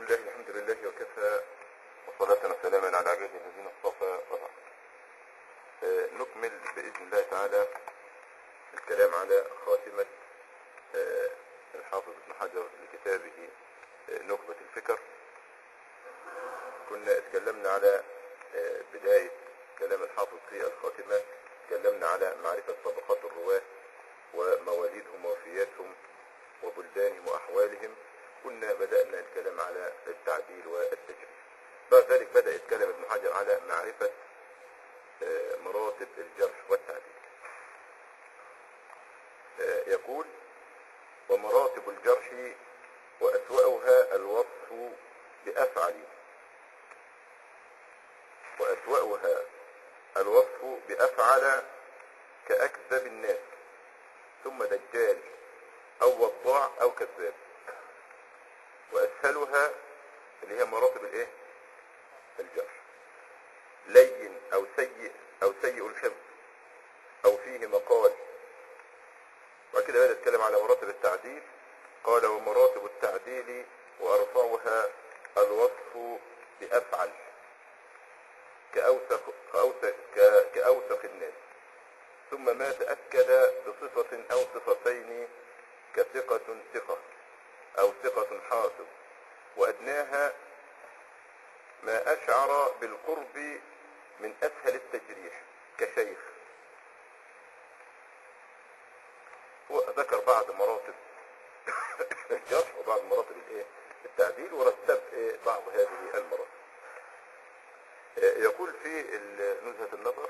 لله الحمد لله وكفى وصلاة وسلاما على عباده الذين اصطفى وبعد آه، نكمل بإذن الله تعالى الكلام على خاتمة آه، الحافظ ابن حجر لكتابه آه، نخبة الفكر كنا اتكلمنا على آه، بداية كلام الحافظ في الخاتمة اتكلمنا على معرفة طبقات الرواة ومواليدهم ووفياتهم وبلدانهم وأحوالهم كنا بدأنا الكلام على التعديل والتجريح بعد ذلك بدأ يتكلم ابن حجر على معرفة آه، مراتب الجرح والتعديل آه، يقول ومراتب الجرح وأسوأها الوصف بأفعل وأسوأها الوصف بأفعل كأكذب الناس ثم دجال أو وضاع أو كذاب وأسهلها اللي هي مراتب الإيه؟ الجرح لين أو سيء أو سيء الحفظ أو فيه مقال وكده بدأ يتكلم على مراتب التعديل قال ومراتب التعديل وأرفعها الوصف بأفعل كأوسخ, كأوسخ, ك- كأوسخ الناس ثم ما تأكد بصفة أو صفتين كثقة ثقة أو ثقة حافظ وأدناها ما أشعر بالقرب من أسهل التجريح كشيخ وذكر بعض مراتب الجرح وبعض مراتب الايه التعديل ورتب إيه بعض هذه المراتب إيه يقول في ال- نزهة النظر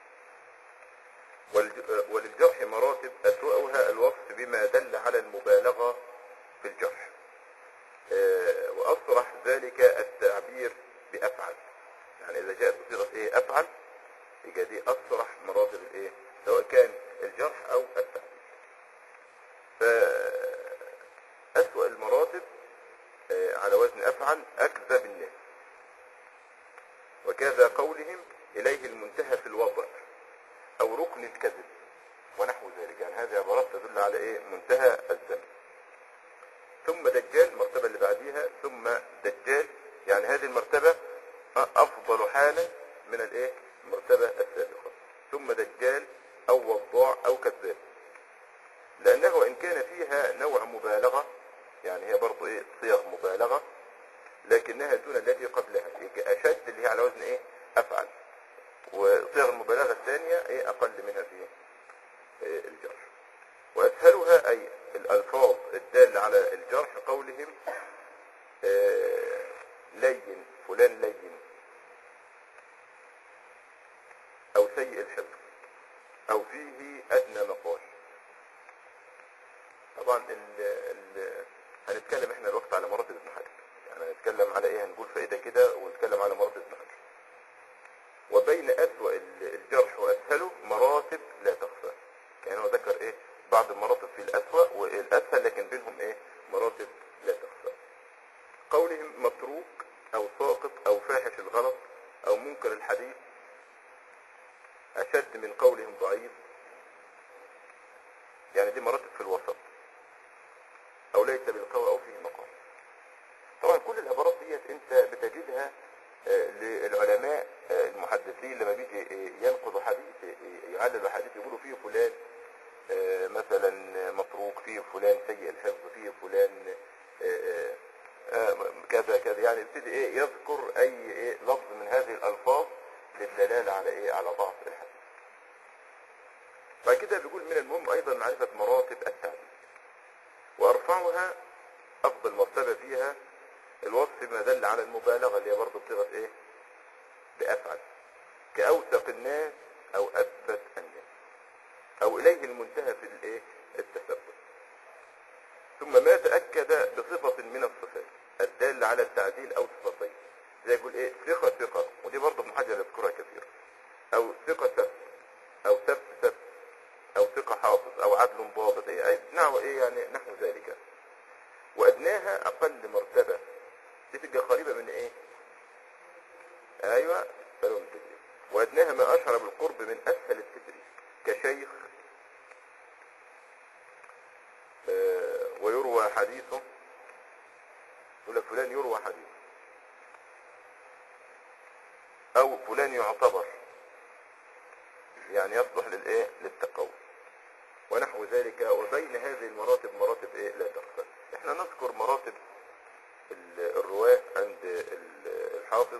والج- وللجرح مراتب أسوأها الوصف بما دل على المبالغة في الجرح آه، وأصرح ذلك التعبير بأفعل يعني إذا جاءت بصيغة إيه أفعل يبقى دي أصرح مراتب الإيه سواء كان الجرح أو التعبير فأسوأ المراتب آه، على وزن أفعل أكذب الناس وكذا قولهم إليه المنتهى في الوضع أو ركن الكذب ونحو ذلك يعني هذه عبارات تدل على إيه منتهى الذنب ثم دجال المرتبة اللي بعديها ثم دجال يعني هذه المرتبة أفضل حالا من الإيه المرتبة السابقة ثم دجال أو وضاع أو كذاب لأنه إن كان فيها نوع مبالغة يعني هي برضو إيه صيغ مبالغة لكنها دون التي قبلها يبقى أشد اللي هي على وزن إيه أفعل وصيغ المبالغة الثانية إيه أقل منها في إيه الجرح وأسهلها أي الألفاظ الدالة على الجرح قولهم آه، لين فلان لين أو سيء الحفظ أو فيه أدنى مقال طبعا ال ال هنتكلم احنا الوقت على مراتب ابن حجر يعني هنتكلم على ايه هنقول فائدة كده ونتكلم على مراتب ابن حجر وبين أسوأ ال- الجرح وأسهله مراتب لا تخفى يعني هو ذكر ايه بعض المراتب في الأسوأ والأسهل لكن بينهم ايه مراتب لا تخفى قولهم متروك أو ساقط أو فاحش الغلط أو منكر الحديث أشد من قولهم ضعيف يعني دي مراتب في الوسط أو ليس بالقوى أو فيه مقام طبعا كل العبارات ديت أنت بتجدها آه، للعلماء آه، المحدثين لما بيجي آه، ينقضوا حديث آه، يعللوا حديث يقولوا فيه فلان آه، مثلا متروك فيه فلان سيء الحفظ فيه فلان آه، آه، كذا كذا يعني يبتدي ايه يذكر اي ايه لفظ من هذه الالفاظ للدلاله على ايه على ضعف الحديث بعد كده بيقول من المهم ايضا معرفه مراتب التعديل وارفعها افضل مرتبه فيها الوصف ما دل على المبالغه اللي هي برضه بصيغه ايه بافعل كاوثق الناس او اثبت الناس او اليه المنتهى في الايه التثبت ثم ما تاكد بصفه من الصفات الداله على التعديل او صفتين زي يقول ايه ثقه ثقه ودي برضه ابن حجر يذكرها كثيرا او ثقه ثبت او ثبت ثبت او ثقه حافظ او عدل ضابط ايه أي نحو ايه يعني نحو ذلك وادناها اقل مرتبه دي تبقى قريبه من ايه ايوه سلام التدريب وادناها ما اشعر بالقرب من اسهل التدريب كشيخ آه، ويروى حديثه يقول لك فلان يروى حديث او فلان يعتبر يعني يصلح للايه للتقوى ونحو ذلك وبين هذه المراتب مراتب ايه لا تخفى احنا نذكر مراتب ال- الرواة عند ال- الحافظ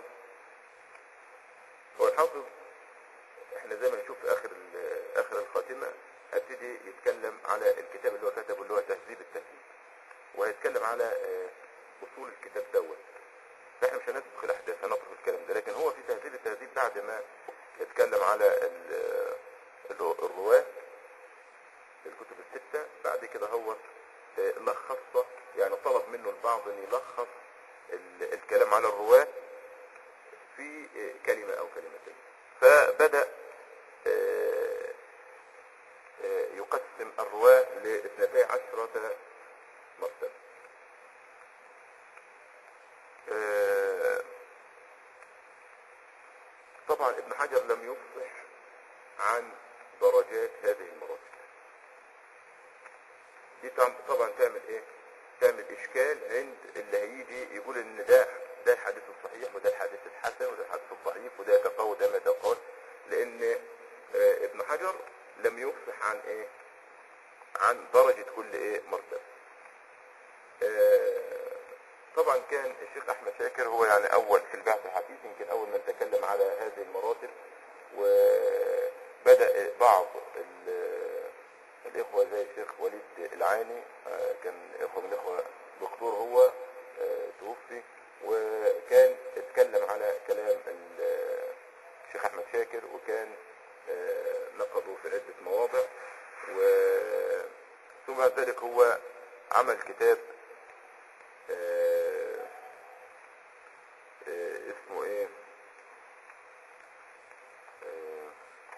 هو الحافظ احنا زي ما نشوف في اخر ال- اخر الخاتمة هبتدي يتكلم على الكتاب اللي هو كتبه اللي هو تهذيب التهذيب وهيتكلم على آه، اصول الكتاب دوت احنا مش هنسبق الاحداث هنطرق الكلام ده لكن هو في تهذيب التهذيب بعد ما اتكلم على ال- ال- الرواة الكتب الستة بعد كده هو آه، لخصها يعني طلب منه البعض ان يلخص ال- الكلام على الرواة في آه، كلمة او كلمتين فبدأ آه، آه، يقسم الرواة لاثنتي عشرة مرتبة آه، طبعا ابن حجر لم يفصح عن درجات هذه المراتب دي طبعا طبعاً تعمل ايه تعمل اشكال عند اللي هيجي يقول ان ده ده الحديث الصحيح وده الحديث الحسن وده الحديث الضعيف وده يتقوى وده ما يتقوى لان آه، ابن حجر لم يفصح عن ايه عن درجة كل ايه مرتبة آه، طبعا كان الشيخ احمد شاكر هو يعني اول في البعث الحديث يمكن اول من تكلم على هذه المراتب وبدأ بعض ال- الاخوة زي الشيخ وليد العاني آه، كان اخوة من الاخوة دكتور هو آه، توفي وكان اتكلم على كلام ال- الشيخ احمد شاكر وكان آه، نقضه في عدة مواضع و ثم بعد ذلك هو عمل كتاب آه، آه، اسمه ايه آه،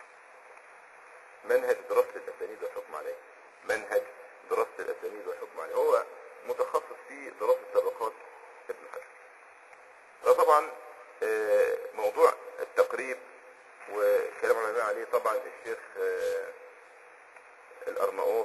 منهج دراسة الأسانيد والحكم عليه منهج دراسة الأسانيد والحكم عليه هو متخصص في دراسة طبقات ابن حجر فطبعا آه، موضوع التقريب وكلام العلماء عليه طبعا الشيخ آه، الأرناؤوط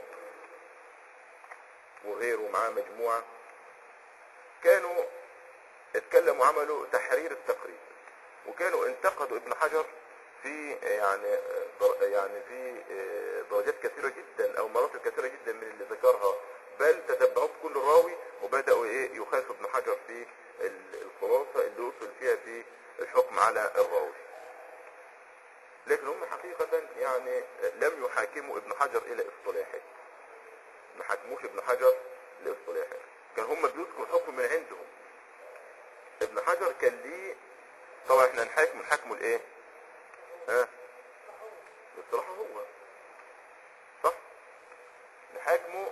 وغيره معاه مجموعة كانوا اتكلموا عملوا تحرير التقريب وكانوا انتقدوا ابن حجر في يعني در- يعني في درجات كثيرة جدا او مراتب كثيرة جدا من اللي ذكرها بل تتبعوه في كل راوي وبدأوا ايه يخالفوا ابن حجر في ال- الخلاصة اللي وصل فيها في الحكم على الراوي لكن هم حقيقة يعني لم يحاكموا ابن حجر الى اصطلاحه ما حكموش ابن حجر لاصطلاحه كان هم بيذكروا حكم من عندهم ابن حجر كان ليه طبعا احنا نحاكم نحاكمه لايه ها بصراحة هو صح نحاكمه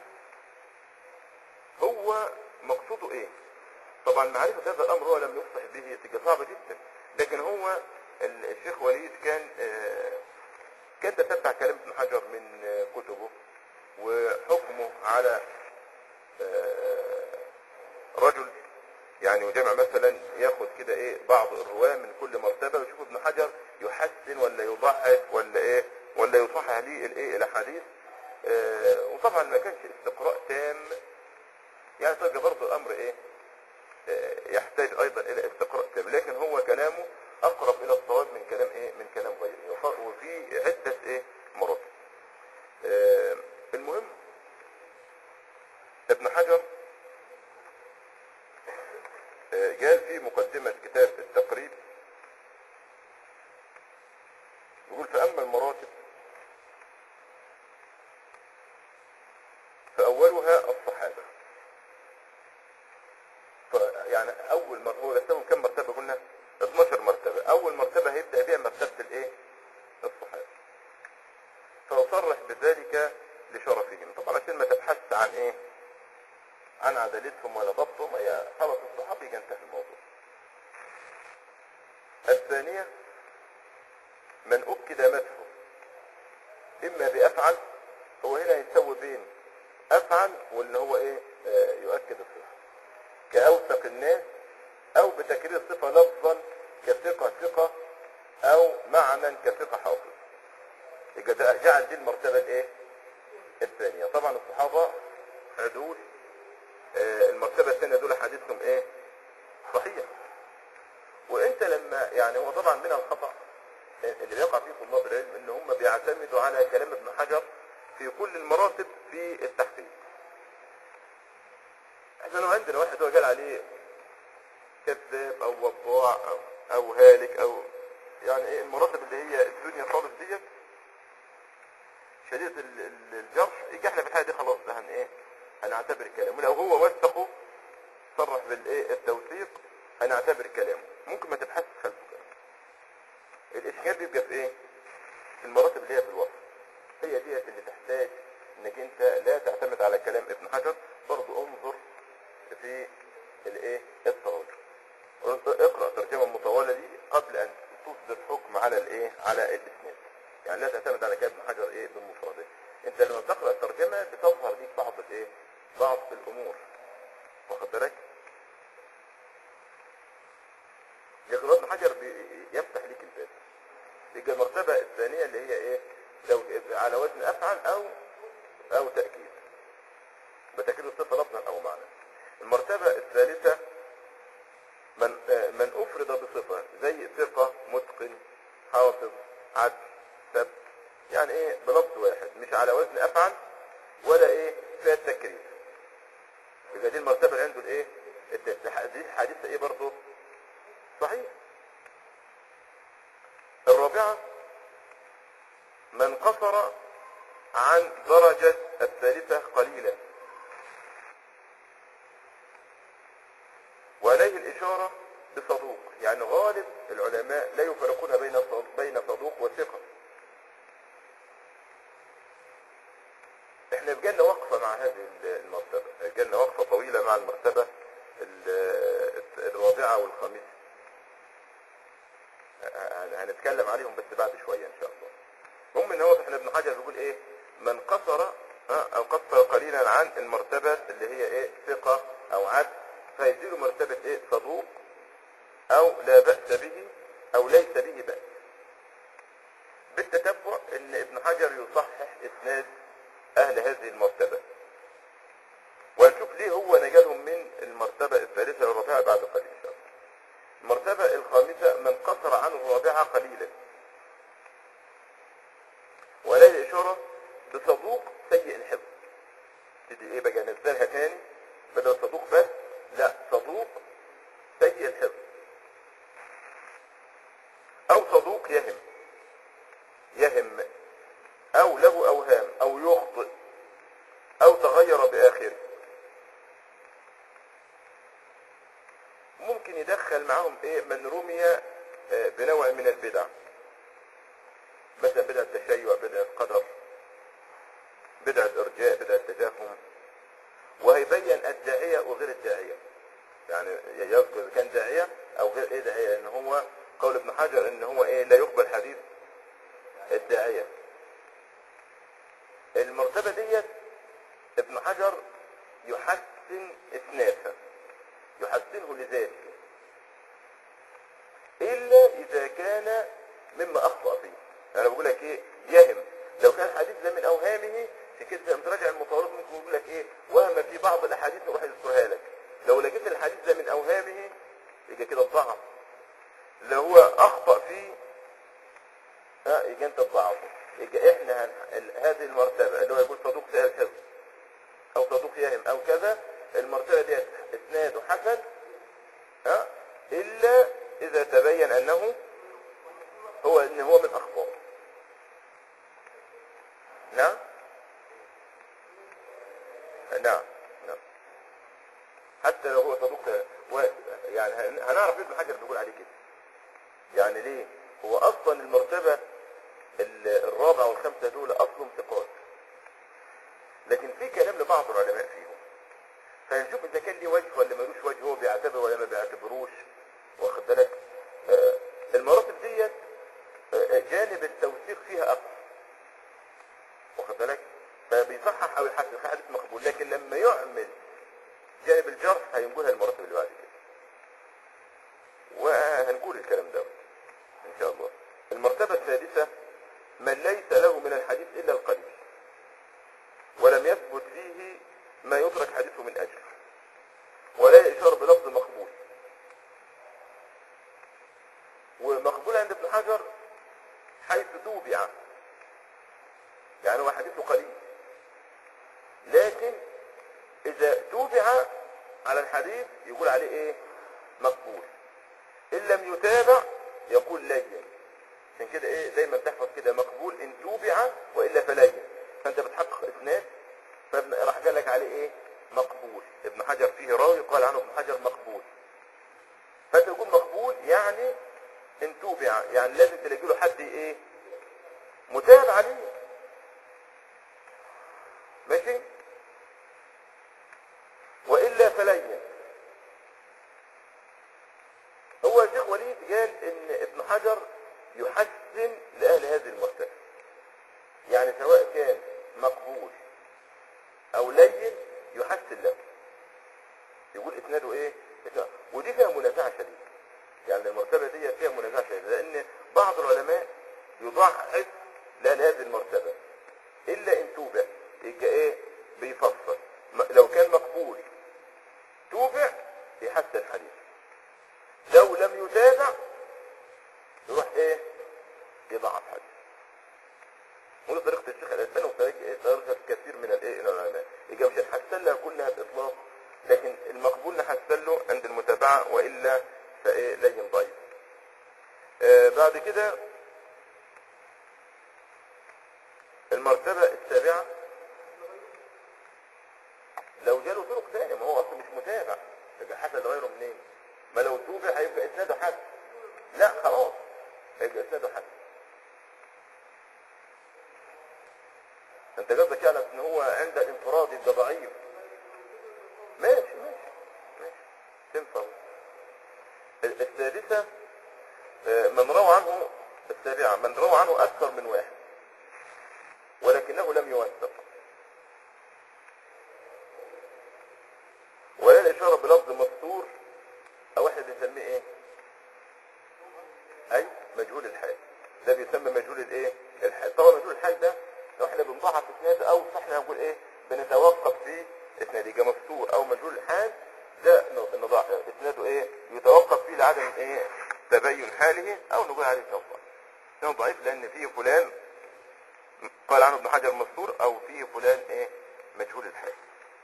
هو مقصوده ايه طبعا معرفة هذا الامر هو لم يفصح به تبقى صعبة جدا لكن هو ال- الشيخ وليد كان آه، كان تتبع كلام ابن حجر من آه، كتبه وحكمه على آه، رجل يعني وجمع مثلا ياخد كده ايه بعض الرواه من كل مرتبه ويشوف ابن حجر يحسن ولا يضعف ولا ايه ولا يصحح ليه الايه الاحاديث آه وطبعا ما كانش استقراء تام يعني تبقى برضه الامر ايه آه يحتاج ايضا الى استقراء تام لكن هو كلامه اقرب الى الصواب من كلام ايه من كلام غيره وف- وفي عده ايه مراتب آه المهم ابن حجر آه، قال في مقدمة كتاب التقريب يقول فأما المراتب فأولها الصحابة ف- يعني أول مرتبة هو قسمهم كم مرتبة قلنا 12 مرتبة أول مرتبة هيبدأ بها مرتبة الإيه؟ الصحابة فأصرح بذلك لشرفهم طبعا عشان ما تبحث عن إيه؟ عن عدالتهم ولا ضبطهم هي خلاص الصحابي كان انتهى الموضوع الثانية من أكد مدحه إما بأفعل هو هنا يسوي بين أفعل واللي هو إيه آه يؤكد الصفة كأوثق الناس أو بتكرير الصفة لفظا كثقة ثقة أو معنى كثقة حافظ يبقى ده جعل دي المرتبة الإيه الثانية طبعا الصحابة عدول آه، المرتبة الثانية دول حديثهم ايه يعني هو طبعا من الخطأ اللي بيقع فيه طلاب العلم ان هم بيعتمدوا على كلام ابن حجر في كل المراتب في التحقيق احنا لو عندنا واحد هو قال عليه كذاب او وضاع او, أو هالك او يعني ايه المراتب اللي هي الدنيا خالص ديت شديدة ال- ال- الجرح يجي احنا في الحالة دي خلاص ده هن ايه هنعتبر كلامه لو هو وثقه صرح بالايه التوثيق هنعتبر كلامه ممكن ما تبحثش خلفه كلام الاشكال بيبقى في ايه في المراتب اللي هي في الوصف هي ديت اللي تحتاج انك انت لا تعتمد على كلام ابن حجر برضو انظر في الايه التراجم اقرا ترجمه مطوله دي قبل ان تصدر حكم على الايه على الاسناد يعني لا تعتمد على كلام ابن حجر ايه بالمفردات انت لما تقرا الترجمه بتظهر ليك بعض الايه بعض الامور واخد بالك لكن ابن حجر بي- يفتح ليك الباب يبقى المرتبه الثانيه اللي هي ايه لو على وزن افعل او او تاكيد بتاكيد الصفه لفظا او معنى المرتبه الثالثه من آه، من افرد بصفه زي ثقه متقن حافظ عدل ثبت يعني ايه بلفظ واحد مش على وزن افعل ولا ايه فيها التكرير يبقى دي المرتبه اللي عنده الايه التالتة. دي الحديث ايه برضه صحيح الرابعه من قصر عن درجة الثالثة قليلا وعليه الإشارة بصدوق يعني غالب العلماء لا يفرقون بين صد- بين صدوق وثقة احنا بجالنا وقفة مع هذه المرتبة جالنا وقفة طويلة مع المرتبة ال- الرابعة والخامسة هن- هنتكلم عليهم بس بعد شوية ان شاء الله المهم ان هو احنا ابن حجر بيقول ايه من قصر ها، او قصر قليلا عن المرتبة اللي هي ايه ثقة او عدل فيزيله مرتبة ايه صدوق او لا بأس به او ليس به بأس بالتتبع ان ابن حجر يصحح اسناد اهل هذه المرتبة ونشوف ليه هو نجالهم من المرتبة الثالثة والرابعة بعد قليل ان شاء الله المرتبة الخامسة من قصر عن الرابعة قليلا ولا الإشارة بصدوق سيء الحفظ تدي ايه بقى نزلها تاني بدل صدوق بس لا صدوق سيء الحفظ او صدوق يهم يهم او له اوهام او يخطئ او تغير باخره ممكن يدخل معاهم ايه من رمي آه، بنوع من البدع مثلا بدعة تشيع بدعة قدر بدعة ارجاء بدعة تجاهم وهيبين الداعية وغير الداعية يعني يذكر اذا كان داعية او غير ايه داعية لان هو قول ابن حجر ان هو ايه لا يقبل حديث الداعية المرتبة ديت ابن حجر يحسن اسنادها يحسنه لذاته الا اذا كان مما اخطأ فيه انا بقول لك ايه يهم لو كان الحديث ده من اوهامه في كده لما تراجع المطارات ممكن يقول لك ايه وهم في بعض الاحاديث نروح يذكرها لك لو لقيت الحديث ده من اوهامه يبقى كده الضعف لو هو اخطأ فيه ها يبقى انت تضعفه يبقى احنا هن... ال- هذه المرتبة اللي هو يقول صدوق سائر الحفظ او صدوق يهم او كذا المرتبة دي اسناده حسن ها الا اذا تبين انه هو ان هو من اخطاء نعم نعم نعم حتى لو هو صدوق و... يعني هن- هنعرف ابن حجر بيقول عليه كده يعني ليه هو اصلا المرتبة ال- الرابعة والخامسة دول اصلهم ثقات لكن في كلام لبعض العلماء فيهم فنشوف اذا كان ليه وجه ولا ملوش وجه هو بيعتبر ولا ما بيعتبروش واخد بالك آه المراتب ديت آه جانب التوثيق فيها اقوى واخد بالك فبيصحح او يحسن في حديث مقبول لكن لما يعمل جانب الجرح هينقلها المراتب اللي بعد كده وهنقول الكلام ده ان شاء الله المرتبة الثالثة من ليس له من الحديث الا القليل ولم يثبت فيه ما يترك حديثه من اجله ولا يشار بلفظ مقبول و- توبع يعني هو حديثه قليل لكن اذا توبع على الحديث يقول عليه ايه مقبول ان لم يتابع يقول لين عشان كده ايه دايما تحفظ كده مقبول ان توبع والا فلين فانت بتحقق اسناد فراح قال لك عليه ايه مقبول ابن حجر فيه راوي قال عنه ابن حجر مقبول فانت تقول مقبول يعني ان توبع يعني لازم تلاقي له حد ايه متابع عليه ماشي والا فلين هو الشيخ وليد قال ان ابن حجر يحسن لاهل هذه المرتبه يعني سواء كان مقبول او لين يحسن له يقول اسناده ايه إسناد. ودي فيها منازعه شديده يعني المرتبه دي فيها منازعه شديده لان بعض العلماء يضعف لاهل هذه المرتبه الا ان توبع يبقى ايه بيفصل م- لو كان مقبول توبع يحسن الحديث لو لم يتابع يروح ايه يضعف حديث ودي طريقة الشيخ الألباني وطريقة إيه طريقة كثير من الإيه العلماء يبقى مش هنحسن لها كلها بإطلاق لكن المقبول نحسن له عند المتابعة وإلا فإيه لين ضعيف آه بعد كده المرتبة السابعة لو جاله طرق ثانية ما هو أصلا مش متابع يبقى حسن غيره منين؟ ما لو توبع هيبقى إسناده حسن لا خلاص هيبقى إسناده حسن انت قصدك يعني ان هو عند الانفراد يبقى ضعيف ماشي ماشي ماشي تنفع ال- السادسة آه، من روى عنه السابعة من روى عنه أكثر من واحد ولكنه لم يوثق ولا الإشارة بلفظ مستور أو واحد يسميه إيه؟ أي مجهول الحال ده بيسمى مجهول الإيه؟ الحال طبعا مجهول الحال ده لو احنا بنضعف اسناده أو احنا هنقول إيه؟ بنتوقف في اسناده يبقى مستور أو مجهول الحال ده ن- نضع اسناده إيه؟ يتوقف فيه لعدم إيه؟ تبين حاله أو نقول عليه إسناد ضعيف إسناد ضعيف لأن فيه فلان قال عنه ابن حجر مستور أو فيه فلان إيه؟ مجهول الحال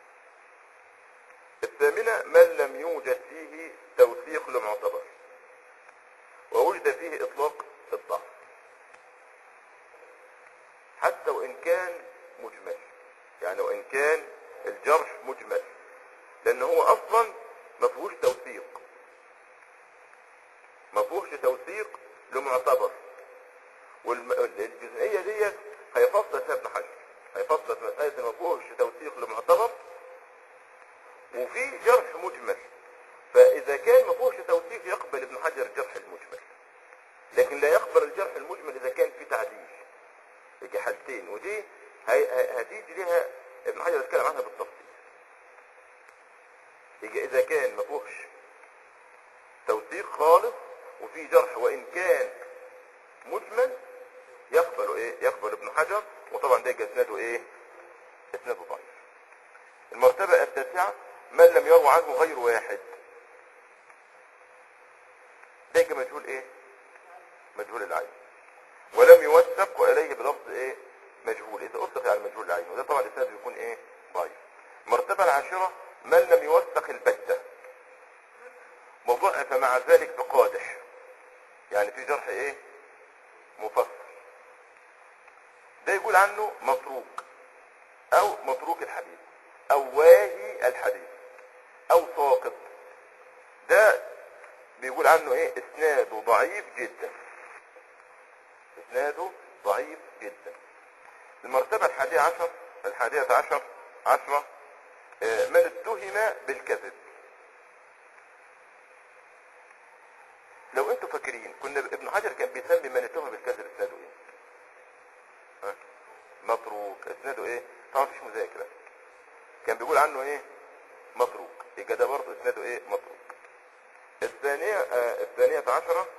الثامنة من لم يوجد فيه توثيق لمعتبر ووجد فيه إطلاق الضعف حتى وإن كان مجمل يعني وإن كان الجرح مجمل لأن هو أصلا ما فيهوش توثيق ما فيهوش توثيق لمعتبر والجزئية دي هيفصل فيها ابن حجر هيفصل في مسألة إن ما فيهوش توثيق لمعتبر وفي جرح مجمل فإذا كان ما فيهوش توثيق يقبل ابن حجر الجرح المجمل لكن لا يقبل الجرح المجمل إذا كان في تعديل يجي حالتين ودي هي- هي- هتيجي لها ابن حجر يتكلم عنها بالتفصيل يجي إذا كان ما فيهوش توثيق خالص وفي جرح وإن كان مجمل يقبل إيه يقبل ابن حجر وطبعا ده يجي اسناده إيه اسناده ضعيف المرتبة التاسعة من لم يروى عنه غير واحد ده يجي مجهول ايه مجهول العين ولم يوثق واليه بلفظ ايه مجهول اذا اطلق على مجهول العين وده طبعا الاسناد بيكون ايه ضعيف المرتبة العاشرة من لم يوثق البتة وضعف مع ذلك بقادح يعني في جرح ايه مفصل ده يقول عنه متروك او متروك الحديث او واهي الحديث او ساقط ده بيقول عنه ايه اسناده ضعيف جدا اسناده ضعيف جدا المرتبة الحادية عشر الحادية عشر عشرة آه، من اتهم بالكذب لو انتوا فاكرين كنا ابن حجر كان بيسمي من اتهم بالكذب اسناده ايه ها؟ متروك اسناده ايه طبعا مفيش مذاكره كان بيقول عنه ايه متروك يبقى ده برضه اسناده ايه متروك الثانية آه الثانية عشرة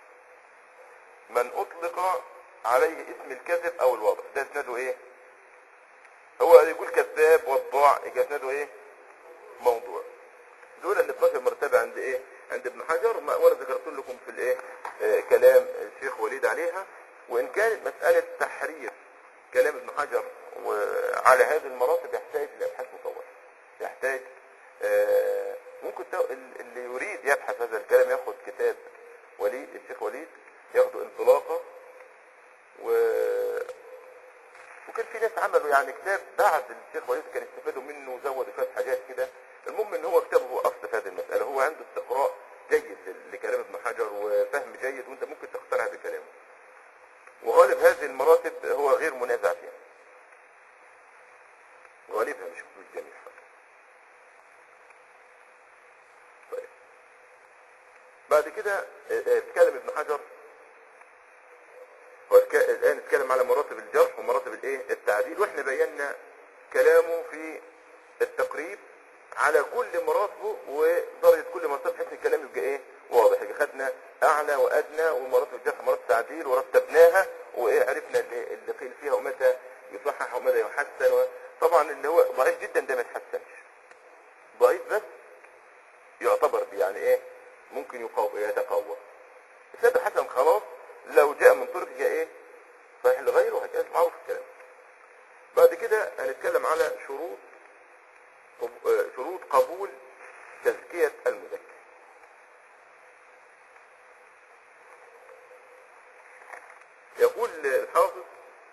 من اطلق عليه اسم الكذب او الوضع ده اسناده ايه هو يقول كذاب وضاع يبقى اسناده ايه موضوع دول ال 12 مرتبة عند ايه عند ابن حجر ما وانا ذكرت لكم في الايه آه كلام الشيخ وليد عليها وإن كانت مسألة تحرير كلام ابن حجر وعلى هذه المراتب يحتاج لأبحاث مطولة يحتاج آه، ممكن تو- ال- اللي يريد يبحث هذا الكلام ياخد كتاب وليد الشيخ وليد ياخده انطلاقة و وكان في ناس عملوا يعني كتاب بعد الشيخ وليد كان استفادوا منه وزودوا شويه حاجات كده المهم ان هو كتابه هو اصل في هذه المساله هو عنده استقراء جيد لل- لكلام ابن حجر وفهم جيد وانت ممكن تقتنع بكلامه وغالب هذه المراتب هو غير منازع فيها غالبها مش مش جميع طيب بعد كده اه، اه، اتكلم ابن حجر هو اتك- الان اتكلم على مراتب الجرح ومراتب الايه التعديل واحنا بينا كلامه في التقريب على كل مراتبه ودرجه كل مرتبه بحيث الكلام يبقى ايه واضح يبقى خدنا اعلى وادنى ومراتب الجرح مراتب تعديل ورتبناها وايه عرفنا اللي, اللي قيل فيها ومتى يصحح ومتى يحسن و- طبعا اللي هو ضعيف جدا ده ما يتحسنش ضعيف بس يعتبر يعني ايه ممكن يقو- يتقوى السبب حسن خلاص لو جاء من طرق جاء ايه صحيح لغيره هيبقى معروف الكلام بعد كده هنتكلم على شروط قب- آه، شروط قبول تزكية المذكر يقول الحافظ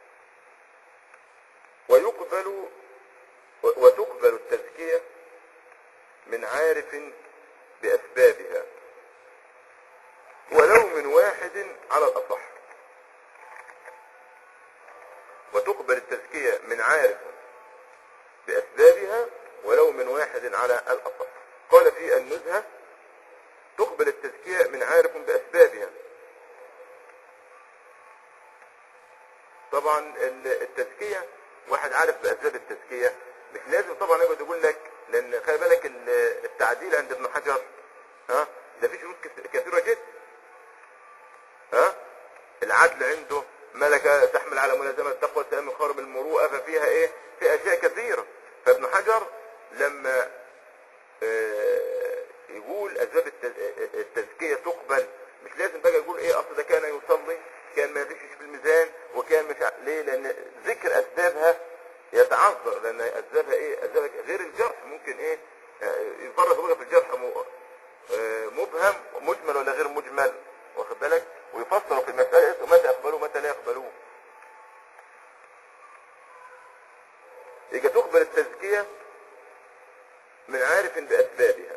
ويقبل و- وتقبل التزكية من عارف بأسبابها ولو من واحد على الأصح وتقبل التزكية من عارف بأسبابها ولو من واحد على الأصح قال في النزهة تقبل التزكية من عارف بأسبابها طبعا ال- التزكية واحد عارف بأسباب التزكية مش لازم طبعا يقعد يقول لك لأن خلي بالك ال- التعديل عند ابن حجر ها ده في شروط كس- كثيرة جدا ها العدل عنده ملكة تحمل على ملازمة التقوى السلام من خارم المروءة ففيها ايه في اشياء كثيرة فابن حجر لما آه، يقول اسباب التز- التزكية تقبل مش لازم بقى يقول ايه اصل ده كان يصلي كان ما يغشش في الميزان وكان مش ع- ليه لان ذكر اسبابها يتعذر لان اسبابها ايه اسبابها غير الجرح ممكن ايه آه، يفرق بقى في الجرح م- آه، مبهم مجمل ولا غير مجمل واخد بالك ويفسروا في المسألة ومتى يقبلوه متى لا يقبلوه يجي تقبل التزكية من عارف بأسبابها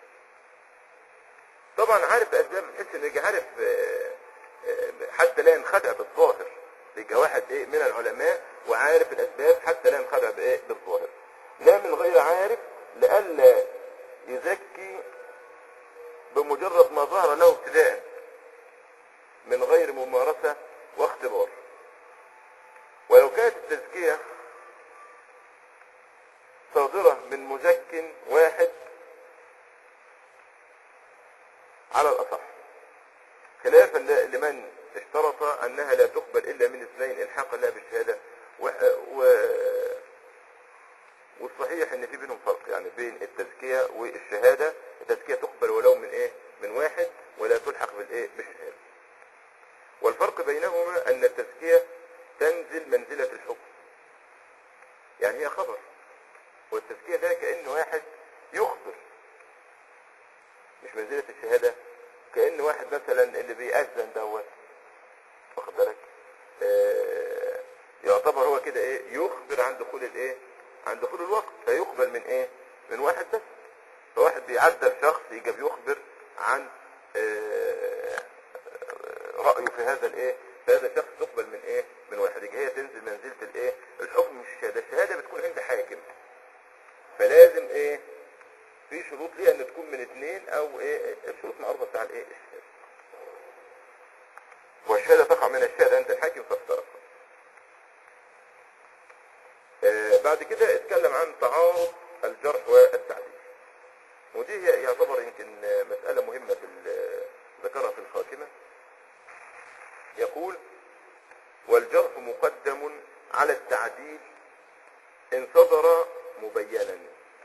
طبعا عارف بأسباب بحيث ان يجي عارف آه، آه، حتى لا ينخدع بالظاهر يجي واحد ايه من العلماء وعارف الأسباب حتى لا ينخدع بايه بالظاهر لا من غير عارف لئلا يزكي بمجرد ما ظهر له ابتداء من غير ممارسة واختبار ولو كانت التزكية صادرة من مزك واحد على الأصح خلافا ل- لمن اشترط أنها لا تقبل إلا من اثنين إلحاقا لها بالشهادة و... و... والصحيح ان في بينهم فرق يعني بين التزكية والشهادة التزكية تقبل ولو من ايه من واحد ولا تلحق بالايه بالشهادة والفرق بينهما ان التزكية تنزل منزلة الحكم يعني هي خبر والتزكية ده كأن واحد يخبر مش منزلة الشهادة كأن واحد مثلا اللي بيأذن دوت واخد بالك آه، يعتبر هو كده ايه يخبر عن دخول الايه عن دخول الوقت فيقبل من ايه من واحد بس فواحد بيعدل شخص يجي بيخبر عن آه، رأيه في هذا الايه في هذا الشخص تقبل من ايه من واحد يجي هي تنزل منزلة الايه الحكم مش الشهادة الشهادة بتكون عند حاكم فلازم ايه في شروط ليها ان تكون من اثنين او ايه الشروط معروفة بتاع الايه الشهادة والشهادة تقع من الشهادة عند الحاكم فافترق آه بعد كده اتكلم عن تعارض الجرح والتعديل ودي هي يعتبر يمكن آه، مسألة مهمة في ال- ذكرها في الخاتمة يقول والجرح مقدم على التعديل إن صدر مبينا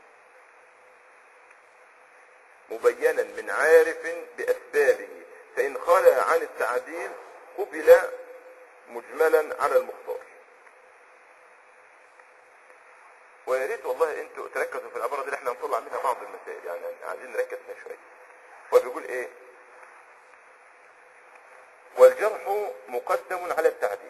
مبينا من عارف بأسبابه فإن خلى عن التعديل قبل مجملا على المختار ويا ريت والله انتوا تركزوا في العباره دي اللي احنا هنطلع منها بعض المسائل يعني عايزين نركز فيها شويه وبيقول ايه والجرح مقدم على التعديل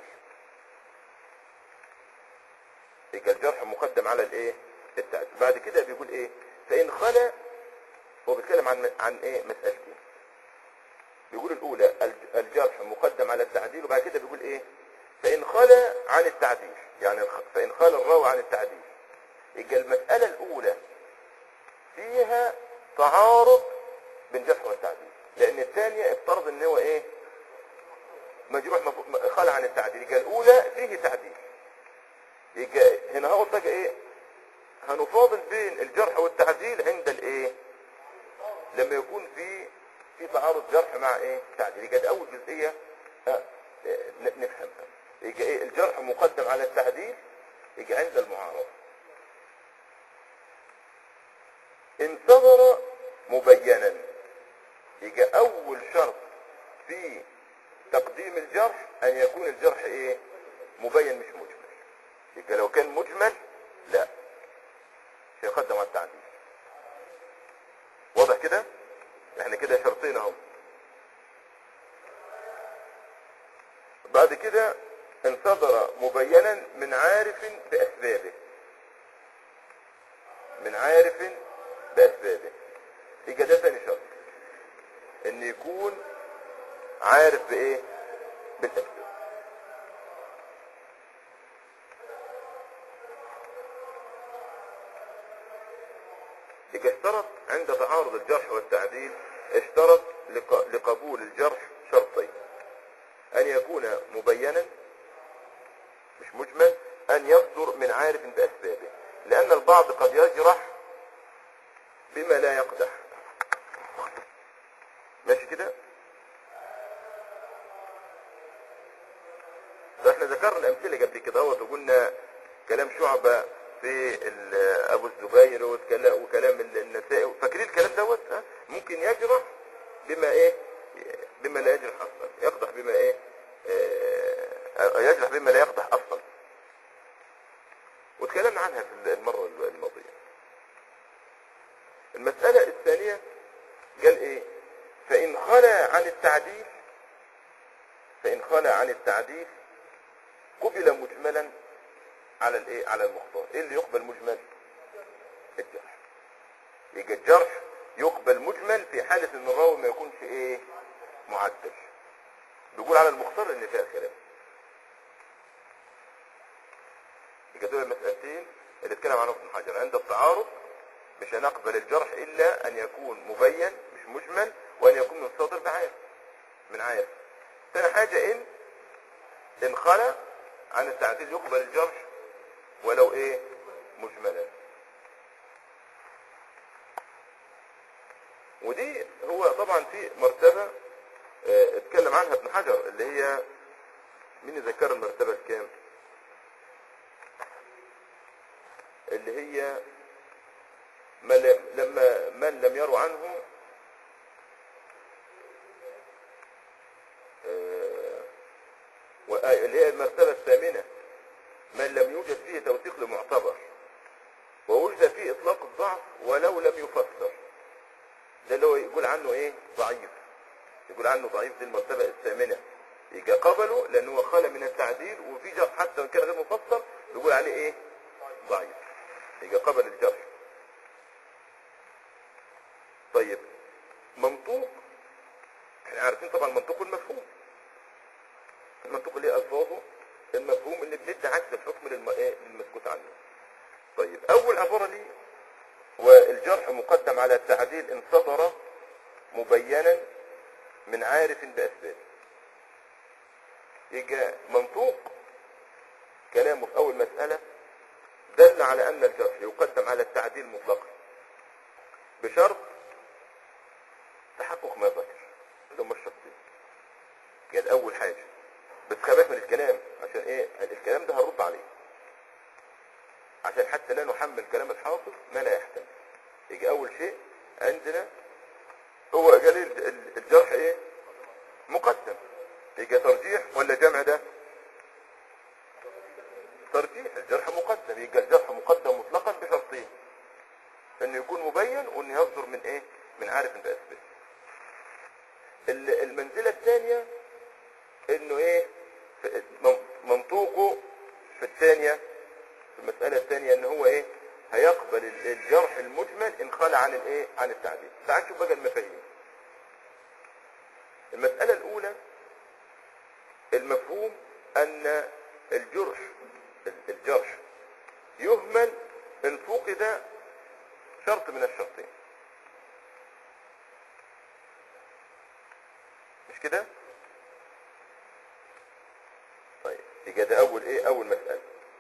يبقى الجرح مقدم على الايه التعديل بعد كده بيقول ايه فان خلا هو بيتكلم عن عن ايه مسألتين بيقول الاولى الج- الجرح مقدم على التعديل وبعد كده بيقول ايه فان خلا عن التعديل يعني الخ- فان خلا الراوي عن التعديل يبقى المسألة الاولى فيها تعارض بين الجرح والتعديل لان الثانية افترض ان هو ايه مجروح مف- م- خلع عن التعديل يبقى الاولى فيه تعديل يبقى هنا هقول بقى ايه هنفاضل بين الجرح والتعديل عند الايه لما يكون في في تعارض جرح مع ايه تعديل يبقى دي اول جزئيه آه، آه، ن- نفهمها يبقى ايه الجرح مقدم على التعديل يبقى عند المعارضه ان صدر مبينا يبقى اول شرط في تقديم الجرح ان يكون الجرح ايه مبين مش مجمل يبقى لو كان مجمل لا مش هيقدم على التعديل واضح كده احنا كده شرطين اهو بعد كده ان صدر مبينا من عارف باسبابه من عارف باسبابه يبقى ده ثاني شرط ان يكون عارف بايه بالاسباب يبقى اشترط عند تعارض الجرح والتعديل اشترط لق- لقبول الجرح شرطين ان يكون مبينا مش مجمل ان يصدر من عارف باسبابه لان البعض قد يجرح بما لا يقدح ماشي كده ده احنا ذكرنا الامثله قبل كده اهوت وقلنا كلام شعبه في ال- ابو الزبير وكلا- وكلام ال- النسائي فاكرين الكلام دوت ها؟ ممكن يجرح بما ايه بما لا يجرح اصلا يقدح بما ايه آه، يجرح بما لا يقدح اصلا وتكلمنا عنها في المره الماضيه المساله الثانيه قال ايه فان خلا عن التعديل فان خلا عن التعديل قبل مجملا على الايه على المختار ايه اللي يقبل مجمل الجرح يبقى الجرح يقبل مجمل في حالة ان الراوي ما يكونش ايه معدل بيقول على المختار ان فيها خلاف يبقى دول المسألتين اللي اتكلم عنهم ابن حجر عند التعارض مش هنقبل الجرح الا ان يكون مبين مش مجمل وان يكون من صادر بعارف من عارف ثاني حاجة ان ان خلى عن التعديل يقبل الجرح ولو ايه مجملا ودي هو طبعا في مرتبة اه اتكلم عنها ابن حجر اللي هي مين ذكر المرتبة الكام اللي هي ما لم- لما من لم يروا عنه اه وآية اللي هي المرتبة الثامنة من لم يوجد فيه توثيق لمعتبر ووجد فيه اطلاق الضعف ولو لم يفسر ده اللي هو يقول عنه ايه ضعيف يقول عنه ضعيف دي المرتبة الثامنة يجي قبله لان هو خلى من التعديل وفي جرح حتى وان كان غير مفسر يقول عليه ايه ضعيف يجي قبل الجرح طيب منطوق احنا عارفين طبعا منطوق المفهوم المنطوق اللي هي الفاظه المفهوم اللي بندي عكس الحكم للم... ايه للمسكوت عنه طيب اول عباره لي والجرح مقدم على التعديل ان صدر مبينا من عارف باسباب يجي منطوق كلامه في اول مساله دل على ان الجرح يقدم على التعديل مطلقا بشرط تحقق ما ذكر اللي هم الشرطين كانت اول حاجه بس خلي من الكلام عشان ايه الكلام ده هنرد عليه عشان حتى لا نحمل كلام الحافظ ما لا يحتمل يجي اول شيء عندنا هو قال ال- ال- الجرح ايه مقدم يجي ترجيح ولا جمع ده يكون مبين وان يصدر من ايه من عارف باسباب ال- المنزلة الثانية انه ايه في- من- منطوقه في الثانية في المسألة الثانية ان هو ايه هيقبل ال- الجرح المجمل ان خلى عن الايه عن التعديل تعال نشوف بقى المفاهيم المسألة الاولى المفهوم ان الجرح الجرح يهمل ان فقد شرط من الشرطين مش كده طيب يبقى ده اول ايه اول مسألة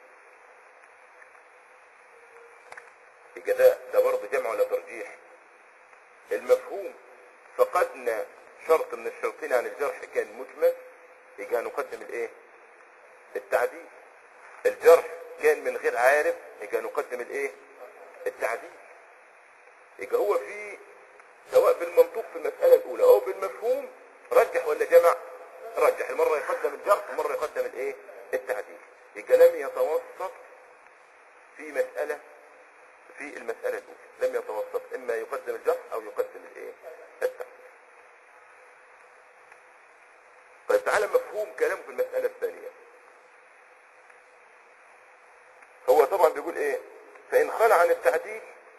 يبقى ده ده برضه جمع ولا ترجيح المفهوم فقدنا شرط من الشرطين عن الجرح كان مجمل يبقى نقدم الايه التعديل الجرح كان من غير عارف يبقى نقدم الايه التعديل يبقى هو في سواء بالمنطوق في المسألة الأولى أو بالمفهوم رجح ولا جمع رجح المرة يقدم الجرح ومرة يقدم الايه التعديل يبقى لم يتوسط في مسألة في المسألة الأولى لم يتوسط إما يقدم الجرح أو يقدم الايه التعديل طيب تعالى مفهوم كلامه في المسألة الثانية هو طبعا بيقول ايه فإن خلع عن التعديل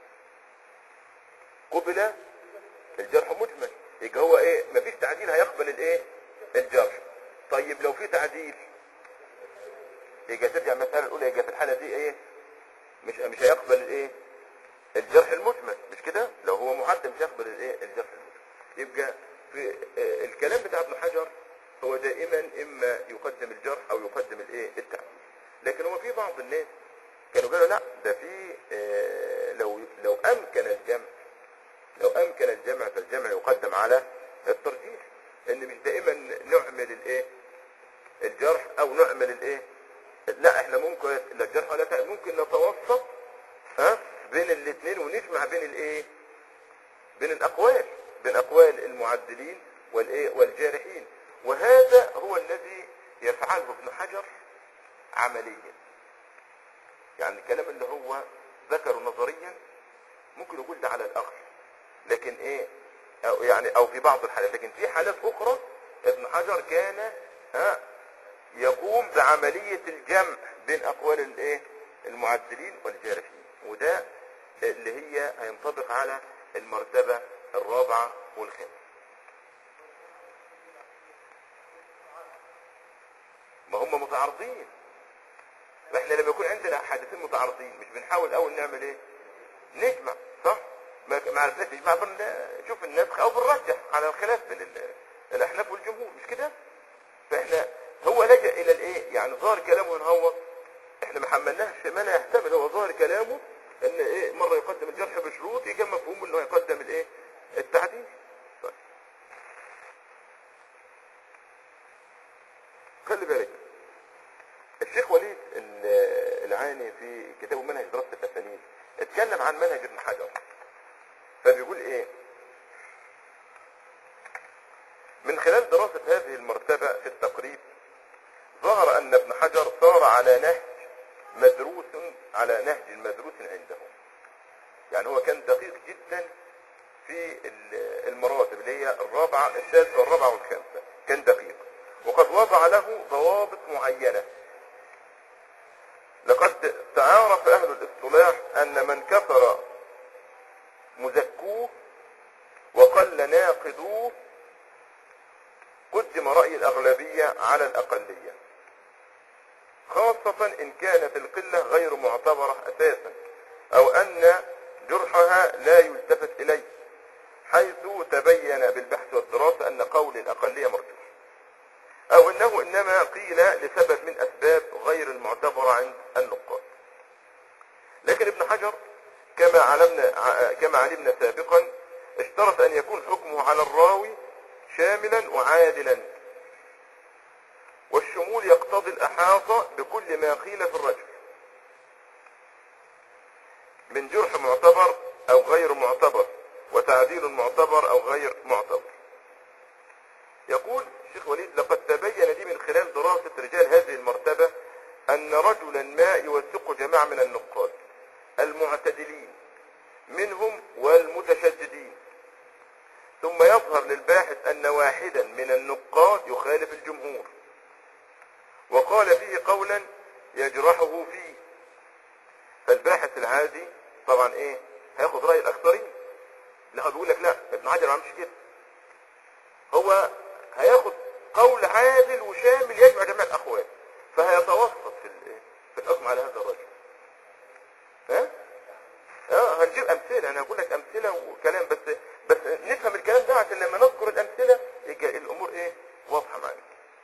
قبل الجرح مجمل يبقى هو ايه مفيش تعديل هيقبل الايه الجرح طيب لو في تعديل يبقى ترجع المسألة الأولى يبقى في الحالة دي ايه مش مش هيقبل الايه الجرح المجمل مش كده لو هو معدل مش هيقبل الايه الجرح المجمل يبقى في آه، الكلام بتاع ابن حجر هو دائما اما يقدم الجرح او يقدم الايه التعديل لكن هو في بعض الناس كانوا قالوا لا ده في آه، لو لو امكن الجمع لو امكن الجمع فالجمع يقدم على الترجيح ان مش دائما نعمل الايه الجرح او نعمل الايه لا احنا ممكن لا الجرح ولا تعديل ممكن نتوسط ها بين الاثنين ونجمع بين الايه بين الاقوال بين اقوال المعدلين والايه والجارحين وهذا هو الذي يفعله ابن حجر عمليا يعني الكلام اللي هو ذكره نظريا ممكن يقول ده على الاخر لكن ايه أو يعني او في بعض الحالات لكن في حالات اخرى ابن حجر كان ها يقوم بعملية الجمع بين اقوال الايه المعدلين والجارحين وده اللي هي هينطبق على المرتبة الرابعة والخامسة ما هم متعارضين واحنا لما يكون عندنا حادثين متعارضين مش بنحاول اول نعمل ايه نجمع صح ما ما عرفناش نجمع بنشوف النسخ او بنرجح على الخلاف بين ال- الاحناف والجمهور مش كده فاحنا هو لجأ الى الايه يعني ظاهر كلامه ان هو احنا ما حملناهش ما لا يحتمل هو ظاهر كلامه ان ايه مره يقدم الجرح بشروط يجي مفهوم انه يقدم الايه التعديل طيب. خلي بالك الشيخ وليد ال- العاني في كتابه منهج دراسة الأسانيد اتكلم عن منهج ابن حجر فبيقول ايه من خلال دراسة هذه المرتبة في التقريب ظهر أن ابن حجر صار على نهج مدروس على نهج مدروس عنده يعني هو كان دقيق جدا في ال- المراتب اللي هي الرابعة الثالثة والرابعة والخامسة كان دقيق وقد وضع له ضوابط معينة لقد تعارف أهل الاصطلاح أن من كثر مزكوه وقل ناقضوه قدم رأي الأغلبية على الأقلية خاصة إن كانت القلة غير معتبرة أساسا أو أن جرحها لا يلتفت إليه حيث تبين بالبحث والدراسة أن قول الأقلية مرجوح أو أنه إنما قيل لسبب من أسباب غير المعتبرة عند النقاد لكن ابن حجر كما علمنا ع- كما علمنا سابقا اشترط أن يكون حكمه على الراوي شاملا وعادلا والشمول يقتضي الأحاطة بكل ما قيل في الرجل من جرح معتبر أو غير معتبر وتعديل معتبر أو غير معتبر يقول الشيخ وليد لقد تبين لي من خلال دراسة رجال هذه المرتبة أن رجلا ما يوثق جماعة من النقاد المعتدلين منهم والمتشددين ثم يظهر للباحث أن واحدا من النقاد يخالف الجمهور وقال فيه قولا يجرحه فيه فالباحث العادي طبعا ايه هياخد رأي الأكثرين لا هو بيقول لك لا ابن حجر ما عملش كده هو هياخد قول عادل وشامل يجمع جميع الأقوال فهيتوسط في الايه في الحكم على هذا الرجل ها اه هنجيب امثله انا هقول لك امثله وكلام بس بس نفهم الكلام ده عشان لما نذكر الامثله يبقى الامور ايه واضحه معاك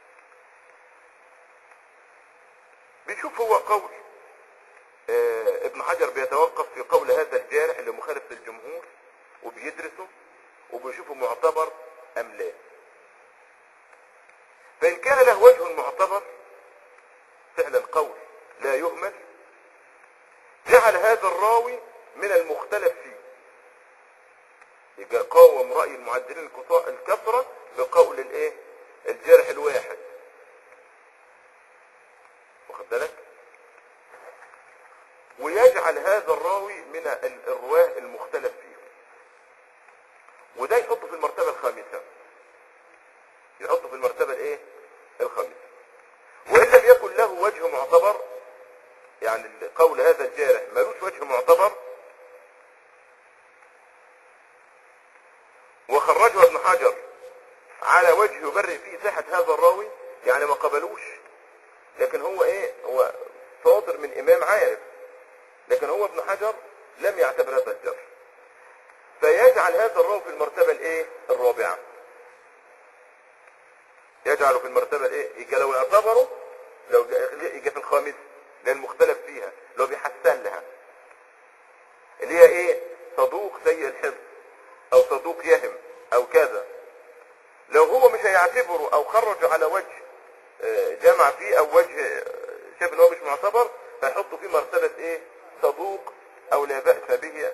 بنشوف هو قول آه ابن حجر بيتوقف في قول هذا الجارح اللي مخالف للجمهور وبيدرسه وبيشوفه معتبر ام لا فان كان له وجه معتبر فعلا قول لا يهمل جعل هذا الراوي من المختلف فيه يبقى قاوم رأي المعدلين الكثا- الكثرة بقول الايه الجارح الواحد واخد بالك ويجعل هذا الراوي من ال- الرواه المختلف فيه وده يحطه في المرتبة الخامسة يحطه في المرتبة الايه الخامسة وإن لم يكن له وجه معتبر يعني قول هذا الجارح ملوش وجه معتبر وخرجه ابن حجر على وجه يبرئ فيه صحة هذا الراوي يعني ما قبلوش لكن هو ايه هو صادر من امام عارف لكن هو ابن حجر لم يعتبر هذا الجرح فيجعل هذا الراوي في المرتبة الايه الرابعة يجعله في المرتبة الايه يجي لو اعتبره لو جا- يجي في الخامس لان مختلف فيها لو بيحسن لها اللي هي ايه صدوق سيء الحفظ او صدوق يهم او كذا لو هو مش هيعتبره او خرج على وجه آه، جمع فيه او وجه آه، شايف ان هو مش معتبر هيحطه في مرتبة ايه صدوق او لا بأس به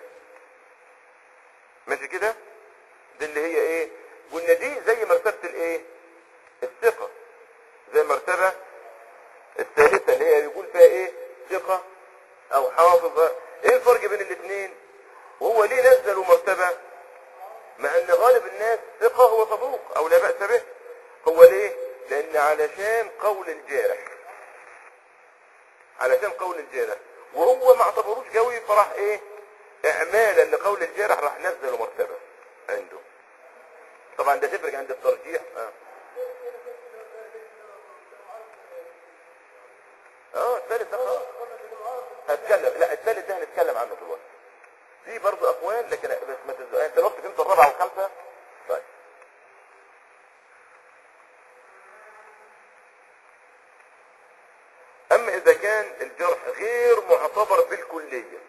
ماشي كده دي اللي هي ايه قلنا دي زي مرتبة الايه الثقة زي المرتبة الثالثة اللي هي يقول فيها ايه ثقة او حافظ ايه الفرق بين الاثنين وهو ليه نزلوا مرتبة مع ان غالب الناس ثقة هو صدوق او لا بأس به هو ليه لان علشان قول الجارح علشان قول الجارح وهو ما اعتبروش قوي فراح ايه اعمالا لقول الجارح راح نزله مرتبة عنده طبعا ده تفرق عند الترجيح اه اه الثالث ده خلاص هتكلم لا الثالث ده هنتكلم عنه دلوقتي في برضه اقوال لكن بس ما تز... انت الوقت فهمت الرابعه والخامسه طيب اما اذا كان الجرح غير معتبر بالكليه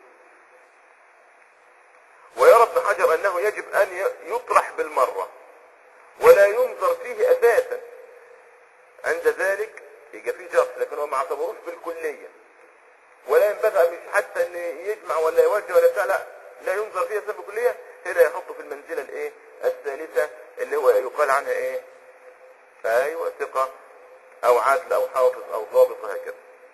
ويرى ابن حجر انه يجب ان ي- يطرح بالمره ولا ينظر فيه اساسا عند ذلك يبقى فيه جرح لكن هو ما اعتبروش بالكليه ولا ينبغي مش حتى ان يجمع ولا يوجه ولا بتاع لا لا ينظر فيها سبب كلية هنا يحطه في المنزلة الايه الثالثة اللي هو يقال عنها ايه ايوه ثقة او عدل او حافظ او ضابط وهكذا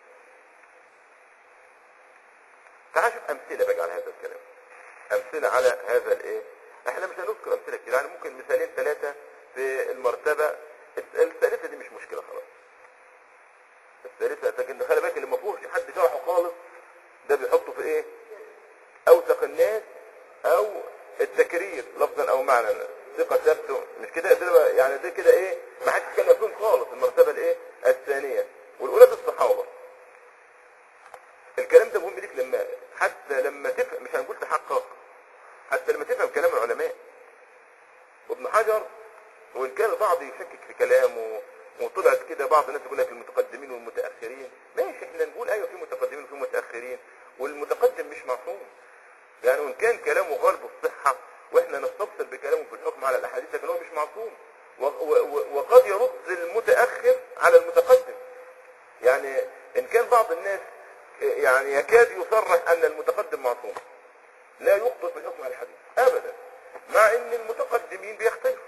تعال شوف امثلة بقى على هذا الكلام امثلة على هذا الايه احنا مش هنذكر امثلة كتير يعني ممكن مثالين ثلاثة في المرتبة الثالثة دي مش مشكلة خلاص الثالثة لكن خلي بالك اللي ما فيهوش حد شرحه خالص ده بيحطه في ايه اوثق الناس او التكرير لفظا او معنى ثقة ثابته مش كده ده يعني ده كده ايه ما حدش يتكلم فيهم خالص المرتبة الايه الثانية والاولى في الصحابة الكلام ده مهم ليك لما حتى لما تفهم مش هنقول تحقق حتى لما تفهم كلام العلماء وابن حجر وان كان البعض يشكك في كلامه وطلعت كده بعض الناس يقول لك المتقدمين والمتاخرين ماشي احنا نقول ايوه في متقدمين وفي متاخرين والمتقدم مش معصوم يعني وان كان كلامه غالب الصحه واحنا نستفسر بكلامه في الحكم على الاحاديث لكن هو مش معصوم و- و- و- وقد يرد المتاخر على المتقدم يعني ان كان بعض الناس يعني يكاد يصرح ان المتقدم معصوم لا يخطئ في الحكم على الحديث ابدا مع ان المتقدمين بيختلفوا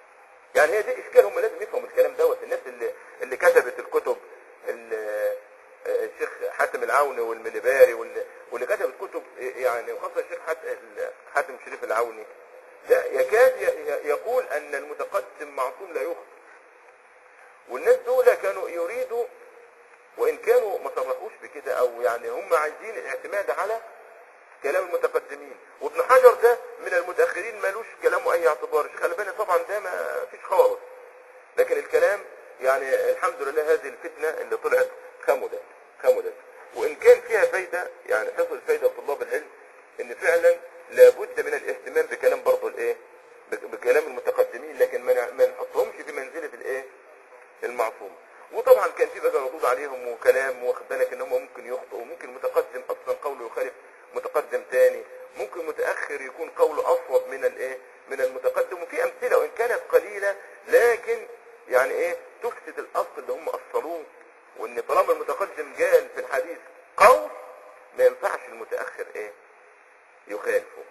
يعني هي دي اشكال هم لازم يفهموا الكلام دوت الناس اللي اللي كتبت الكتب اللي آه، الشيخ حاتم العوني والمليباري واللي, واللي كتب كتب يعني وخاصة الشيخ حات- حاتم شريف العوني ده يكاد ي- ي- يقول ان المتقدم معصوم لا يخطئ والناس دول كانوا يريدوا وان كانوا ما صرحوش بكده او يعني هم عايزين الاعتماد على كلام المتقدمين وابن حجر ده من المتاخرين ملوش كلامه اي اعتبار الشيخ الالباني طبعا ده ما فيش خالص لكن الكلام يعني الحمد لله هذه الفتنه اللي طلعت خمدت خمدت وان كان فيها فايده يعني حصل فايده لطلاب العلم ان فعلا لابد من الاهتمام بكلام برضه الايه بك- بكلام المتقدمين لكن ما نع- ما نحطهمش في منزله الايه المعصوم وطبعا كان في بقى ردود عليهم وكلام واخد بالك ان هم ممكن يخطئوا ممكن متقدم اصلا قوله يخالف متقدم تاني ممكن متاخر يكون قوله اصوب من الايه من المتقدم وفي امثله وان كانت قليله لكن يعني ايه تفسد الاصل اللي هم اصلوه وان طالما المتقدم قال في الحديث قول ما ينفعش المتاخر ايه يخالفه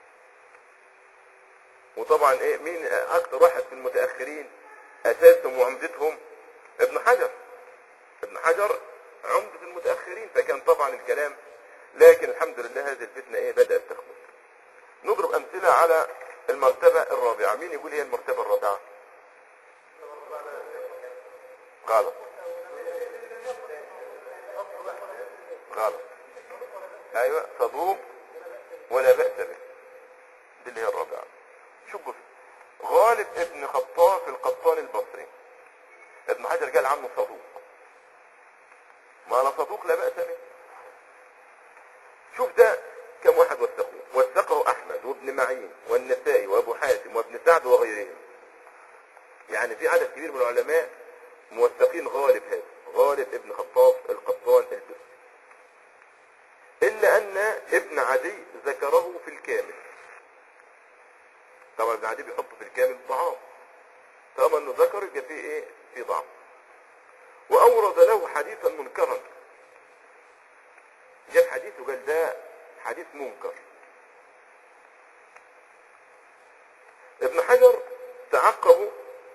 وطبعا ايه مين اكتر واحد في المتاخرين اساسهم وعمدتهم ابن حجر ابن حجر عمدة المتاخرين فكان طبعا الكلام لكن الحمد لله هذه الفتنه ايه بدات تخمد نضرب امثله على المرتبه الرابعه مين يقول هي المرتبه الرابعه غلط غلط ايوه صدوق ولا بأس به دي اللي هي الرابعة شوفوا غالب ابن خطاف القطان البصري ابن حجر قال عنه صدوق ما لا صدوق لا بأس به شوف ده كم واحد وثقوه وثقه احمد وابن معين والنسائي وابو حاتم وابن سعد وغيرهم يعني في عدد كبير من العلماء موثقين غالب هذا غالب ابن خطاف القطان البصري الا ان ابن عدي ذكره في الكامل طبعا ابن عدي بيحطه في الكامل ضعاف طالما انه ذكر يبقى فيه ايه في ضعف واورد له حديثا منكرا جاب حديث وقال ده حديث منكر ابن حجر تعقبه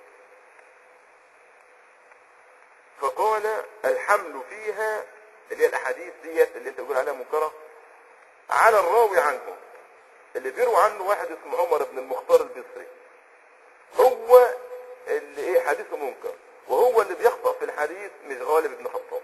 فقال الحمل فيها اللي هي الاحاديث ديت اللي انت بتقول عليها منكره على الراوي عنه اللي بيروي عنه واحد اسمه عمر بن المختار البصري هو اللي ايه حديثه منكر وهو اللي بيخطأ في الحديث مش غالب بن خطاب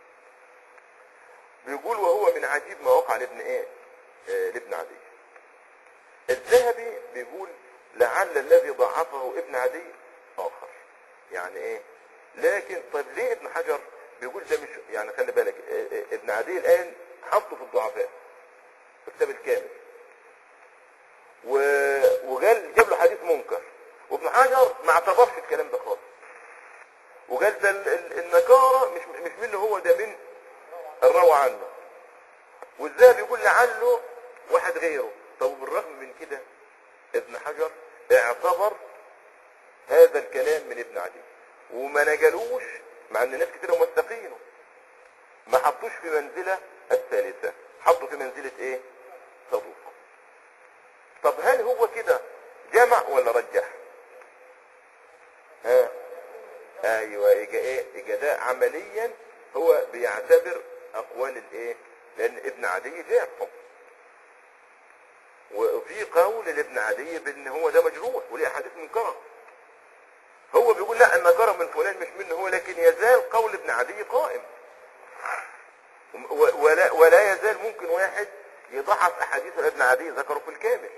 بيقول وهو من عجيب ما وقع لابن ايه آه لابن عدي الذهبي بيقول لعل الذي ضعفه ابن عدي اخر يعني ايه لكن طيب ليه ابن حجر بيقول ده مش يعني خلي بالك آه، آه، ابن عدي الان حطه في الضعفاء في الكتاب الكامل و... وقال جاب له حديث منكر وابن حجر ما اعتبرش الكلام ده خالص وقال ده ال- ال- النكارة مش مش منه هو ده من الروى عنه والذهبي يقول لعله واحد غيره طب بالرغم من كده ابن حجر اعتبر هذا الكلام من ابن عدي وما نجلوش مع ان ناس كتير موثقينه ما حطوش في منزلة الثالثة حطوا في منزلة ايه صدوق طب هل هو كده جمع ولا رجح ها ايوه يجي ايه يجي ده عمليا هو بيعتبر اقوال الايه لان ابن عدي ضعفه وفي قول لابن عدي بان هو ده مجروح وليه احاديث منكره هو بيقول لا النكره من فلان مش منه هو لكن يزال قول ابن عدي قائم و- ولا ولا يزال ممكن واحد يضعف احاديث ابن عدي ذكره في الكامل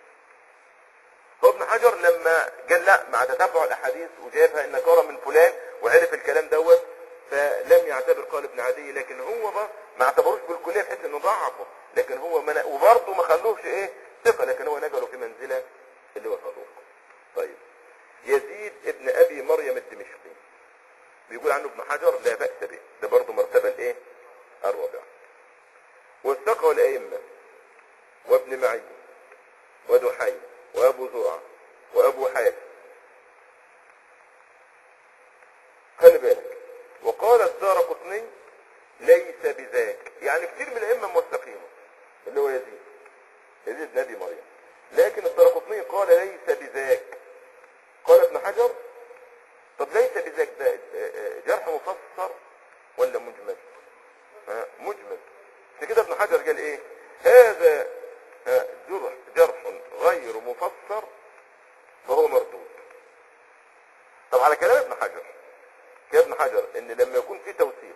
فابن حجر لما قال لا مع تتبع الاحاديث وجابها النكاره من فلان وعرف الكلام دوت فلم يعتبر قال ابن عدي لكن هو بقى ما اعتبروش بالكليه بحيث انه ضعفه لكن هو من وبرضه ما خلوش ايه ثقه لكن هو نقله في منزله اللي هو صدوق طيب يزيد ابن ابي مريم الدمشقي بيقول عنه ابن حجر لا باس به ده برضه مرتبه الايه الرابعه وثقه الائمه وابن معين ودحي وابو زرعه وابو حاتم خلي بالك وقال الدار قطني ليس بذاك يعني كتير من الائمه موثقينه اللي هو يزيد يزيد بن ابي مريم لكن الدرقطني قال ليس بذاك قال ابن حجر طب ليس بذاك ده آه، آه، جرح مفسر ولا مجمل على كلام ابن حجر كلام ابن حجر ان لما يكون في توثيق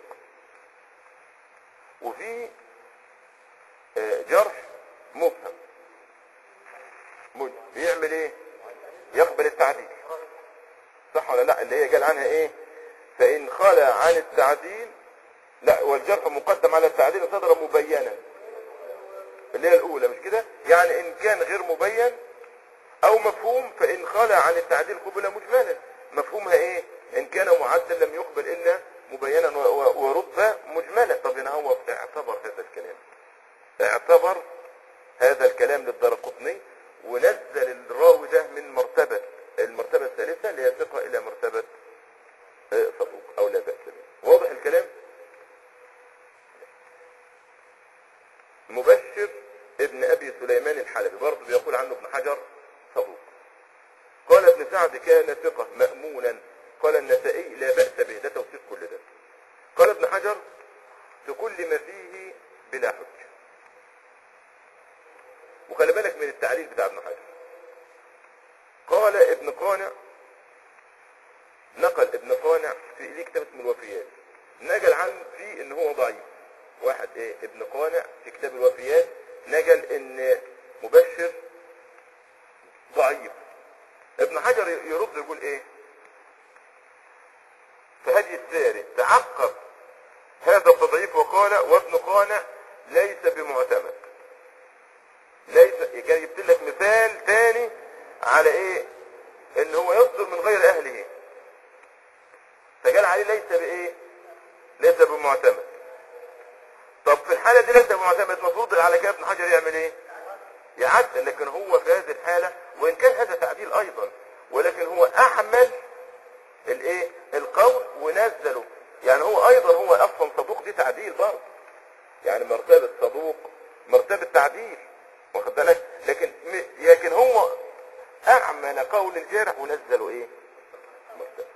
وفي آه، جرح مفهم مج- بيعمل ايه يقبل التعديل صح ولا لا اللي هي قال عنها ايه فان خلى عن التعديل لا والجرح مقدم على التعديل صدر مبينا اللي هي الاولى مش كده يعني ان كان غير مبين او مفهوم فان خلى عن التعديل قبل مجملا مفهومها ايه ان كان معدل لم يقبل الا مبينا و- و- ورد مجملا طب هنا هو اعتبر هذا الكلام اعتبر هذا الكلام للدرقطني ونزل الراوي ده من مرتبة المرتبة الثالثة اللي هي ثقة إلى مرتبة آه، صدوق أو لا بأس به واضح الكلام؟ مبشر ابن أبي سليمان الحلبي برضه بيقول عنه ابن حجر صدوق قال ابن سعد كان ثقة مأمونا قال النسائي لا بأس به ده توثيق كل ده قال ابن حجر في كل ما فيه بلا حجة وخلي بالك من التعليل بتاع ابن حجر قال ابن قانع نقل ابن قانع في ليه كتاب اسمه الوفيات نقل عن فيه ان هو ضعيف واحد ايه ابن قانع في كتاب الوفيات نقل ان مبشر ضعيف ابن حجر يرد يقول ايه فهدي الساري تعقب هذا التضعيف وقال وابن قانع ليس بمعتمد ليس كان جبت لك مثال تاني على ايه ان هو يصدر من غير اهله فقال عليه ليس بايه ليس بمعتمد طب في الحالة دي ليس بمعتمد المفروض على كده ابن حجر يعمل ايه يعدل لكن هو في هذه الحالة وان كان هذا تعديل ايضا ولكن هو احمل الايه القول ونزله يعني هو ايضا هو اصلا صدوق دي تعديل برضه يعني مرتبة صدوق مرتبة تعديل واخد بالك لكن م- لكن هو اعمل قول الجارح ونزله ايه مرتبة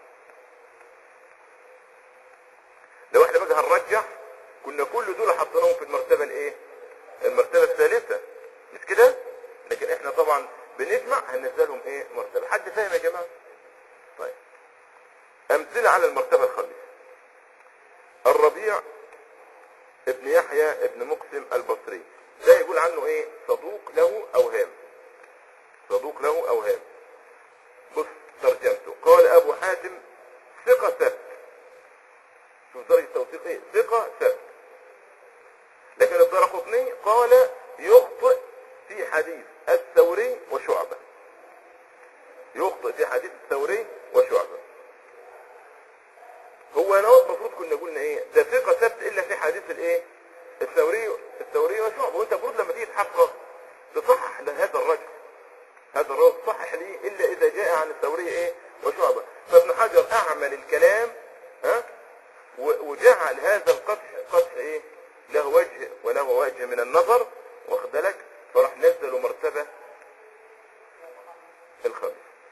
لو احنا بقى هنرجح كنا كل دول حطيناهم في المرتبة الايه المرتبة الثالثة مش كده لكن احنا طبعا بنجمع هننزلهم ايه مرتبة حد فاهم يا جماعة طيب امثلة على المرتبة الخامسة الربيع ابن يحيى ابن مقسم البصري ده يقول عنه ايه صدوق له اوهام صدوق له اوهام بص ترجمته قال ابو حاتم ثقة ثبت شوف درجة التوثيق ايه ثقة ثبت لكن الدرقطني قال يخطئ في حديث الثوري وشعبة يخطئ في حديث الثوري وشعبة هو انا المفروض كنا قلنا ايه ده ثقة ثبت الا في حديث الايه الثوري الثوري وشعبة وانت المفروض لما تيجي تحقق تصحح لهذا الرجل هذا الرجل تصحح ليه الا اذا جاء عن الثوري ايه وشعبة فابن حجر اعمل الكلام ها و- وجعل هذا القدح قدح ايه له وجه وله وجه من النظر واخد بالك فراح نزلوا مرتبة الخامس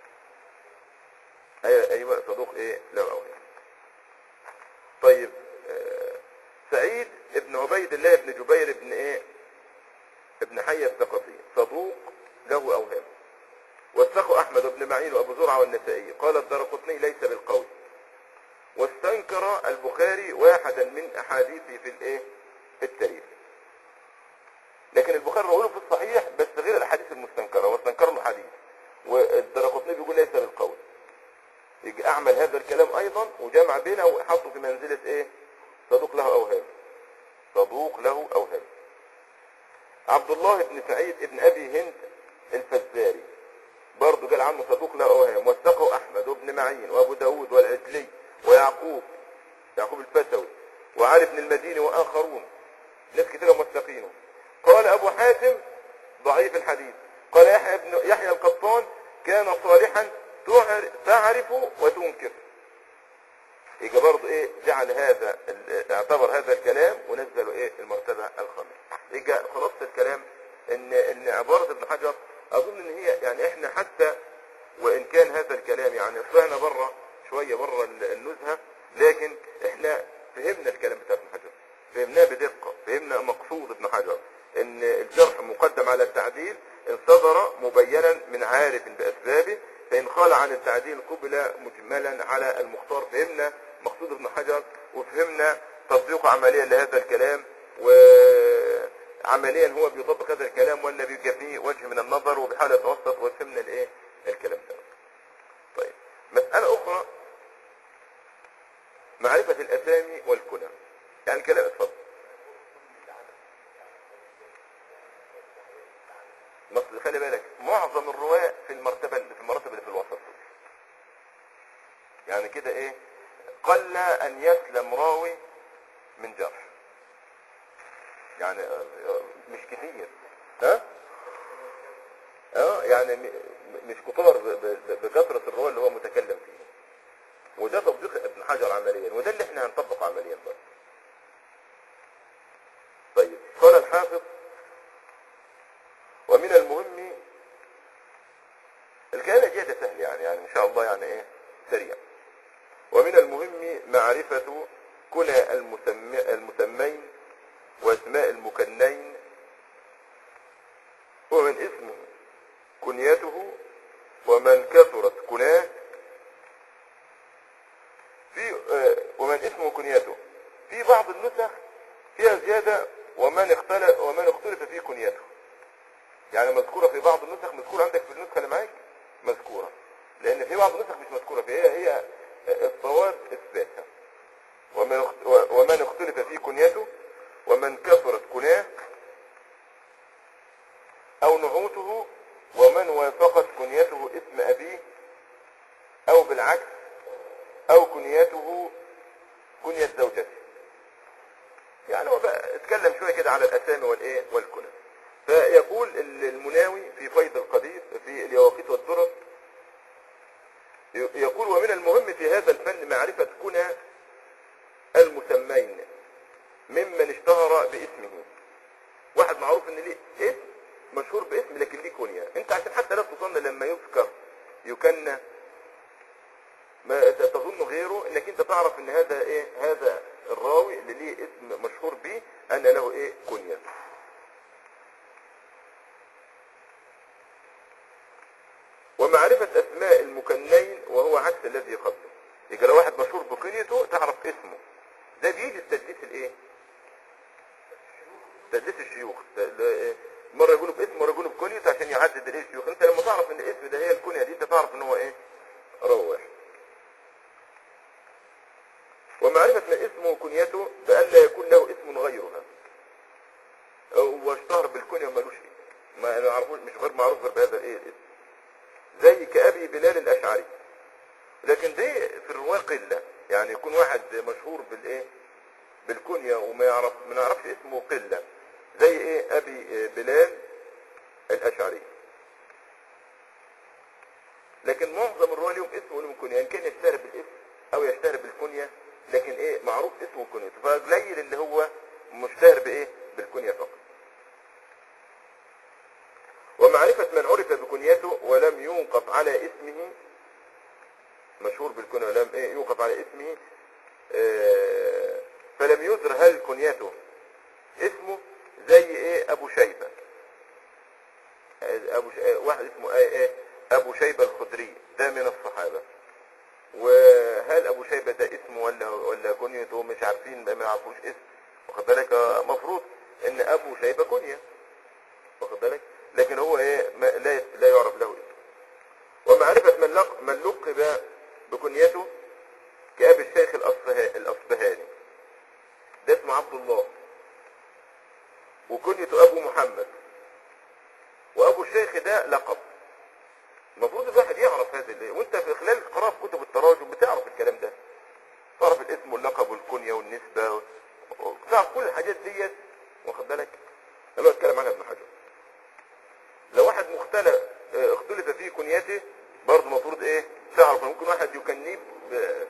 ايوه ايوه صدوق ايه له اوهام طيب آه، سعيد ابن عبيد الله ابن جبير ابن ايه ابن حي الثقفي صدوق له اوهام واتقوا احمد بن معين وابو زرعه والنسائي قال الدرقطني ليس بالقول واستنكر البخاري واحدا من احاديثه في الايه في التاريخ لكن البخاري رواه في الصحيح بس غير الاحاديث المستنكره واستنكر له حديث والدرقطني بيقول ليس بالقول يجي اعمل هذا الكلام ايضا وجمع بينه وحطه في منزله ايه صدوق له اوهام صدوق له اوهام عبد الله بن سعيد بن ابي هند الفزاري برضه قال عنه صدوق له اوهام واتقوا احمد وابن معين وابو داود والعجلي ويعقوب يعقوب الفتوي وعلي بن المديني واخرون ناس كتير موثقينه قال ابو حاتم ضعيف الحديث قال يحيى بن يحيى القطان كان صالحا تعر- تعرف وتنكر يبقى برضه ايه جعل هذا ال- اعتبر هذا الكلام ونزله ايه المرتبه الخامسه يبقى خلاصه الكلام ان ان عباره ابن حجر اظن ان هي يعني احنا حتى وان كان هذا الكلام يعني طلعنا بره شويه بره ال- النزهه لكن احنا فهمنا الكلام بتاع ابن حجر فهمناه بدقه فهمنا مقصود ابن حجر ان الجرح مقدم على التعديل ان صدر مبينا من عارف باسبابه فإن خال عن التعديل قبل مجملا على المختار فهمنا مقصود ابن حجر وفهمنا تطبيق عمليا لهذا الكلام وعمليا هو بيطبق هذا الكلام ولا بيبقى فيه وجه من النظر وبيحاول يتوسط وفهمنا الايه الكلام ده طيب مسألة أخرى معرفة الأسامي والكنى يعني الكلام اتفضل مصر خلي بالك معظم الرواة في المرتبة في المراتب اللي في الوسط يعني كده ايه قل ان يسلم راوي من جرح يعني آه، آه، مش كتير ها اه يعني م- مش كتار ب- ب- بكثرة الرواة اللي هو متكلم فيه وده تطبيق ابن حجر عمليا وده اللي احنا هنطبقه عمليا بقى طيب قال الحافظ ومن المهم الكلام دي ده سهل يعني يعني ان شاء الله يعني ايه سريع ومن المهم معرفة كنى المسمى المسمين واسماء المكنين ومن اسمه كنيته ومن كثرت كناه في آه، ومن اسمه كنيته في بعض النسخ فيها زيادة ومن اختلف ومن اختلف في كنيته يعني مذكورة في بعض النسخ مذكورة عندك في النسخة اللي معاك مذكورة لأن في بعض النسخ مش مذكورة فهي هي الصواب إثباتها ومن اخت- و- ومن اختلف في كنيته ومن كثرت كناه أو نعوته ومن وافقت كنيته اسم أبيه أو بالعكس أو كنيته كنية زوجته يعني هو بقى اتكلم شوية كده على الأسامي والإيه والكنى فيقول ال- المناوي في فيض القدير في اليواقيت والدرر ي- يقول ومن المهم في هذا الفن معرفة كنى المسمين ممن اشتهر باسمه واحد معروف ان ليه اسم مشهور باسم لكن ليه كنية انت عشان حتى لا تظن لما يذكر يكنى ما ت- تظن غيره انك انت تعرف ان هذا ايه هذا الراوي اللي ليه اسم مشهور به ان له ايه كنية ومعرفة اسماء المكنين وهو عكس الذي قبله يبقى لو واحد مشهور بكنيته تعرف اسمه ده بيجي التدليس الايه تدليس الشيوخ ت- ل- مرة يقولوا باسم مرة يقولوا بكنيته عشان يعدد الايه الشيوخ انت لما تعرف ان الاسم ده هي الكنية دي انت تعرف ان هو ايه راوي واحد ومعرفة ما اسمه وكنيته بألا يكون له اسم غيرها هو اشتهر بالكنية ومالوش اسم ما انا عارفوش مش غير معروف غير بهذا الايه الاسم زي كأبي بلال الأشعري لكن دي في الرواة قلة يعني يكون واحد مشهور بالايه بالكنية وما يعرف ما نعرفش اسمه قلة زي ايه ابي بلال الاشعري لكن معظم الرواة لهم اسم ولهم كنية ان كان يشتهر بالاسم او يشتهر بالكنية لكن ايه معروف اسمه وكنيته فقليل اللي هو مشتهر بايه بالكنية فقط ومعرفة من عرف بكنيته ولم يوقف على اسمه مشهور بالكنية ولم ايه يوقف على اسمه آه، فلم يدر هل كنيته اسمه زي ايه ابو شيبة ابو ش... آه، واحد اسمه ايه ايه ابو شيبة الخدري ده من الصحابة وهل ابو شيبة ده اسمه ولا ولا كنيته مش عارفين ما يعرفوش اسم واخد بالك آه، مفروض ان ابو شيبة كنية واخد بالك لكن هو ايه ما لا لا يعرف له اسم ومعرفة من لق من لقب بكنيته كأبي الشيخ الأصفها- الأصبهاني ده اسمه عبد الله وكنيته أبو محمد وأبو الشيخ ده لقب المفروض الواحد يعرف هذا اللي وانت في خلال قراءة كتب التراجم بتعرف الكلام ده تعرف الاسم واللقب والكنية والنسبة و- وتعرف كل الحاجات ديت واخد بالك اللي هو اتكلم عنها ابن حجر لو واحد مختلف اه، اختلف في كنيته برضه المفروض ايه تعرف ممكن واحد يكنيه ب-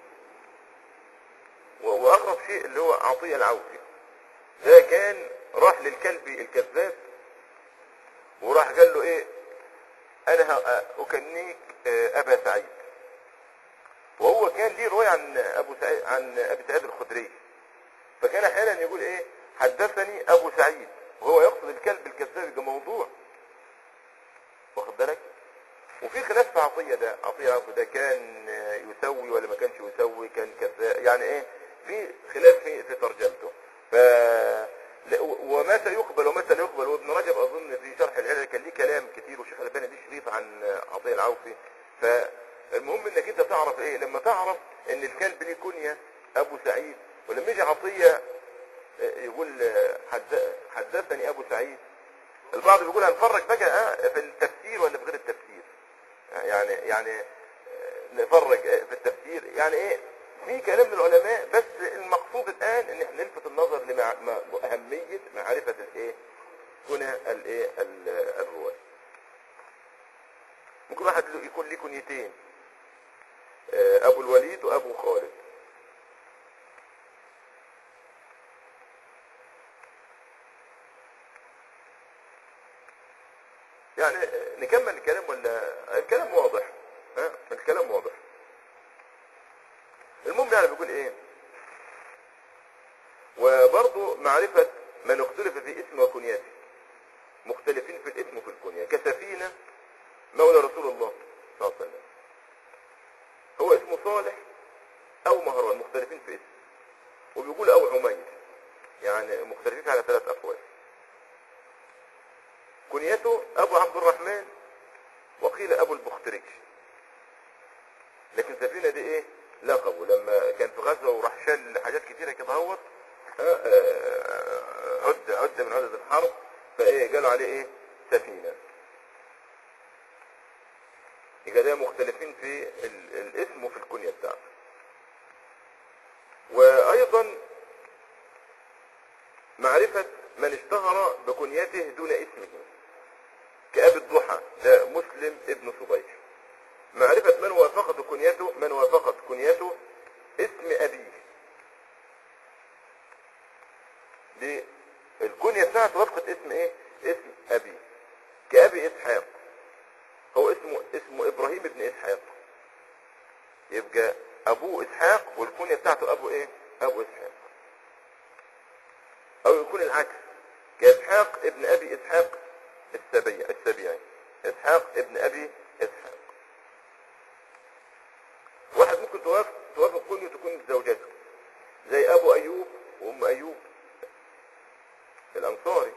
و- واغرب شيء اللي هو عطية العوفي ده كان راح للكلبي الكذاب وراح قال له ايه انا ه- اكنيك اه، ابا سعيد وهو كان ليه رواية عن ابو سعيد عن ابي سعيد الخدري فكان احيانا يقول ايه حدثني ابو سعيد وهو يقصد الكلب الكذاب يبقى موضوع واخد بالك وفي في خلاف في عطية ده عطية عطية ده كان آه، يسوي ولا ما كانش يسوي كان كذا يعني ايه في خلاف في, في ترجمته ف لا- و- ومتى يقبل ومتى لا يقبل وابن رجب اظن في شرح العلل كان ليه كلام كتير والشيخ الالباني ليه شريط عن آه، عطية العوفي فالمهم انك انت تعرف ايه لما تعرف ان الكلب ليه كنية ابو سعيد ولما يجي عطية آه، يقول آه، حد- حدثني ابو سعيد البعض بيقول هنفرق بقى آه، في التفسير ولا في غير التفسير يعني يعني آه، نفرق آه، في التفسير يعني ايه في كلام من العلماء بس المقصود الان ان احنا نلفت النظر لأهمية معرفة الايه كنى الايه ال- الرواة ممكن واحد له- يكون ليه كنيتين آه، ابو الوليد وابو خالد يعني آه، نكمل الكلام ولا الكلام واضح ها الكلام واضح المهم يعني بيقول ايه وبرضه معرفة من اختلف في اسم وكنيته مختلفين في الاسم وفي الكنية كسفينة مولى رسول الله صلى الله عليه وسلم هو اسمه صالح او مهران مختلفين في اسم وبيقول او عمير يعني مختلفين على ثلاث اقوال كنيته ابو عبد الرحمن وقيل ابو البختريك لكن سفينة دي ايه لقبه لما كان في غزوة وراح شال حاجات كتيرة كده اهوت آه، آه، عد عد من عدد الحرب فايه قالوا عليه ايه سفينة يبقى ده مختلفين في ال- الاسم وفي الكنية بتاعته وايضا معرفة من اشتهر بكنيته دون اسمه كأبي الضحى ده مسلم ابن صبيح معرفة من وافقت كنيته من وافقت كنيته اسم أبيه دي الكنية بتاعته وافقت اسم ايه اسم أبيه كأبي إسحاق هو اسمه اسمه إبراهيم ابن إسحاق يبقى أبوه إسحاق والكنية بتاعته أبو ايه أبو إسحاق أو يكون العكس كإسحاق ابن أبي إسحاق السبيع السبيعي إسحاق ابن أبي إسحاق واحد ممكن توافق توافق كنية تكون زوجته زي أبو أيوب وأم أيوب الأنصاري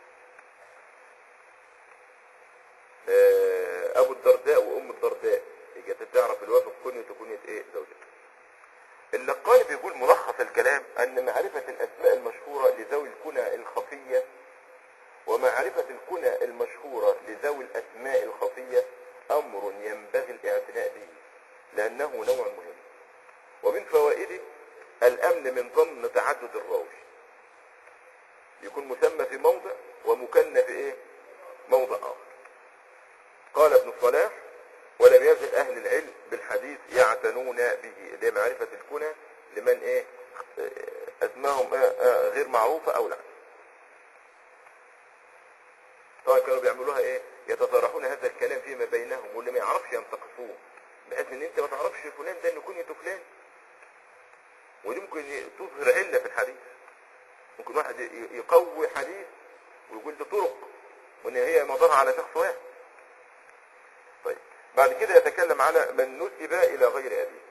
آه، أبو الدرداء وأم الدرداء يجي تعرف الوافق كنية كنية إيه زوجته اللقاني بيقول ملخص الكلام أن معرفة الأسماء المشهورة لذوي الكنى الخفية ومعرفة الكنى المشهورة لذوي الأسماء الخفية أمر ينبغي الاعتناء به لأنه نوع مهم ومن فوائده الأمن من ضمن تعدد الراوي يكون مسمى في موضع ومكنى في إيه؟ موضع آخر قال ابن الصلاح ولم يزل أهل العلم بالحديث يعتنون به اللي هي معرفة الكنى لمن إيه آه، أسمائهم آه، آه، غير معروفة أو لا طبعا كانوا بيعملوها ايه يتطرحون هذا الكلام فيما بينهم واللي ما يعرفش ينتقصوه بحيث ان انت ما تعرفش فلان ده انه كنيته فلان ودي ممكن ي- تظهر علة في الحديث ممكن واحد ي- يقوي حديث ويقول ده طرق وان هي مضرها على شخص واحد طيب بعد كده يتكلم على من نسب الى غير ابيه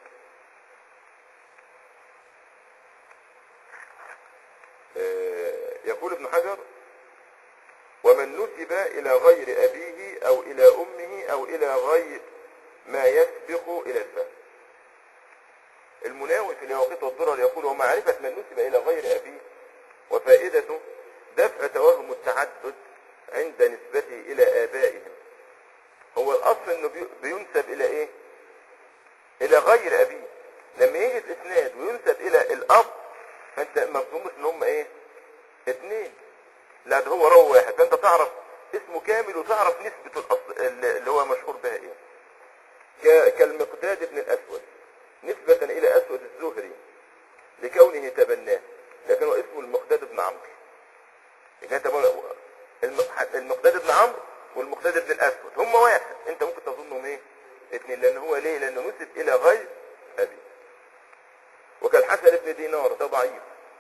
آه، يقول ابن حجر ومن نسب إلى غير أبيه أو إلى أمه أو إلى غير ما يسبق إلى الفهم المناوي في اليواقيت والضرر يقول ومعرفة من نسب إلى غير أبيه وفائدته دفع توهم التعدد عند نسبته إلى آبائهم هو الأصل أنه بي- بينسب إلى إيه؟ إلى غير أبيه لما يجي الإسناد وينسب إلى الأب فأنت ما تظنش إن هم إيه؟ اثنين لا ده هو رو واحد فانت تعرف اسمه كامل وتعرف نسبة الأصل اللي هو مشهور بها ايه ك- كالمقداد بن الأسود نسبة إلى أسود الزهري لكونه تبناه لكن هو اسمه المقداد بن عمرو يبقى انت بقى- الم- المقداد بن عمرو والمقداد بن الأسود هم واحد انت ممكن تظنهم ايه اثنين لان هو ليه لانه نسب الى غير ابي وكالحسن بن دينار ده ضعيف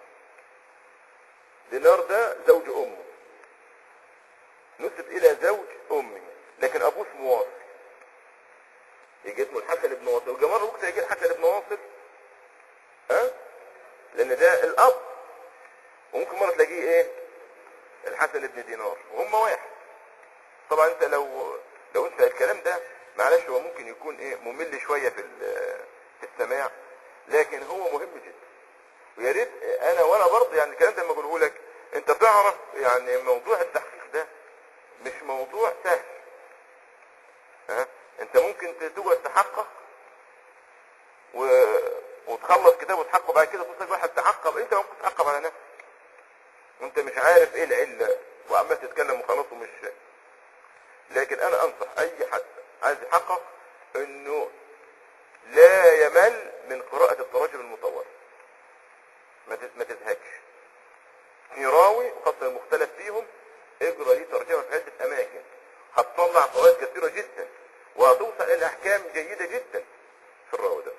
دينار ده زوج امه نسب الى زوج امه لكن ابوه اسمه واصل بن دينار وهم واحد طبعا انت لو لو انت الكلام ده معلش هو ممكن يكون ايه ممل شويه في ال- في السماع لكن هو مهم جدا ويا ريت انا وانا برضه يعني الكلام ده لما بقوله لك انت تعرف يعني موضوع التحقيق ده مش موضوع سهل ها انت ممكن تقعد تحقق و... وتخلص كتاب وتحقق بعد كده توصل واحد تحقق انت ممكن تحقق على نفسك وانت مش عارف ايه العله وعمال تتكلم وخلاص ومش لكن انا انصح اي حد عايز يحقق انه لا يمل من قراءة التراجم المطولة ما تز- ما تزهقش في راوي خاصة المختلف فيهم اقرا ليه ترجمة في عدة اماكن هتطلع فوائد كثيرة جدا وهتوصل الى احكام جيدة جدا في الراوي ده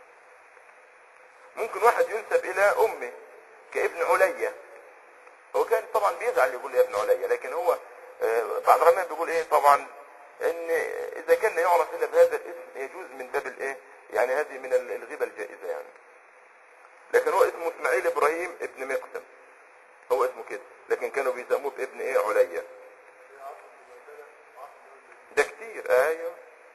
ممكن واحد ينسب الى امه كابن عليا هو كان طبعا بيزعل يقول يا ابن عليا لكن هو آه، بعض العلماء بيقول ايه طبعا ان اذا كان لا يعرف الا بهذا الاسم يجوز من باب الايه يعني هذه من ال- الغيبه الجائزه يعني لكن هو اسمه اسماعيل ابراهيم ابن مقسم هو اسمه كده لكن كانوا بيسموه بابن ايه عليا ده كتير ايوه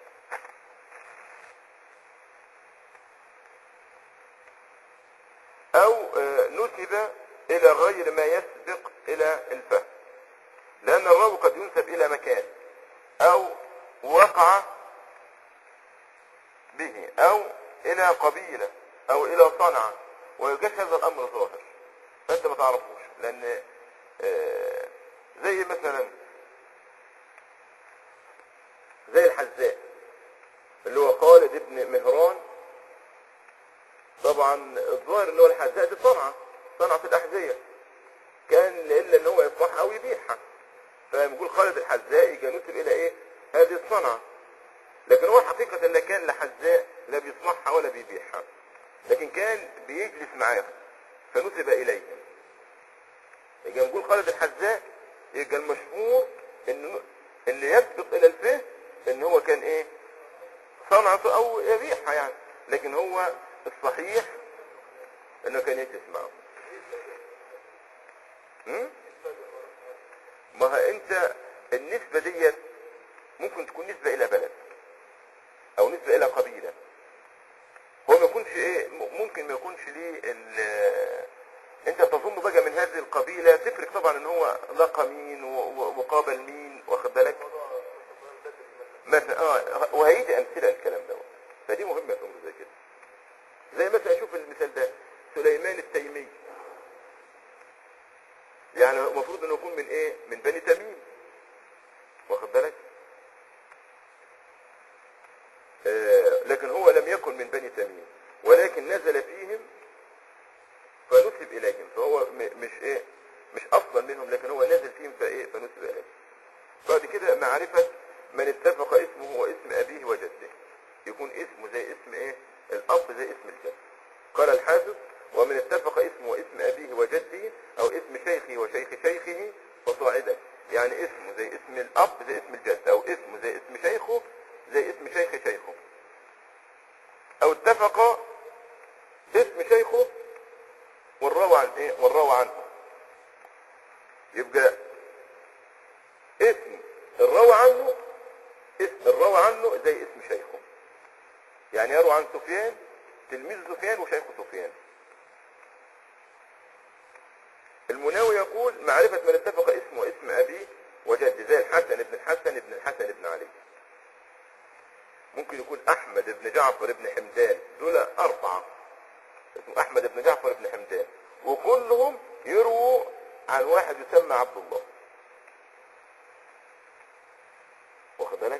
او آه، نسب الى غير ما يسبق الى الفهم لان الراوي قد ينسب الى مكان او وقع به او الى قبيلة او الى صنعة ويجاش هذا الامر ظاهر فانت ما تعرفوش لان آه، زي مثلا زي الحذاء اللي هو خالد ابن مهران طبعا الظاهر ان هو الحذاء دي صنعة صنعة الاحذية كان الا ان هو يصنعها او يبيعها فنقول خالد الحذاء يجي نسب الى ايه هذه الصنعة لكن هو حقيقة لا كان لا حذاء لا بيصنعها ولا بيبيعها لكن كان بيجلس معاهم فنسب اليهم يجي نقول خالد الحذاء يبقى المشهور ان اللي يسبق الى الفهم ان هو كان ايه صنعته او يبيعها يعني لكن هو الصحيح انه كان يجلس معهم هم؟ ما هو انت النسبة ديت ممكن تكون نسبة الى بلد او نسبة الى قبيلة هو ما يكونش ايه م- ممكن ما يكونش ليه ال- انت تظن بقى من هذه القبيلة تفرق طبعا ان هو لقى مين و- و- وقابل مين واخد بالك مثلا اه وهيجي امثله الكلام ده فدي مهمه في امر زي كده زي مثلا شوف المثال ده سليمان التيمي يعني المفروض انه يكون من ايه من بني تميم واخد بالك آه لكن هو لم يكن من بني تميم ولكن نزل فيهم فنسب اليهم فهو م- مش ايه مش اصلا منهم لكن هو نزل فيهم فايه فنسب اليهم بعد كده معرفة من اتفق اسمه واسم أبيه وجده يكون اسمه زي اسم ايه الأب زي اسم الجد قال الحافظ ومن اتفق اسمه واسم أبيه وجده أو اسم شيخه وشيخ شيخه فصاعدا يعني اسمه زي اسم الأب زي اسم الجد أو اسمه زي اسم شيخه زي اسم شيخ شيخه أو اتفق اسم شيخه والروى عن ايه والروى عنه يبقى اسم الروى عنه اسم الروى عنه زي اسم شيخه يعني يروى عن سفيان تلميذ سفيان وشيخ سفيان المناوي يقول معرفة من اتفق اسمه واسم أبيه وجد زي الحسن بن الحسن بن الحسن بن علي ممكن يكون أحمد بن جعفر بن حمدان دول أربعة اسمه أحمد بن جعفر بن حمدان وكلهم يرووا عن واحد يسمى عبد الله واخد بالك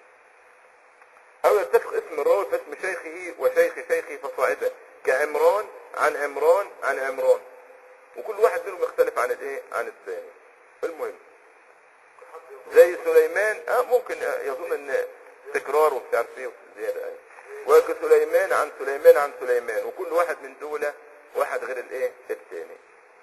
او يتفق اسم الراوي فاسم شيخه وشيخ شيخه فصاعدا كعمران عن عمران عن عمران وكل واحد منهم يختلف عن الايه عن الثاني المهم زي سليمان اه ممكن آه يظن ان تكرار ومش عارف ايه زياده يعني وكسليمان عن سليمان عن سليمان وكل واحد من دول واحد غير الايه الثاني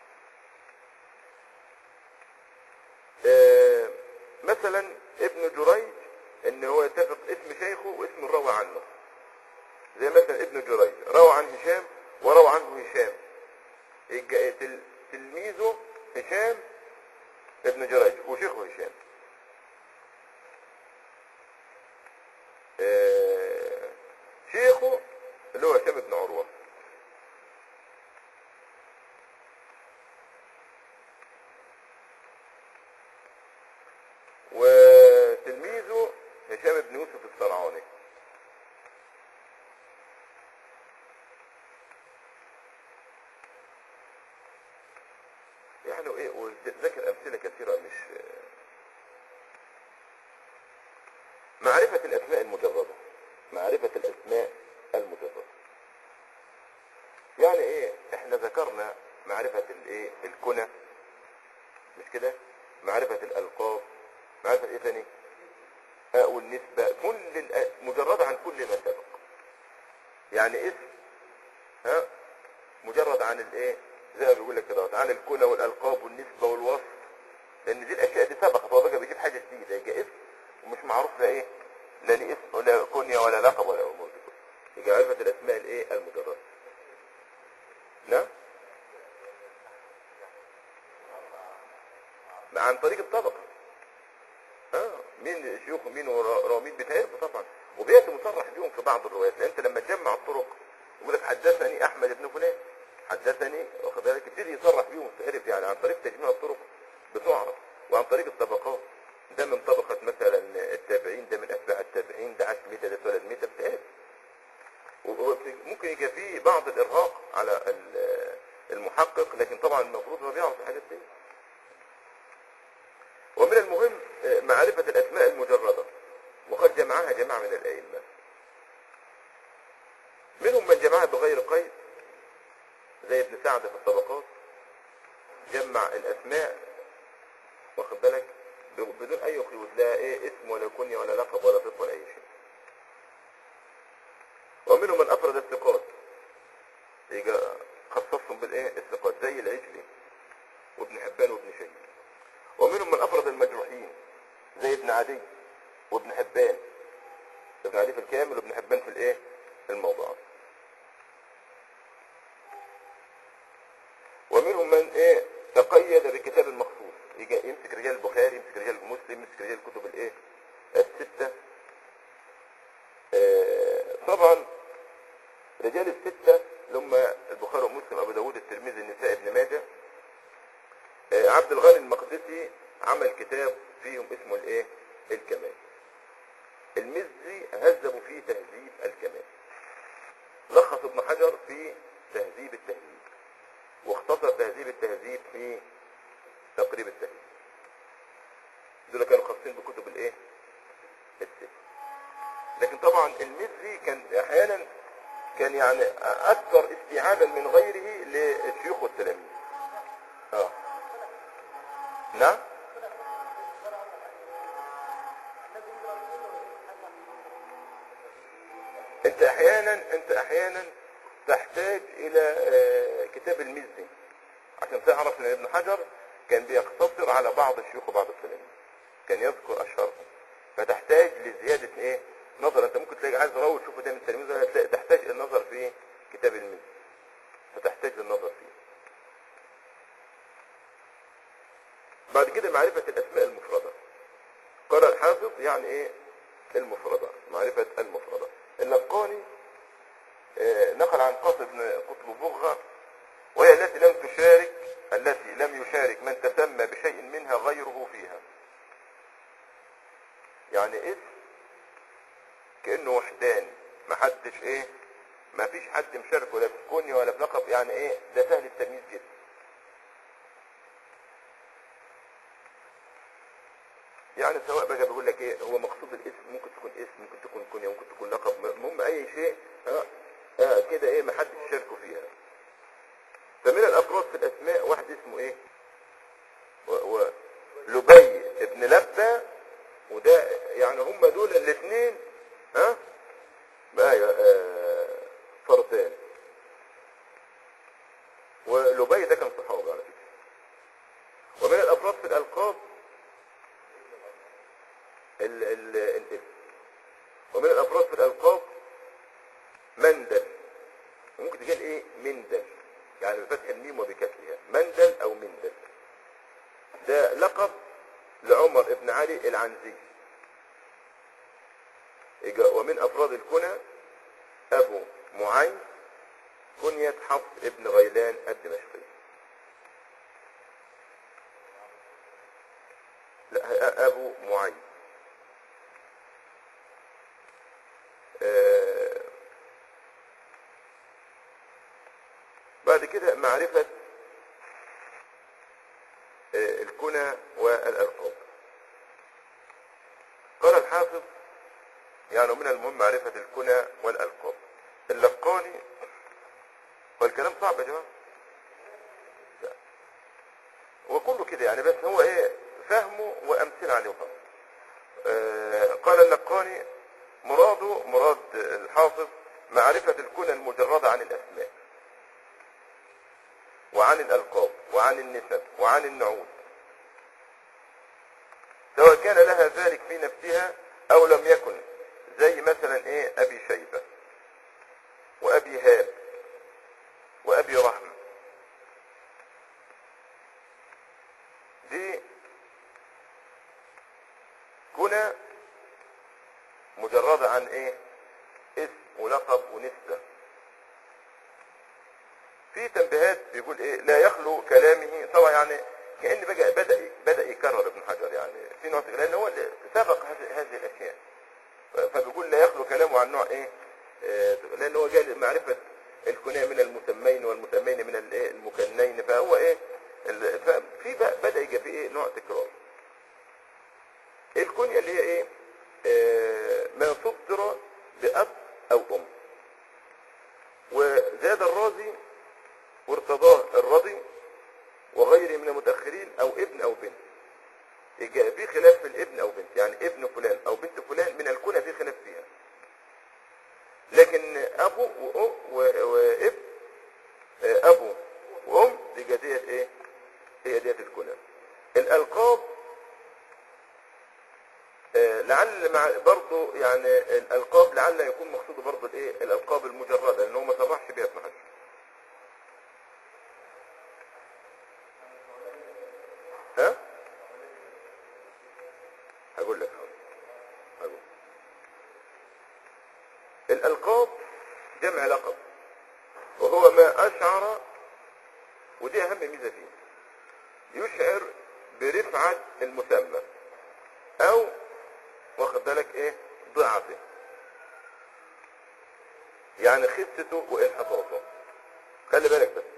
آه مثلا ابن جريج ان هو يتفق اسم شيخه واسم الروى عنه زي مثلا ابن جريج روى عن هشام وروى عنه هشام يبقى تل- تلميذه هشام ابن جريج ايه وذكر امثله كثيره مش معرفه الاسماء المجرده معرفه الاسماء المجرده يعني ايه احنا ذكرنا معرفه الايه الكنى مش كده معرفه الالقاب معرفه ايه ثاني آه والنسبه كل الأ- مجرده عن كل ما سبق يعني اسم ها مجرد عن الايه زي ما بيقول لك كده عن الكنى والالقاب والنسبه والوصف لان دي الاشياء دي سبقت هو بقى بيجيب حاجه جديده يجي اسم ومش معروف لا ايه لا ليه اسم ولا كنيه ولا لقب ولا امور دي كلها يجي عرفت الاسماء الايه المجرده نعم عن طريق الطبقه اه مين شيوخ ومين ورامين بتعرفوا طبعا وبيأتي مصرح بيهم في بعض الروايات لان انت لما تجمع الطرق يقول لك حدثني احمد بن فلان حدثني واخد بالك يبتدي يصرح بيهم تعرف يعني عن طريق تجميع الطرق بتعرف وعن طريق الطبقات ده من طبقة مثلا التابعين ده من اتباع التابعين ده عاش متى ده اتولد متى بتعرف وممكن يبقى فيه بعض الارهاق على ال- المحقق لكن طبعا المفروض انه بيعرف الحاجات دي ومن المهم آه، معرفة الأسماء المجردة وقد جمعها جماعة من الأئمة منهم من جمعها بغير قيد زي ابن سعد في الطبقات جمع الأسماء واخد بالك ب- بدون أي قيود لا إيه اسم ولا كنية ولا لقب ولا صف ولا أي شيء ومنهم من أفرد الثقات يجي خصصهم بالإيه الثقات زي العجلي وابن حبان وابن شيخ ومنهم من افرد المجروحين زي ابن عدي وابن حبان ابن عدي في الكامل وابن حبان في الايه الموضوعات ومنهم من ايه تقيد بكتاب مخصوص يجي يمسك رجال البخاري يمسك رجال مسلم يمسك رجال الكتب الايه الستة آه طبعا رجال الستة اللي هم البخاري ومسلم ابو داود الترمذي النسائي ابن ماجه آه، عبد الغني المقدسي عمل كتاب فيهم اسمه الايه الكمال المزي هذبوا فيه تهذيب الكمال لخص ابن حجر في تهذيب التهذيب واختصر تهذيب التهذيب في تقريب التهذيب دول كانوا خاصين بكتب الايه الست لكن طبعا المزي كان احيانا كان يعني اكثر استيعابا من غيره للشيوخ والتلاميذ اه نعم انت احيانا انت احيانا تحتاج الى آه، كتاب المزي عشان تعرف ان ابن حجر كان بيقتصر على بعض الشيوخ وبعض التلاميذ كان يذكر اشهرهم فتحتاج لزيادة ايه نظر انت ممكن تلاقي عايز راوي تشوفه ده من التلاميذ ولا تلاقي تحتاج النظر في كتاب المزي فتحتاج للنظر فيه بعد كده معرفة الأسماء المفردة قال الحافظ يعني إيه المفردة معرفة المفردة اللقاني آه، نقل عن قاسم بن قطب بغة وهي التي لم تشارك التي لم يشارك من تسمى بشيء منها غيره فيها يعني اسم كأنه وحداني ما حدش ايه ما فيش حد مشارك ولا في كوني ولا في لقب يعني ايه ده سهل التمييز جدا يعني سواء بقى بيقول لك ايه هو مقصود الاسم ممكن تكون اسم ممكن تكون كنية ممكن تكون لقب المهم اي شيء اه, آه كده ايه ما حدش شاركوا فيها فمن الافراد في الاسماء واحد اسمه ايه و... و... لبي ابن لبى وده يعني هم دول الاثنين ها بقى آه فردان ولبي ده كان صحابي على فكره ومن الافراد في الالقاب ال ال الاسم ومن الافراد في الالقاب مندل ممكن تجي ايه مندل يعني بفتح الميم وبكسرها مندل او مندل ده لقب لعمر ابن علي العنزي إجا- ومن افراد الكنى ابو معين كنية حفص ابن غيلان الدمشقي لا ابو معين آه، بعد كده معرفة قال الحافظ يعني من المهم معرفة الكنى والألقاب اللقاني والكلام صعب يا جماعة لا. وكله كده يعني بس هو ايه فهمه وامثله عليه وخلاص آه قال اللقاني مراده مراد الحافظ معرفة الكنى المجردة عن الأسماء وعن الألقاب وعن النسب وعن النعوت سواء كان لها ذلك في نفسها أو لم يكن زي مثلا إيه أبي شيبة وأبي هاب وأبي رحم دي كنى مجردة عن ايه اسم ولقب ونسبة في تنبيهات بيقول ايه لا يخلو كلامه طبعا يعني كأن بقى بدأ بدأ يكرر ابن حجر يعني في نوع لان هو اللي سبق هذه هذه الاشياء فبيقول لا يخلو كلامه عن نوع ايه آه، لان هو جاء معرفة الكنية من المسمين والمسمين من الايه المكنين فهو ايه ال- ففي بقى بدأ يجي فيه ايه نوع تكرار الكنية اللي هي ايه آه، ما صدر بأب أو أم وزاد الرازي وارتضاه الرضي وغيره من المتأخرين أو ابن أو بنت يجي في خلاف في الابن أو بنت يعني ابن فلان أو بنت فلان من الكنى في خلاف فيها لكن أبو وأم و- وابن آه، أبو وأم دي ديت إيه هي ديت الكنى الألقاب آه، لعل مع برضه يعني الالقاب لعل يكون مقصود برضه الايه الالقاب المجرده لان هو ما صرحش بها ابن حجر ها هقول لك هقول الالقاب جمع لقب وهو ما اشعر ودي اهم ميزه فيه يشعر برفعه المسمى او واخد بالك ايه ضعفه يعني خسته وانحطاطه خلي بالك بس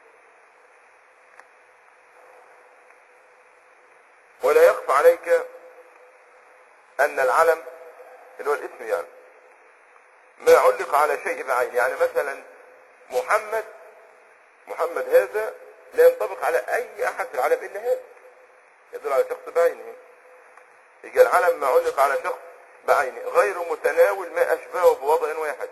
ولا يخفى عليك ان العلم اللي هو الاسم يعني ما علق على شيء بعين يعني مثلا محمد محمد هذا لا ينطبق على اي احد في العالم الا هذا يدل على شخص بعينه يجي العلم ما علق على شخص بعينه غير متناول ما أشبهه بوضع واحد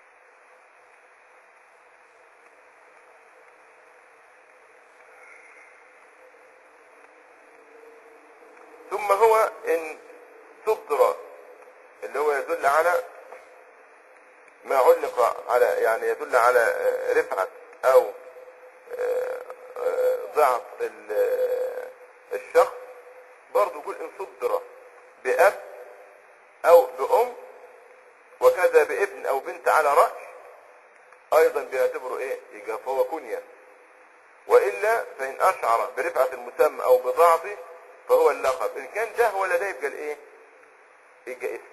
ثم هو إن صدر اللي هو يدل على ما علق على يعني يدل على آه، رفعة أو آه، آه، ضعف ال- آه، الشخص برضه يقول إن صدر بأب أو بأم وكذا بابن أو بنت على رأس أيضا بيعتبره إيه؟ يبقى فهو كنية وإلا فإن أشعر برفعة المسمى أو بضعفه فهو اللقب إن كان ده ولا ده يبقى الإيه؟ يبقى اسم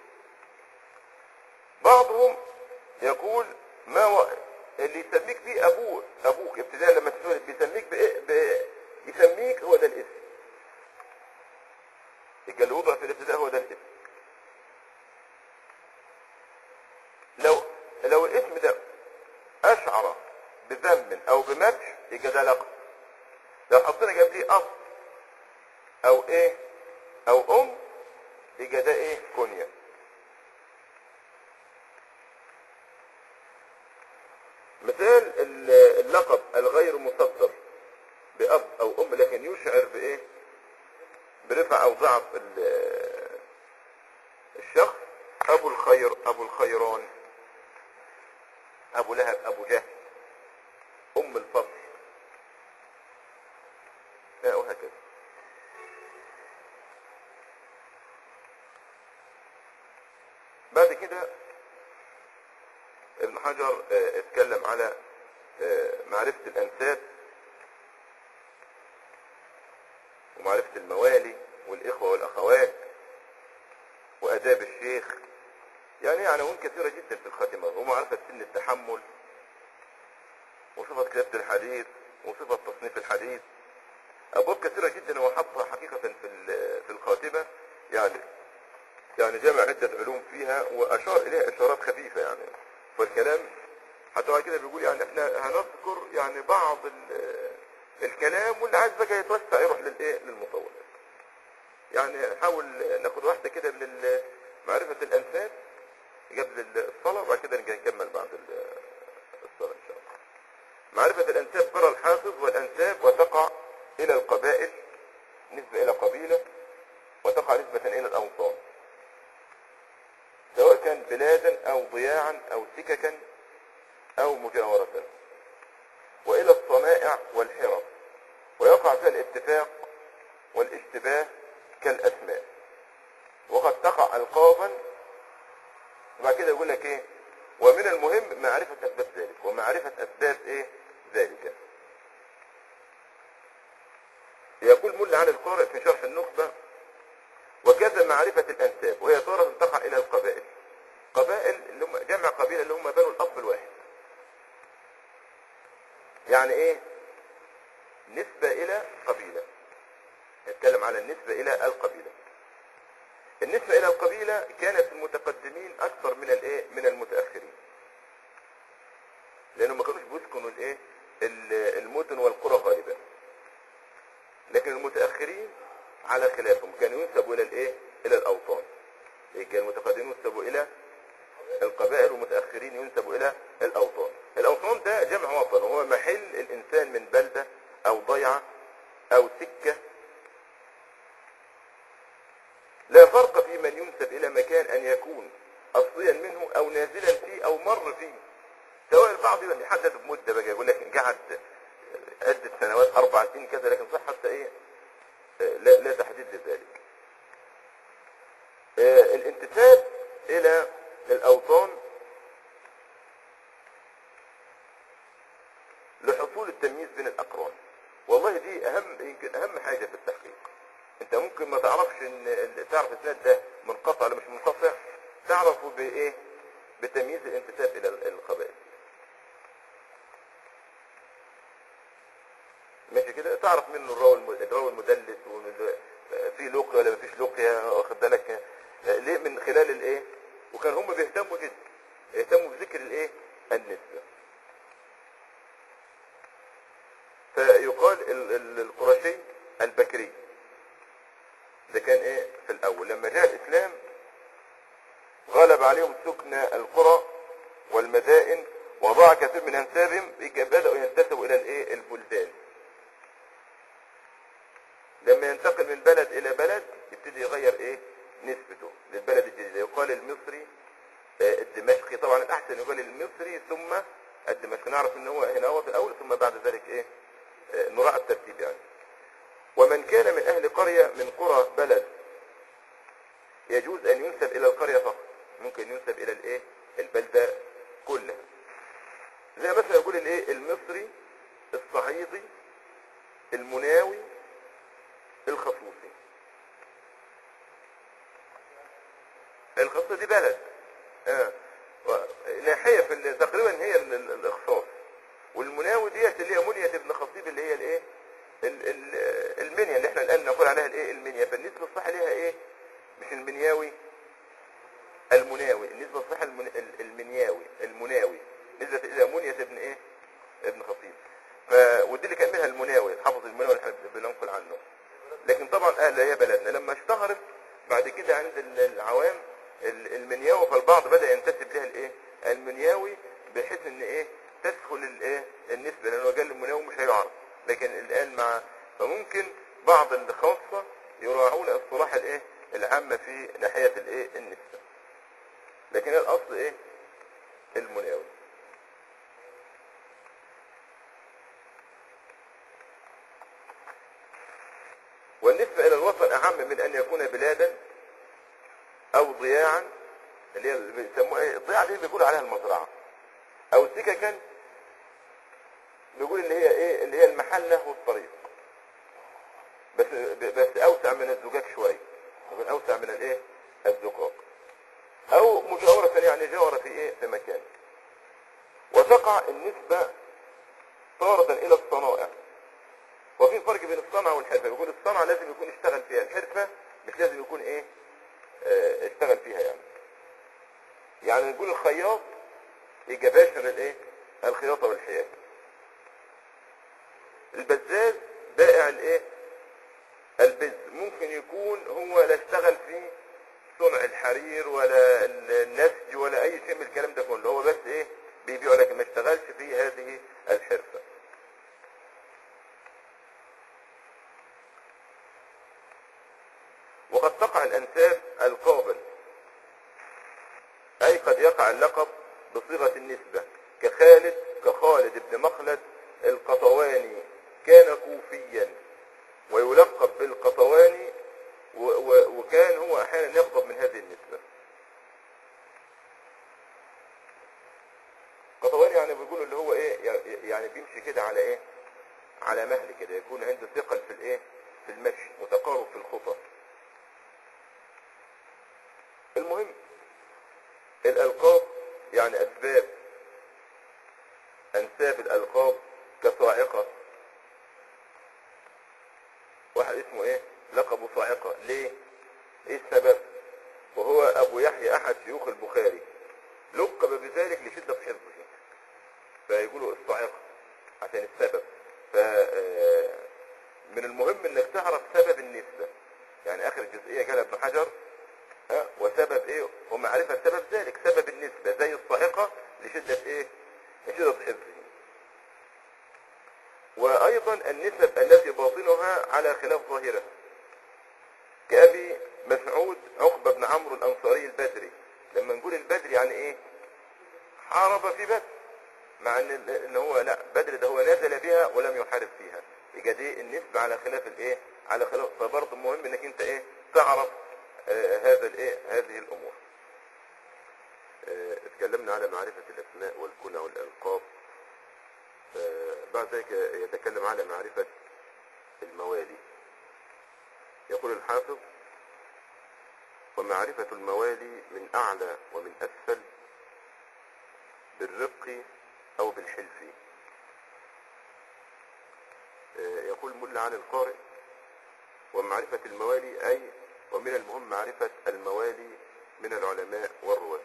بعضهم يقول ما هو اللي يسميك فيه أبوه أبوك ابتداء لما تسولد بيسميك بإيه؟ ب... يسميك هو ده الاسم يبقى اللي وضع في الابتداء هو ده الاسم لو لو الاسم ده اشعر بذم او بمدح يبقى ده لقب لو حطينا جنبيه اب او ايه او ام يبقى ده ايه كنية مثال ال- اللقب الغير مصدر باب او ام لكن يشعر بايه برفع او ضعف ال- الشخص ابو الخير ابو الخيران ابو لهب ابو جهل ام الفضل لا وهكذا بعد كده ابن حجر آه، اتكلم على آه، معرفة الأنساب ومعرفة الموالي والإخوة والأخوات وآداب الشيخ يعني عناوين كثيرة جدا في الخاتمة ومعرفة سن التحمل وصفة كتابة الحديث وصفة تصنيف الحديث أبواب كثيرة جدا هو حطها حقيقة في ال- في الخاتمة يعني يعني جمع عدة علوم فيها وأشار إليها إشارات خفيفة يعني والكلام حتى بعد كده بيقول يعني احنا هنذكر يعني بعض ال- الكلام واللي عايز بقى يتوسع يروح للايه للمطولات يعني نحاول ناخد واحدة كده من ال- معرفة الأنساب قبل الصلاة وبعد كده نجي نكمل بعد ال- الصلاة إن شاء الله معرفة الأنساب قرى الحافظ والأنساب وتقع إلى القبائل نسبة إلى قبيلة وتقع نسبة إلى الأوطان سواء كان بلادا أو ضياعا أو سككا أو مجاورة وإلى الصنائع والحرف ويقع فيها الاتفاق والاشتباه كالأسماء وقد تقع ألقابا وبعد كده يقول لك إيه ومن المهم معرفة أسباب ذلك ومعرفة أسباب إيه ذلك يقول ملا عن القارئ في شرح النخبة وكذا معرفة الأنساب وهي تارة تقع إلى القبائل قبائل اللي هم جمع قبيلة اللي هم بنو الأب الواحد يعني إيه نسبة إلى قبيلة نتكلم على النسبة إلى القبيلة النسبة إلى القبيلة كانت المتقدمين أكثر من الإيه من المتأخرين لأنهم ما كانوش بيسكنوا الإيه ال- المدن والقرى غالبا لكن المتأخرين على خلافهم كانوا ينسبوا إلى الإيه إلى الأوطان إيه كان المتقدمين ينسبوا إلى القبائل والمتأخرين ينسبوا إلى الأوطان الأوطان ده جمع وطن وهو محل الإنسان من بلدة أو ضيعة أو سكة لا فرق في من ينسب إلى مكان أن يكون أصليا منه أو نازلا فيه أو مر فيه سواء البعض يحدد بمدة بقى يقول لك قعد عدة سنوات أربع سنين كذا لكن صح حتى إيه آه، لا, لا تحديد لذلك آه، الانتساب إلى الأوطان لحصول التمييز بين الأقران والله دي أهم يمكن أهم حاجة في التحقيق أنت ممكن ما تعرفش إن ال- تعرف السند ده منقطع ولا مش منقطع تعرفه بإيه بتمييز الانتساب إلى ال- القبائل ماشي كده تعرف منه الراوي الم- الراوي المدلس ومن- في لقيا ولا مفيش لقيا واخد بالك آه، ليه من خلال الايه وكان هم بيهتموا جدا يهتموا بذكر الايه النسبة فيقال ال- ال- القرشي البكري ده كان ايه في الاول لما جاء الاسلام غلب عليهم سكن القرى والمدائن وضاع كثير من انسابهم بدأوا ينتسبوا الى الايه البلدان لما ينتقل من بلد الى بلد يبتدي يغير ايه نسبته للبلد الجديد يقال المصري آه، الدمشقي طبعا الاحسن يقال المصري ثم الدمشقي نعرف ان هو هنا هو في الاول ثم بعد ذلك ايه آه، نراعي الترتيب يعني ومن كان من اهل قرية من قرى بلد يجوز ان ينسب الى القرية فقط ممكن ينسب الى الايه البلدة كلها زي مثلا يقول الايه المصري الصعيدي المناوي الخصوصي الخصوصي دي بلد آه. و- ناحية في ال- تقريبا هي ال- ال- الاخصاص والمناوي ديت اللي هي منية ابن خطيب اللي هي الايه ال- ال- المنيا اللي احنا الان نقول عليها الايه المنيا فالنسبة الصح ليها ايه مش المنياوي المناوي النسبة الصح المن... ال- المنياوي المناوي نسبة الى منية ابن ايه ابن خطيب ف... ودي اللي كان منها المناوي حافظ المناوي اللي احنا بننقل عنه لكن طبعا اهل هي بلدنا لما اشتهرت بعد كده عند ال- العوام ال- المنياوي فالبعض بدا ينتسب لها الايه المنياوي بحيث ان ايه تدخل الايه النسبه لانه قال المنياوي مش هيعرف لكن الان مع فممكن بعض الخاصه يراعون الصلاح الايه العامه في ناحيه الايه النسبه لكن الاصل ايه المناوي والنسبة إلى الوطن أعم من أن يكون بلادا أو ضياعا اللي هي اللي بيسموها إيه الضياع دي بيقولوا عليها المزرعة أو سككا بيقول اللي هي إيه اللي هي المحلة والطريق بس بس أوسع من الزجاج شوية يقول أوسع من الإيه الزقاق أو مجاورة يعني جاورة في إيه في مكان وتقع النسبة طارة إلى الصنائع وفي فرق بين الصنعة والحرفة بيقول الصنعة لازم يكون اشتغل فيها الحرفة مش لازم يكون ايه آه، اشتغل فيها يعني يعني نقول الخياط يبقى باشر الايه الخياطة والحياة البزاز بائع الايه البز ممكن يكون هو لا اشتغل في صنع الحرير ولا ال- النسج ولا اي شيء من الكلام ده كله هو بس ايه بيبيع لكن ما اشتغلش في هذه الحرفة وقد تقع الانساب القابل اي قد يقع اللقب بصيغة النسبة كخالد كخالد بن مخلد القطواني كان كوفيا ويلقب بالقطواني و و وكان هو احيانا يغضب من هذه النسبة قطواني يعني بيقولوا اللي هو ايه يع- يعني بيمشي كده على ايه على مهل كده يكون عنده ثقل في الايه في المشي متقارب في الخطى المهم الالقاب يعني اسباب انساب الالقاب كصاعقة واحد اسمه ايه لقبه صاعقة ليه ايه السبب وهو ابو يحيى احد شيوخ البخاري لقب بذلك لشدة حفظه فيقولوا الصاعقة عشان السبب ف آه، من المهم انك تعرف سبب النسبة يعني اخر الجزئية قال ابن حجر ها وسبب ايه ومعرفة سبب ذلك سبب النسبة زي الصاعقة لشدة ايه لشدة حفظه وايضا النسب التي باطنها على خلاف ظاهرها كأبي مسعود عقبة بن عمرو الانصاري البدري لما نقول البدري يعني ايه حارب في بدر مع ان ان هو لا بدر ده هو نزل بها ولم يحارب فيها يبقى دي النسبة على خلاف الايه على خلاف فبرضه مهم انك انت ايه تعرف آه هذا الايه هذه الامور آه اتكلمنا على معرفة الاسماء والكنى والالقاب آه بعد ذلك يتكلم على معرفة الموالي يقول الحافظ ومعرفة الموالي من أعلى ومن أسفل بالرق أو بالحلف آه، يقول ملا عن القارئ ومعرفة الموالي أي ومن المهم معرفة الموالي من العلماء والرواة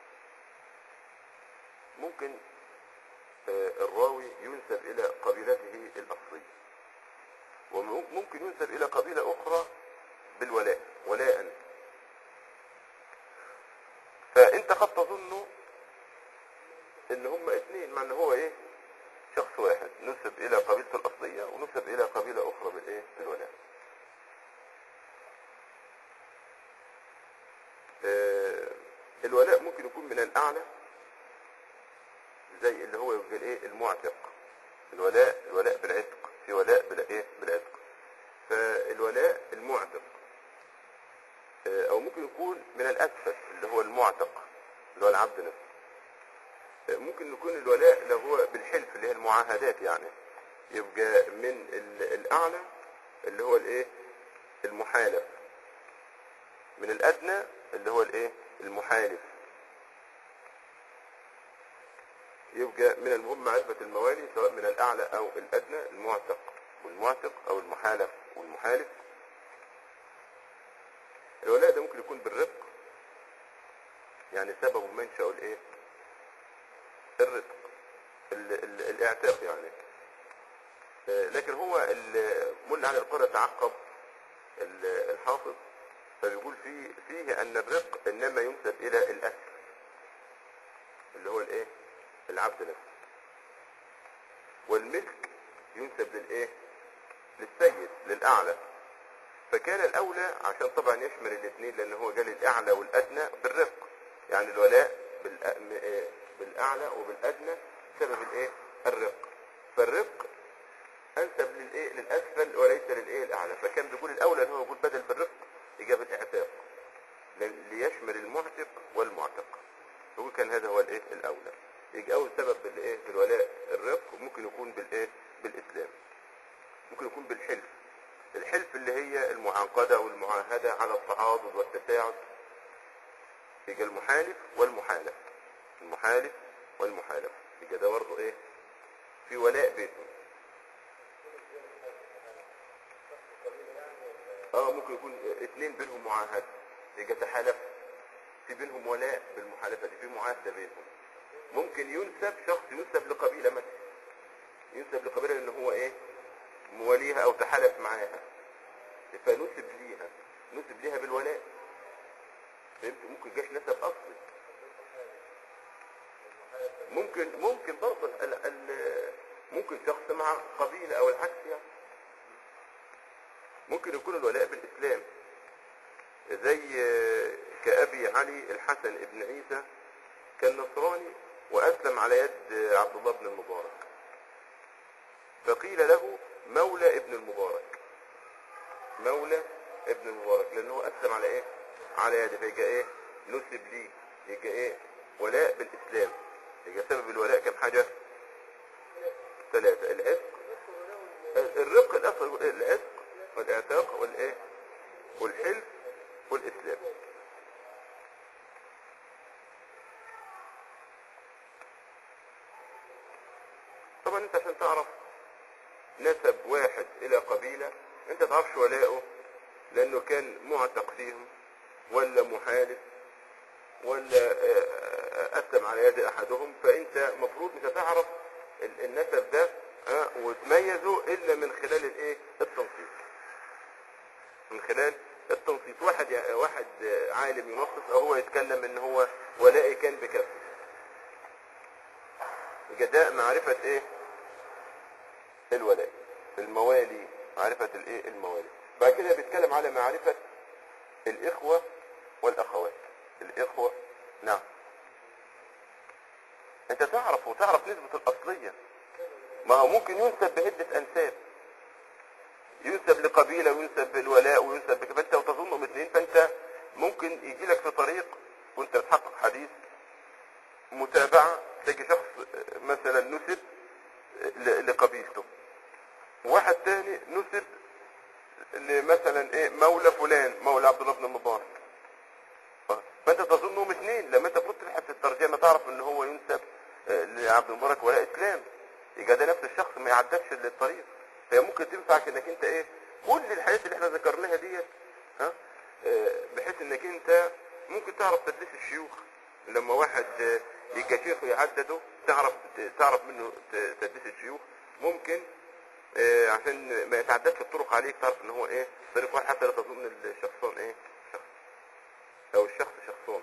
ممكن آه، الراوي ينسب إلى قبيلته الأصلية وممكن ينسب إلى قبيلة أخرى بالولاء ولاء فأنت قد تظن ان هم اثنين مع ان هو ايه شخص واحد نسب الى قبيلته الاصلية ونسب الى قبيلة اخرى بالايه بالولاء آه الولاء ممكن يكون من الاعلى زي اللي هو يبقى الايه المعتق الولاء الولاء بالعتق في ولاء بالايه بالعتق فالولاء المعتق آه او ممكن يكون من الاسفل اللي هو المعتق اللي هو العبد نفسه ممكن يكون الولاء اللي هو بالحلف اللي هي المعاهدات يعني يبقى من ال- الاعلى اللي هو الايه المحالف من الادنى اللي هو الايه المحالف يبقى من المهم معرفة الموالي سواء من الاعلى او الادنى المعتق والمعتق او المحالف والمحالف الولاء ده ممكن يكون بالرق يعني سببه منشأ الايه الرزق ال- ال- الاعتاق يعني آه، لكن هو ال- مل عن القرى تعقب ال- الحافظ فبيقول فيه فيه ان الرق انما ينسب الى الاسر اللي هو الايه العبد نفسه والملك ينسب للايه للسيد للاعلى فكان الاولى عشان طبعا يشمل الاثنين لان هو قال الاعلى والادنى بالرق يعني الولاء بالأ- م- آه، بالاعلى وبالادنى سبب الايه الرق فالرق انسب للايه للاسفل وليس للايه الاعلى فكان بيقول الاولى ان هو يقول بدل بالرق اجابه الاعتاق ل- ليشمل المعتق والمعتق يقول كان هذا هو الايه الاولى يجي اول سبب بالايه بالولاء الرق وممكن يكون بالايه بالاسلام ممكن يكون بالحلف الحلف اللي هي المعاقده والمعاهده على التعاضد والتساعد يجي المحالف والمحالف المحالف والمحالف يبقى ده برضه ايه في ولاء بينهم اه ممكن يكون اثنين بينهم معاهده يجي تحالف في بينهم ولاء بالمحالفة دي في معاهدة بينهم ممكن ينسب شخص ينسب لقبيلة مثلا ينسب لقبيلة لأن هو إيه مواليها أو تحالف معاها فنسب ليها نسب ليها بالولاء فهمت ممكن جاش نسب أصلي ممكن ممكن برضه ال- ال- ممكن شخص مع قبيلة أو العكس يعني ممكن يكون الولاء بالإسلام زي آه، كأبي علي الحسن ابن عيسى كان نصراني وأسلم على يد آه، عبد الله بن المبارك فقيل له مولى ابن المبارك مولى ابن المبارك لأنه أسلم على إيه؟ على يده فيجي إيه؟ نسب ليه يجي إيه؟ ولاء بالإسلام يجي سبب الولاء كم حاجة؟ ثلاثة العتق الرق الأصل العتق والإعتاق والإيه؟ والحلف والإسلام طبعا انت عشان تعرف نسب واحد الى قبيلة انت تعرفش ولاءه لانه كان معتق فيهم ولا محالف ولا آه، آه، اسلم على يد احدهم فانت مفروض مش هتعرف ال- النسب ده آه، وتميزه الا من خلال الايه التنصيص من خلال التنصيص واحد يع- واحد آه، عالم ينصص او هو يتكلم ان هو ولائي كان بكذا جداء معرفة ايه الولاء الموالي معرفة الايه الموالي بعد كده بيتكلم على معرفة الاخوة والاخوات الاخوة نعم انت تعرف وتعرف نسبة الاصلية ما هو ممكن ينسب بعدة انساب ينسب لقبيلة وينسب بالولاء وينسب بك فانت وتظنهم اثنين فانت ممكن يجي لك في طريق وانت بتحقق حديث متابعة تلاقي شخص مثلا نسب ل- لقبيلته واحد تاني نسب لمثلا ايه مولى فلان مولى عبد الله بن المبارك فانت تظنهم اثنين لما انت كنت تبحث في الترجمه تعرف ان هو ينسب آه، لعبد المبارك ولا اسلام يبقى ده نفس الشخص ما يعدكش للطريق فهي ممكن تنفعك انك انت ايه كل الحاجات اللي احنا ذكرناها ديت ها آه، بحيث انك انت ممكن تعرف تدليس الشيوخ لما واحد آه، يبقى شيخ ويعدده تعرف تعرف منه ت- تدليس الشيوخ ممكن آه، عشان ما يتعددش الطرق عليك تعرف ان هو ايه طريق واحد حتى لا تظن الشخصان ايه شخص او الشخص شخصان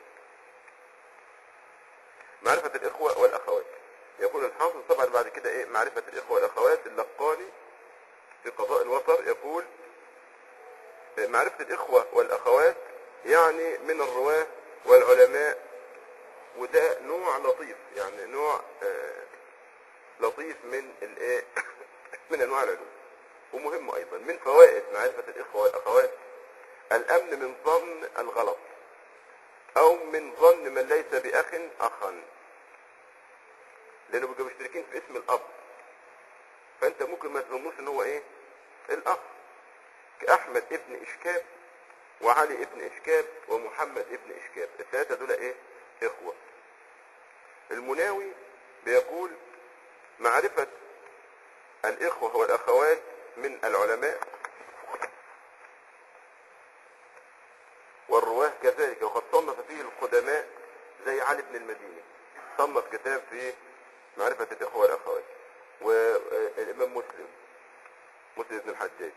معرفة الاخوة والاخوات يقول الحافظ طبعا بعد كده ايه معرفة الاخوة والاخوات اللقاني في قضاء الوتر يقول آه، معرفة الاخوة والاخوات يعني من الرواة والعلماء وده نوع لطيف يعني نوع آه، لطيف من الايه من انواع العلوم ومهم ايضا من فوائد معرفة الاخوة والاخوات الامن من ظن الغلط او من ظن من ليس باخ اخا لانه بيبقوا مشتركين في اسم الاب فانت ممكن ما تظنوش ان هو ايه الاخ كاحمد ابن اشكاب وعلي ابن اشكاب ومحمد ابن اشكاب الثلاثه دول ايه اخوه المناوي بيقول معرفه الإخوة والأخوات من العلماء والرواه كذلك وقد صنف فيه القدماء زي علي بن المديني صنف كتاب في معرفة الإخوة والأخوات والإمام مسلم مسلم بن الحجاج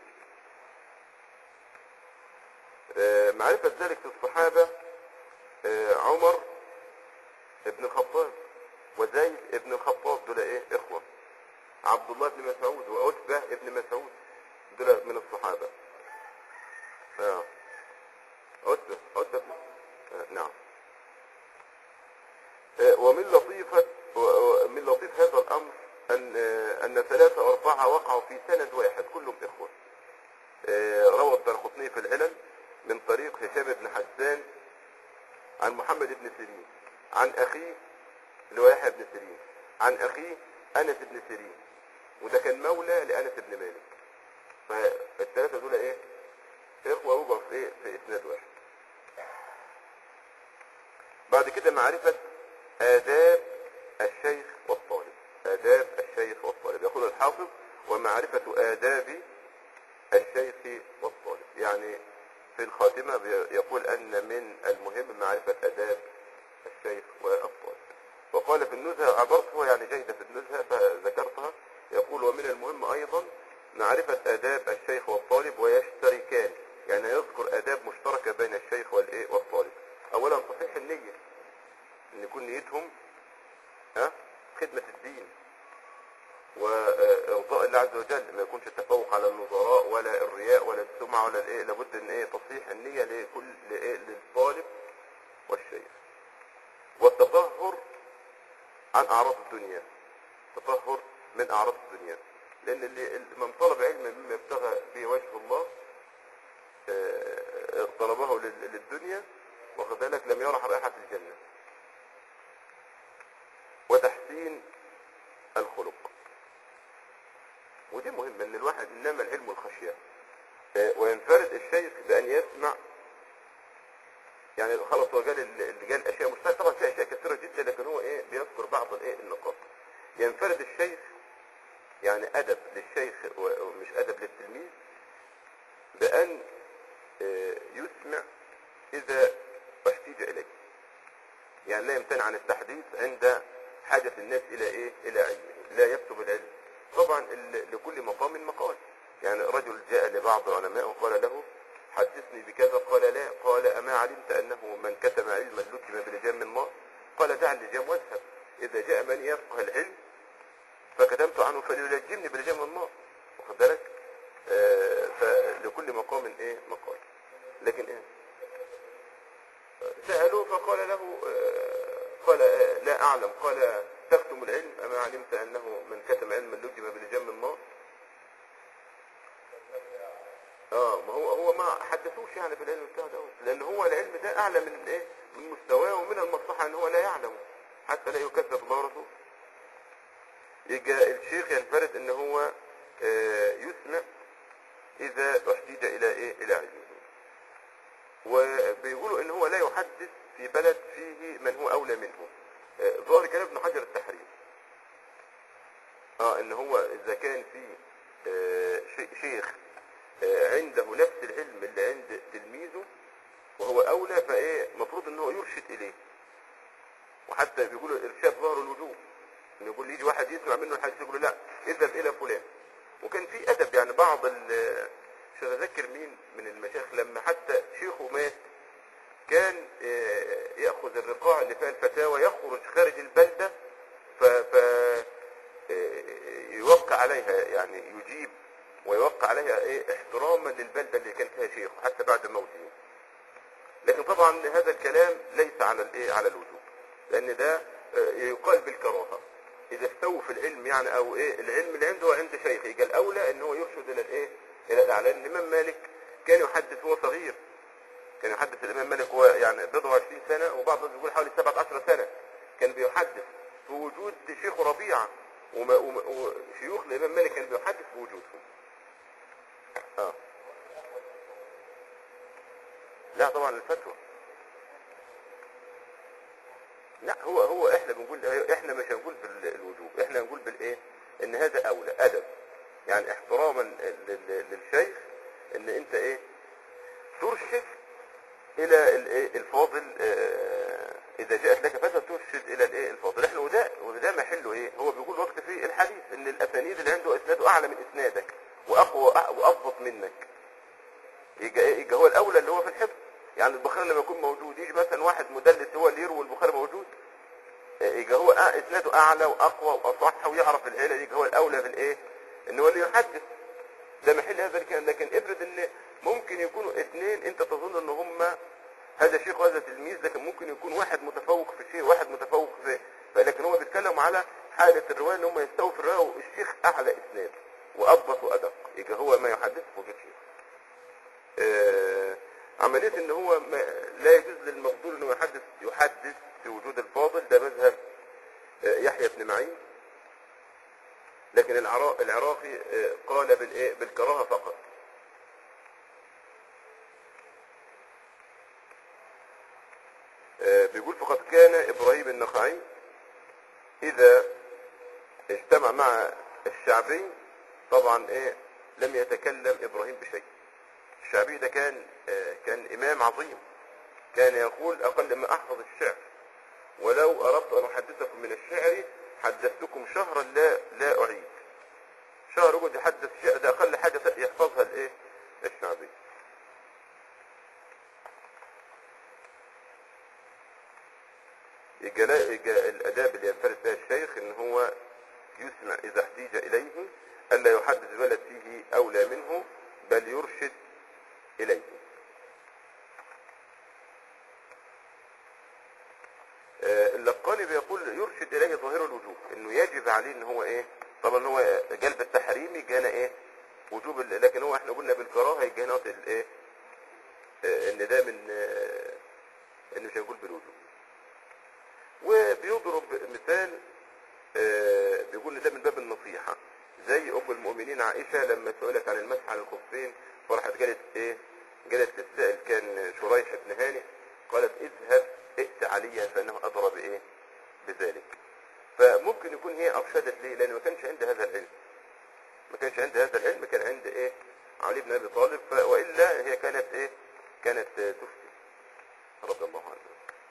آه، معرفة ذلك في الصحابة آه، عمر ابن الخطاب وزيد ابن الخطاب دول ايه اخوه عبد الله بن مسعود وعتبة ابن مسعود دول من الصحابة آه. عتبة عتبة بن- آه. نعم آه. ومن لطيفة و- ومن لطيف هذا الأمر أن آه، أن ثلاثة أو أربعة وقعوا في سند واحد كلهم إخوة آه، روى الدرقطني في العلل من طريق هشام بن حسان عن محمد بن سيرين عن أخيه اللي هو يحيى بن سيرين عن أخيه أنس بن سيرين وده كان مولى لأنس بن مالك فالثلاثة دول إيه؟ إخوة وقعوا في إيه؟ في إسناد واحد بعد كده معرفة آداب الشيخ والطالب آداب الشيخ والطالب يقول الحافظ ومعرفة آداب الشيخ والطالب يعني في الخاتمة بي- يقول أن من المهم معرفة آداب الشيخ والطالب وقال في النزهة عبارته يعني جيدة في النزهة فذكرتها يقول ومن المهم أيضا معرفة آداب الشيخ والطالب ويشتركان يعني يذكر آداب مشتركة بين الشيخ والإيه والطالب أولا تصحيح النية أن يكون نيتهم ها خدمة الدين وارضاء الله عز وجل ما يكونش التفوق على النظراء ولا الرياء ولا السمعه ولا الايه لابد ان ايه تصحيح النيه لكل لإيه للطالب والشيخ والتطهر عن اعراض الدنيا تطهر من اعراض الدنيا لان اللي من طلب علم مما يبتغى به وجه الله آه، طلبه لل- للدنيا واخد بالك لم يرح رائحه الجنه وتحسين الخلق ودي مهم ان الواحد انما العلم الخشيه آه، وينفرد الشيخ بان يسمع يعني خلص هو قال ال- اللي قال اشياء مشتركه طبعا في اشياء كثيره جدا لكن هو ايه بيذكر بعض الايه النقاط ينفرد الشيخ يعني ادب للشيخ و- ومش ادب للتلميذ بان آه، يسمع اذا احتيج اليه يعني لا يمتنع عن التحديث عند حاجة الناس إلى إيه؟ إلى علمه لا يكتب العلم طبعا ال- لكل مقام مقال يعني رجل جاء لبعض العلماء وقال له حدثني بكذا قال لا قال أما علمت أنه من كتم علما لجم بلجام من نار قال دع اللجام واذهب إذا جاء من يفقه العلم فكتمت عنه فليلجمني بلجام من النار واخد بالك آه فلكل مقام إيه مقال لكن إيه سألوه فقال له آه، قال آه، لا أعلم قال تكتم العلم أما علمت أنه من كتم علما لجم بلجام النار اه ما هو هو ما حدثوش يعني في العلم بتاعه ده لان هو العلم ده اعلى من الايه من مستواه ومن المصلحه ان هو لا يعلم حتى لا يكذب الله ورسوله يجي الشيخ ينفرد ان هو آه، يسمع اذا احتيج الى ايه الى علمه وبيقولوا ان هو لا يحدث في بلد فيه من هو اولى منه آه، ظاهر كلام ابن حجر التحرير اه ان هو اذا كان في آه، شي- شيخ آه، عنده نفس العلم اللي عند تلميذه وهو اولى فايه المفروض ان هو يرشد اليه وحتى بيقولوا الارشاد ظهر الوجوه ان يقول يجي واحد يسمع منه الحديث يقول له لا اذهب الى فلان وكان في ادب يعني بعض ال- مش هتذكر مين من المشايخ لما حتى شيخه مات كان آه، ياخذ الرقاع اللي فيها الفتاوى يخرج خارج البلده ف, ف آه، يوقع عليها يعني يجيب ويوقع عليها ايه احتراما للبلده اللي كان فيها شيخه حتى بعد موته لكن طبعا هذا الكلام ليس على الايه على الوجوب لان ده آه، يقال بالكراهه اذا استووا في العلم يعني او ايه العلم اللي عنده عند شيخ يبقى الاولى ان هو يرشد الى الايه الى الاعلى لان الامام مالك كان يحدث وهو صغير كان يحدث الامام مالك هو يعني بضع وعشرين سنه وبعض الناس بيقول حوالي 17 سنه كان بيحدث في وجود شيخه ربيعه وما- وما- وشيوخ الامام مالك كان بيحدث في وجودهم اه لا طبعا الفتوى لا هو هو احنا بنقول احنا مش هنقول بالوجوب احنا هنقول بالايه ان هذا اولى ادب يعني احتراما لل- لل- للشيخ ان انت ايه ترشد الى الايه الفاضل آه، اذا جاءت لك فتوى ترشد الى الايه الفاضل احنا وده وده محله ايه هو بيقول وقت في الحديث ان الاسانيد اللي عنده اسناده اعلى من اسنادك واقوى واضبط منك يبقى ايه يبقى هو الاولى اللي هو في الحفظ يعني البخاري لما يكون موجود يجي مثلا واحد مدلس هو اللي يروي البخاري موجود إيه، يبقى هو أع- اسناده اعلى واقوى واصح ويعرف العلل يبقى هو الاولى بالايه ان هو اللي يحدث ده محل هذا الكلام لكن افرض ان ممكن يكونوا اثنين انت تظن ان هم هذا شيخ وهذا تلميذ لكن ممكن يكون واحد متفوق في شيء واحد متفوق في لكن هو بيتكلم على حالة الرواية ان هم يستووا في الرواية والشيخ اعلى اسناد واضبط وادق يبقى هو ما يحدث في وجود شيخ آه، عملية ان هو ما لا يجوز للمفضول انه يحدث يحدث في وجود الفاضل ده مذهب آه، يحيى بن معين لكن العرا- العراقي آه، قال بالايه بالكراهه فقط آه، بيقول فقد كان ابراهيم النخعي اذا اجتمع مع الشعبي طبعا ايه لم يتكلم ابراهيم بشيء الشعبي ده كان آه، كان إمام عظيم كان يقول أقل ما أحفظ الشعر ولو أردت أن أحدثكم من الشعر حدثتكم شهرا لا لا أعيد شهر يقعد يحدث شعر ده أقل حاجة يحفظها الإيه الشعبي يجا لا- يجا الاداب اللي ينفرد بها الشيخ ان هو يسمع اذا احتيج اليه الا يحدث بلد فيه اولى منه بل يرشد اليه آه، اللقاني بيقول يرشد اليه ظاهر الوجوب انه يجب عليه ان هو ايه طبعا هو جلب التحريمي جانا ايه وجوب ال- لكن هو احنا قلنا بالكراهه يجي هنا الايه آه، ان ده من آه، ان مش هيقول بالوجوب وبيضرب مثال آه، بيقول إن ده من باب النصيحة زي أم المؤمنين عائشة لما سئلت عن المسح على الخفين فراحت قالت إيه؟ قالت للسائل كان شريح بن هانئ قالت اذهب ائت عليا فإنه أدرى بإيه؟ بذلك فممكن يكون هي أرشدت ليه؟ لأن ما كانش عندها هذا العلم ما كانش عندها هذا العلم كان عند إيه؟ علي بن أبي طالب ف... وإلا هي كانت إيه؟ كانت آه، تفتي رضي الله عنه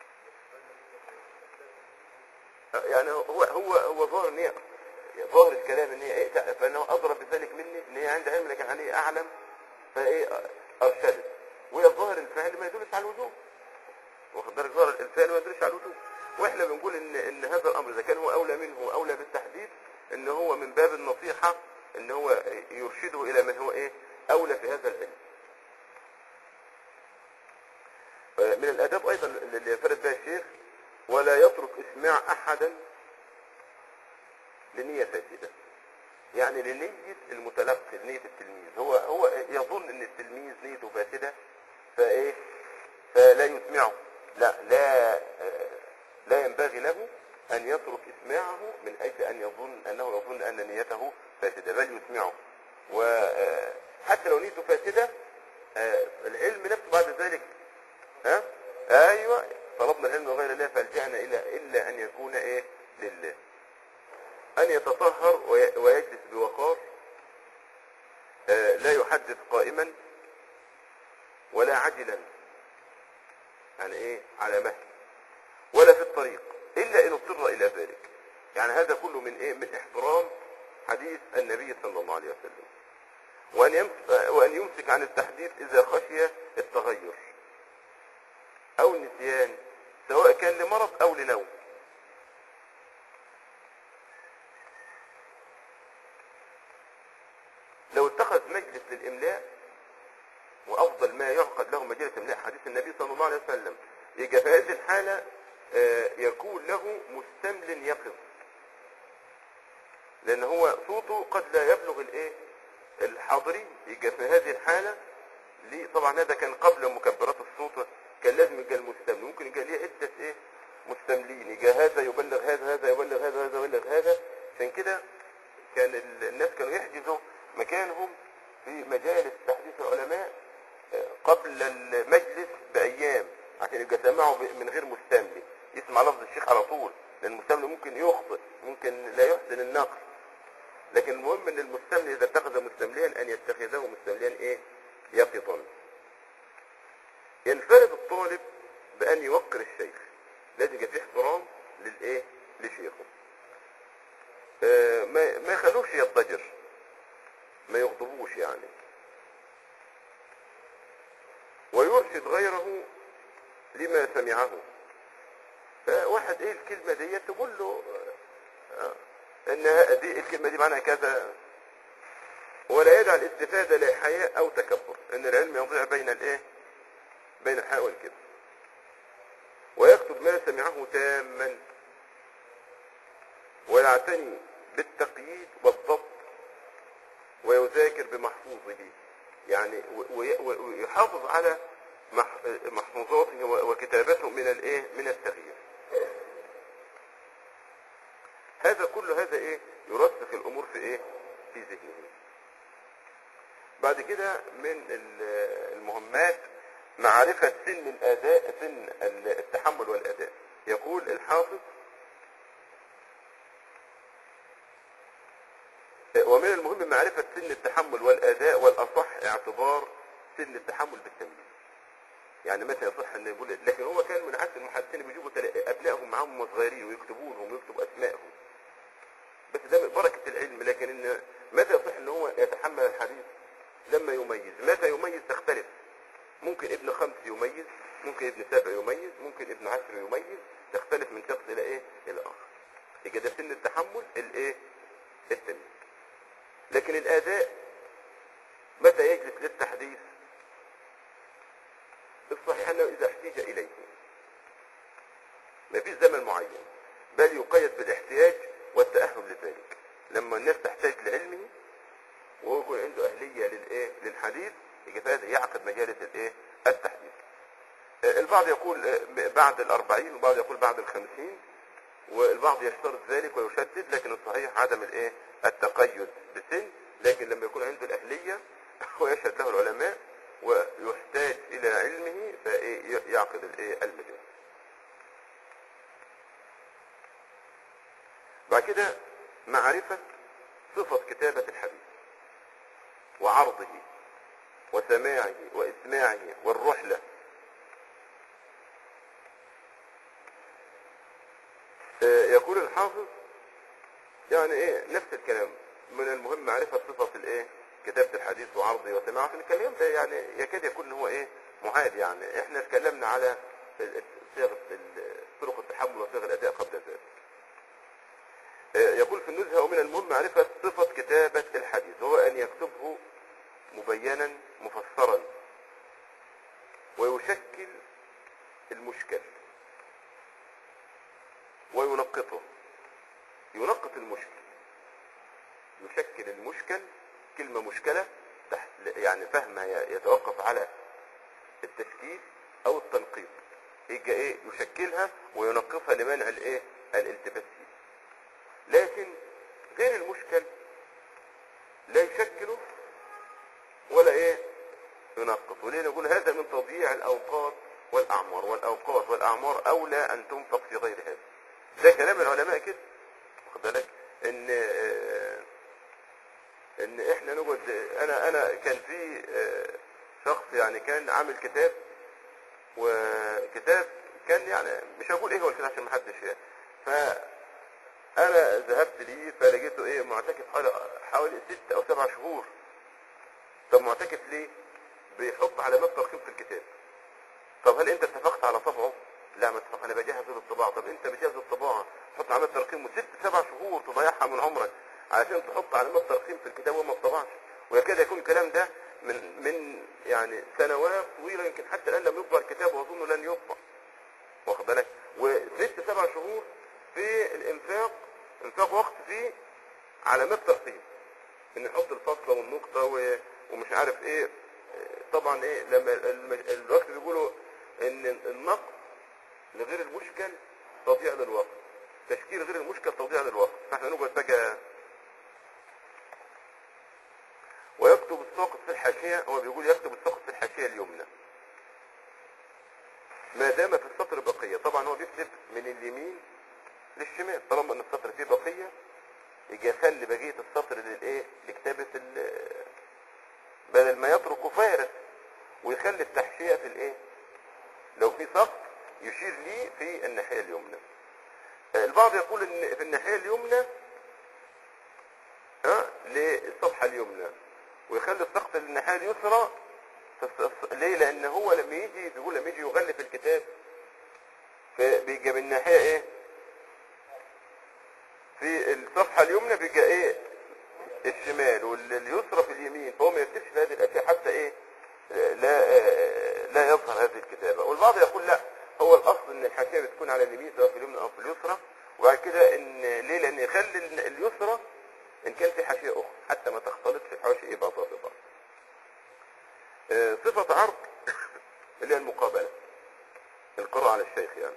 يعني هو هو هو ظاهر ان هي ظاهر الكلام ان هي ايه تع- فانه اضرب بذلك مني ان هي عندها علم لكن عليه اعلم فايه ارشدت وهي ظاهر الفعل ما يدلش على الوجوب واخد بالك ظاهر الفعل ما يدلش على الوجوب واحنا بنقول ان ان هذا الامر اذا كان هو اولى منه واولى بالتحديد ان هو من باب النصيحه ان هو يرشده الى من هو ايه اولى في هذا العلم من الاداب ايضا اللي ينفرد بها الشيخ ولا يترك اسماع احدا لنية فاسدة يعني لنية المتلقي لنية التلميذ هو هو يظن ان التلميذ نيته فاسدة فايه فلا يسمعه لا لا آه، لا ينبغي له ان يترك اسماعه من اجل ان يظن انه يظن ان نيته فاسدة بل يسمعه وحتى لو نيته فاسدة آه، العلم نفسه بعد ذلك ها ايوه طلبنا العلم غير الله فالجأنا الى الا ان يكون ايه لله ان يتطهر وي- ويجلس بوقار آه، لا يحدث قائما ولا عجلا يعني ايه على مهل ولا في الطريق الا ان اضطر الى ذلك يعني هذا كله من ايه من احترام حديث النبي صلى الله عليه وسلم وان يمسك, وأن يمسك عن التحديث اذا خشي التغير او النسيان سواء كان لمرض او لنوم لو اتخذ مجلس للاملاء وافضل ما يعقد له مجلس املاء حديث النبي صلى الله عليه وسلم يبقى في هذه الحاله آه، يكون له مستمل يقظ لان هو صوته قد لا يبلغ الايه الحاضرين يبقى في هذه الحاله ليه طبعا هذا كان قبل مكبرات الصوت كان لازم يبقى المستمل ممكن يبقى ليه عده ايه مستملين يبقى هذا يبلغ هذا هذا يبلغ هذا هذا يبلغ هذا عشان كده كان ال- الناس كانوا يحجزوا مكانهم في مجالس تحديث العلماء آه، قبل المجلس بأيام عشان يبقى سماعه ب- من غير مستملي يسمع لفظ الشيخ على طول لأن المستملي ممكن يخطئ ممكن لا يحسن النقل لكن المهم ان المستملي اذا اتخذ مستمليا ان يتخذه مستمليا ايه يقظا ينفرد الطالب بان يوقر الشيخ لازم يبقى فيه احترام للايه لشيخه آه، ما ما يخلوش يضجر ما يغضبوش يعني ويرشد غيره لما سمعه فواحد ايه الكلمة دي تقول له آه، ان دي الكلمة دي معناها كذا ولا يدع الاستفادة لحياء او تكبر ان العلم يضيع بين الايه بين الحياء والكبر ويكتب ما سمعه تاما ويعتني بالتقييد والضبط ويذاكر بمحفوظه يعني و- وي- و- ويحافظ على مح- محفوظاته و- وكتابته من الايه من التغيير هذا كل هذا ايه يرسخ الامور في ايه في ذهنه بعد كده من ال- المهمات معرفة سن الاداء سن التحمل والاداء يقول الحافظ ومن المهم معرفة سن التحمل والأداء والأصح اعتبار سن التحمل بالتمييز يعني متى يصح ان يقول لكن هو كان من عادة المحدثين بيجيبوا تلا- ابنائهم معاهم وهم صغيرين ويكتبوا لهم ويكتبوا اسمائهم بس ده من بركة العلم لكن ان متى يصح ان هو يتحمل الحديث لما يميز متى يميز تختلف ممكن ابن خمس يميز ممكن ابن سبع يميز ممكن ابن عشر يميز تختلف من شخص الى ايه الى اخر يبقى ده سن التحمل الايه التمييز لكن الاداء متى يجلس للتحديث الصحيح انه اذا احتيج اليه ما فيش زمن معين بل يقيد بالاحتياج والتأهل لذلك لما الناس تحتاج لعلمه وهو يكون عنده أهلية للإيه للحديث يجي فهذا يعقد مجالس الإيه التحديث آه، البعض يقول آه، بعد الأربعين والبعض يقول بعد الخمسين والبعض يشترط ذلك ويشدد لكن الصحيح عدم الإيه التقيد بسن لكن لما يكون عنده الأهلية ويشهد له العلماء ويحتاج إلى علمه فيعقد الإيه المجالس بعد كده معرفة صفة كتابة الحديث وعرضه وسماعه وإسماعه والرحلة آه، يقول الحافظ يعني ايه نفس الكلام من المهم معرفة صفة الايه كتابة الحديث وعرضه وسماعه في الكلام ده يعني يكاد يكون هو ايه معاد يعني احنا اتكلمنا على ال- ال- صيغ ال- طرق التحمل وصيغ الاداء قبل ذلك آه، يقول في النزهة ومن المهم معرفة صفة كتابة الحديث هو أن يكتبه مبينا مفسرا ويشكل المشكل وينقطه ينقط المشكل يشكل المشكل كلمة مشكلة تحت يعني فهمها ي- يتوقف على التشكيل أو التنقيط يجي إيه يشكلها وينقصها لمنع الإيه الالتباس فيه لكن غير المشكل لا يشكله ولا ايه ينقص وليه نقول هذا من تضييع الاوقات والاعمار والاوقات والاعمار اولى ان تنفق في غير هذا ده كلام العلماء كده واخد بالك ان آه، ان احنا نقعد انا انا كان في آه، شخص يعني كان عامل كتاب وكتاب كان يعني مش هقول ايه هو الكتاب عشان ما حدش يعني ف انا ذهبت ليه فلقيته ايه معتكف حوالي حوالي ست او سبع شهور طب معتكف ليه بيحط علامات ترقيم في الكتاب طب هل انت اتفقت على طبعه لا ما اتفق انا بجهز للطباعه طب انت بتجهز للطباعه تحط علامات ترقيم وست سبع شهور تضيعها من عمرك علشان تحط علامات ترقيم في الكتاب وما تطبعش ويكاد يكون الكلام ده من من يعني سنوات طويله يمكن حتى الان لم يطبع الكتاب واظن لن يطبع واخد بالك وست سبع شهور في الانفاق انفاق وقت في علامات ترقيم ان نحط الفصله والنقطه و... ومش عارف ايه طبعا ايه لما الم- الوقت بيقولوا ان النقد لغير المشكل تضييع للوقت تشكيل غير المشكل تضييع للوقت فاحنا نقعد بقى ويكتب الساقط في الحاشيه هو بيقول يكتب الساقط في الحاشيه اليمنى ما دام في السطر بقيه طبعا هو بيكتب من اليمين للشمال طالما ان السطر فيه بقيه يجي يخلي بقيه السطر للايه لكتابه ال- بدل ما يترك فارغ ويخلي التحشيه في الايه لو في سقط يشير ليه في الناحيه اليمنى آه، البعض يقول ان في الناحيه اليمنى ها للصفحه اليمنى ويخلي السقط للناحيه اليسرى فالس- الس- ليه لان هو لما يجي بيقول لما يجي يغلف الكتاب فبيجي من الناحيه ايه في الصفحه اليمنى بيجي ايه الشمال واليسرى في اليمين فهو ما يكتبش في هذه الاشياء حتى ايه لا لا يظهر هذه الكتابه والبعض يقول لا هو الاصل ان الحاشيه بتكون على اليمين سواء في اليمنى او في اليسرى وبعد كده ان ليه لان يخلي ال- اليسرى ان كان في حاشيه اخرى حتى ما تختلطش الحواشي يبقى ضابطه آه، صفه عرض اللي هي المقابله القراءه على الشيخ يعني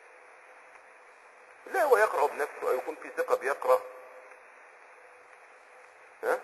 لا هو يقرأ بنفسه أو يكون في ثقة بيقرأ ها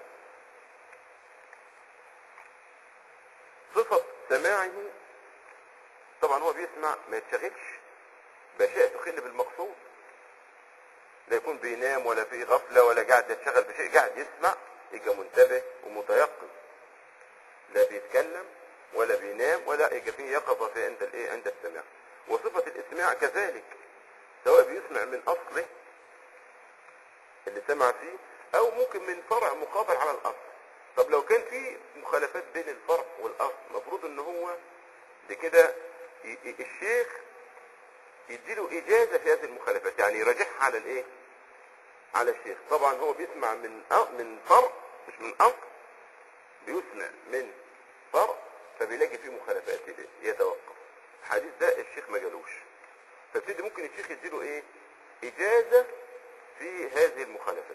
صفة سماعه طبعا هو بيسمع ما يتشغلش بأشياء تخل بالمقصود لا يكون بينام ولا في غفلة ولا قاعد يتشغل بشيء قاعد يسمع يبقى منتبه ومتيقظ لا بيتكلم ولا بينام ولا يبقى فيه يقظة في عند الايه عند السماع وصفة الاسماع كذلك سواء بيسمع من اصله اللي سمع فيه او ممكن من فرع مقابل على الاصل طب لو كان في مخالفات بين الفرع والاصل المفروض ان هو بكده ي- ي- الشيخ يديله اجازه في هذه المخالفات يعني يراجعها على الايه على الشيخ طبعا هو بيسمع من أ- من فرع مش من اصل بيسمع من فرع فبيلاقي فيه مخالفات يتوقف الحديث ده الشيخ ما جالوش فابتدي ممكن الشيخ يديله ايه اجازه في هذه المخالفات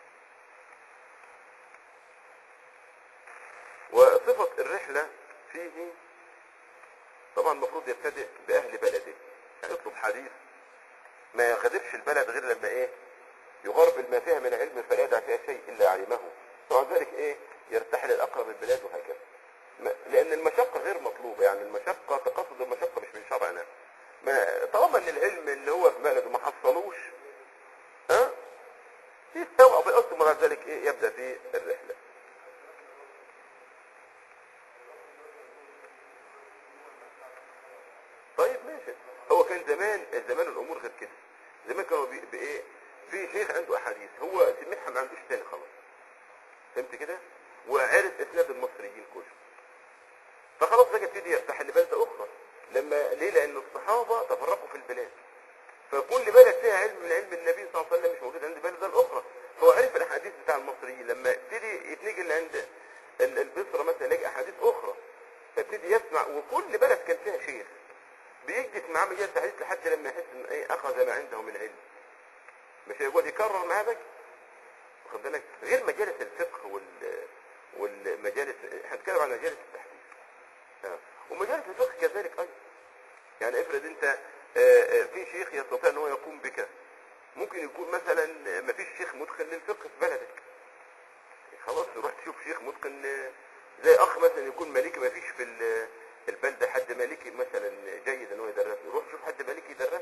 وصفة الرحلة فيه طبعا المفروض يبتدئ بأهل بلده يعني يطلب حديث ما يغادرش البلد غير لما ايه يغربل ما فيها من علم فلا يدع فيها شيء إلا علمه طبعا ذلك ايه يرتحل الأقرب البلاد وهكذا ما- لأن المشقة غير مطلوبة يعني المشقة تقصد المشقة مش من شرعنا ما طالما ان العلم اللي هو في بلده ما حصلوش ها يستوعب الأصل وبعد ذلك ايه يبدأ في الرحلة طيب ماشي هو كان زمان زمان الامور غير كده زمان كانوا بي- بايه في شيخ عنده احاديث هو سمعها ما عندوش تاني خلاص فهمت كده وعرف اسناد المصريين كله فخلاص بقى يبتدي يفتح لبلده اخرى لما ليه لان الصحابه تفرقوا في البلاد فكل بلد فيها علم من علم النبي صلى الله عليه وسلم مش موجود عند البلد الاخرى فهو عرف الاحاديث بتاع المصريين لما يبتدي يتنقل عند ال- البصره مثلا يلاقي احاديث اخرى فابتدي يسمع وكل بلد كان فيها شيخ بيجلس معاه مجال حديث لحد لما يحس ان ايه اخذ ما عنده من علم مش هيقعد يكرر معاه بقى واخد بالك غير مجالس الفقه وال والمجالس احنا بنتكلم عن مجالس التحديث آه. ومجالس الفقه كذلك ايضا يعني افرض انت آه، آه، في شيخ يستطيع ان هو يقوم بك ممكن يكون مثلا ما فيش شيخ متقن للفقه في بلدك خلاص تروح تشوف شيخ متقن آه، زي اخ مثلا يكون مالكي ما فيش في ال- البلده حد مالكي مثلا جيد ان هو يدرس يروح يشوف حد مالكي يدرس